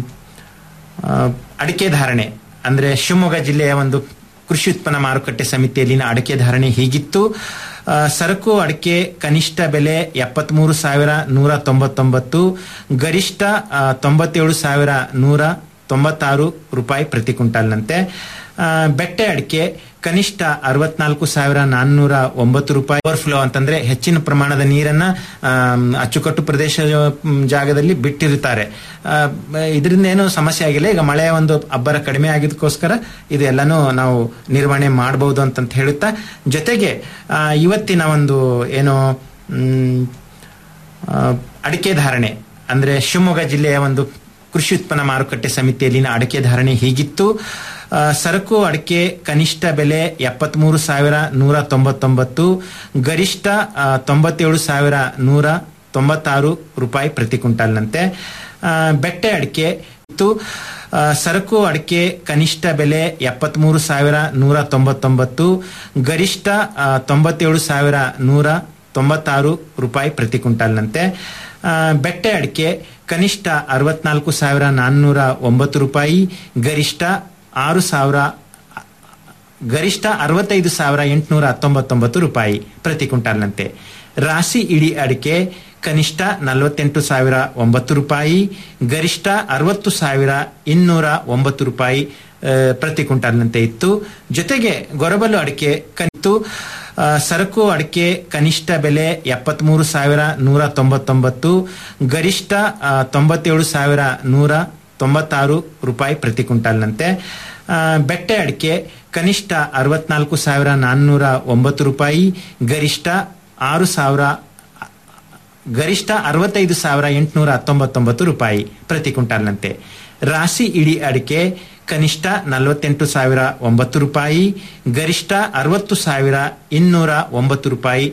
ಆ, ಅಡಿಕೆ ಧಾರಣೆ ಅಂದ್ರೆ ಶಿವಮೊಗ್ಗ ಜಿಲ್ಲೆಯ ಒಂದು ಕೃಷಿ ಉತ್ಪನ್ನ ಮಾರುಕಟ್ಟೆ ಸಮಿತಿಯಲ್ಲಿನ ಅಡಿಕೆ ಧಾರಣೆ ಹೀಗಿತ್ತು ಆ, ಸರಕು ಅಡಿಕೆ ಕನಿಷ್ಠ ಬೆಲೆ ಎಪ್ಪತ್ಮೂರು ಸಾವಿರ ನೂರ ತೊಂಬತ್ತೊಂಬತ್ತು ಗರಿಷ್ಠ ಆ, ತೊಂಬತ್ತೇಳು ಸಾವಿರ ನೂರ ತೊಂಬತ್ತಾರು ರೂಪಾಯಿ ಪ್ರತಿ ಕ್ವಿಂಟಾಲ್ನಂತೆ ಆ, ಬೆಟ್ಟೆ ಅಡಿಕೆ ಕನಿಷ್ಠ ಅರವತ್ನಾಲ್ಕು ಸಾವಿರ ನಾನ್ನೂರ ಒಂಬತ್ತು ರೂಪಾಯಿ ಓವರ್ಫ್ಲೋ ಅಂತಂದ್ರೆ ಹೆಚ್ಚಿನ ಪ್ರಮಾಣದ ನೀರನ್ನ ಆಮ್, ಅಚ್ಚುಕಟ್ಟು ಪ್ರದೇಶ ಮ್, ಜಾಗದಲ್ಲಿ ಬಿಟ್ಟಿರುತ್ತಾರೆ ಆ, ಇದರಿಂದ ಏನು ಸಮಸ್ಯೆ ಆಗಿಲ್ಲ ಈಗ ಮಳೆಯ ಒಂದು ಅಬ್ಬರ ಕಡಿಮೆ ಆಗಿದ್ದಕ್ಕೋಸ್ಕರ ಇದೆಲ್ಲನೂ ನಾವು ನಿರ್ವಹಣೆ ಮಾಡಬಹುದು ಅಂತಂತ ಹೇಳುತ್ತಾ ಜೊತೆಗೆ ಆ, ಇವತ್ತಿನ ಒಂದು ಏನು ಮ್, ಆ, ಅಡಿಕೆ ಧಾರಣೆ ಅಂದ್ರೆ ಶಿವಮೊಗ್ಗ ಜಿಲ್ಲೆಯ ಒಂದು ಕೃಷಿ ಉತ್ಪನ್ನ ಮಾರುಕಟ್ಟೆ ಸಮಿತಿಯಲ್ಲಿನ ಅಡಿಕೆ ಧಾರಣೆ ಹೀಗಿತ್ತು ಆ, ಸರಕು ಅಡಿಕೆ ಕನಿಷ್ಠ ಬೆಲೆ ಎಪ್ಪತ್ಮೂರು ಸಾವಿರ ನೂರ ತೊಂಬತ್ತೊಂಬತ್ತು ಗರಿಷ್ಠ ಆ, ತೊಂಬತ್ತೇಳು ಸಾವಿರ ನೂರ ತೊಂಬತ್ತಾರು ರೂಪಾಯಿ ಪ್ರತಿ ಕ್ವಿಂಟಾಲ್ನಂತೆ ಆ, ಬೆಟ್ಟೆ ಅಡಿಕೆ ಇತ್ತು ಆ, ಸರಕು ಅಡಿಕೆ ಕನಿಷ್ಠ ಬೆಲೆ ಎಪ್ಪತ್ಮೂರು ಸಾವಿರ ನೂರ ತೊಂಬತ್ತೊಂಬತ್ತು ಗರಿಷ್ಠ ಆ, ತೊಂಬತ್ತೇಳು ಸಾವಿರ ನೂರ ತೊಂಬತ್ತಾರು ರೂಪಾಯಿ ಪ್ರತಿ ಕ್ವಿಂಟಾಲ್ನಂತೆ ಆ, ಬೆಟ್ಟೆ ಅಡಿಕೆ ಕನಿಷ್ಠ ಅರವತ್ನಾಲ್ಕು ಸಾವಿರ ನಾನ್ನೂರ ಒಂಬತ್ತು ರೂಪಾಯಿ ಗರಿಷ್ಠ ಆರು ಸಾವಿರ ಗರಿಷ್ಠ ಅರವತ್ತೈದು ಸಾವಿರ ಎಂಟುನೂರ ಹತ್ತೊಂಬತ್ತೊಂಬತ್ತು ರೂಪಾಯಿ ಪ್ರತಿ ಕ್ವಿಂಟಾಲ್ನಂತೆ ರಾಶಿ ಇಡಿ ಅಡಿಕೆ ಕನಿಷ್ಠ ನಲವತ್ತೆಂಟು ಸಾವಿರ ಒಂಬತ್ತು ರೂಪಾಯಿ ಗರಿಷ್ಠ ಅರವತ್ತು ಸಾವಿರ ಇನ್ನೂರ ಒಂಬತ್ತು ರೂಪಾಯಿ ಆ, ಪ್ರತಿ ಕ್ವಿಂಟಾಲ್ನಂತೆ ಇತ್ತು ಜೊತೆಗೆ ಗೊರಬಲು ಅಡಿಕೆ ಕನಿತ್ತು ಆ, ಸರಕು ಅಡಿಕೆ ಕನಿಷ್ಠ ಬೆಲೆ ಎಪ್ಪತ್ಮೂರು ಸಾವಿರ ನೂರ ತೊಂಬತ್ತೊಂಬತ್ತು ಗರಿಷ್ಠ ಆ, ತೊಂಬತ್ತೇಳು ಸಾವಿರ ನೂರ ತೊಂಬತ್ತಾರು ರೂಪಾಯಿ ಪ್ರತಿ ಕ್ವಿಂಟಾಲ್ನಂತೆ ಆ, ಬೆಟ್ಟೆ ಅಡಿಕೆ ಕನಿಷ್ಠ ಅರವತ್ನಾಲ್ಕು ಸಾವಿರ ನಾನ್ನೂರ ಒಂಬತ್ತು ರೂಪಾಯಿ ಗರಿಷ್ಠ ಆರು ಸಾವಿರ ಗರಿಷ್ಠ ಅರವತ್ತೈದು ಸಾವಿರ ಎಂಟುನೂರ ಹತ್ತೊಂಬತ್ತೊಂಬತ್ತು ರೂಪಾಯಿ ಪ್ರತಿ ಕ್ವಿಂಟಾಲ್ನಂತೆ ರಾಶಿ ಇಡಿ ಅಡಿಕೆ ಕನಿಷ್ಠ ನಲವತ್ತೆಂಟು ಸಾವಿರ ಒಂಬತ್ತು ರೂಪಾಯಿ ಗರಿಷ್ಠ ಅರವತ್ತು ಸಾವಿರ ಇನ್ನೂರ ಒಂಬತ್ತು ರೂಪಾಯಿ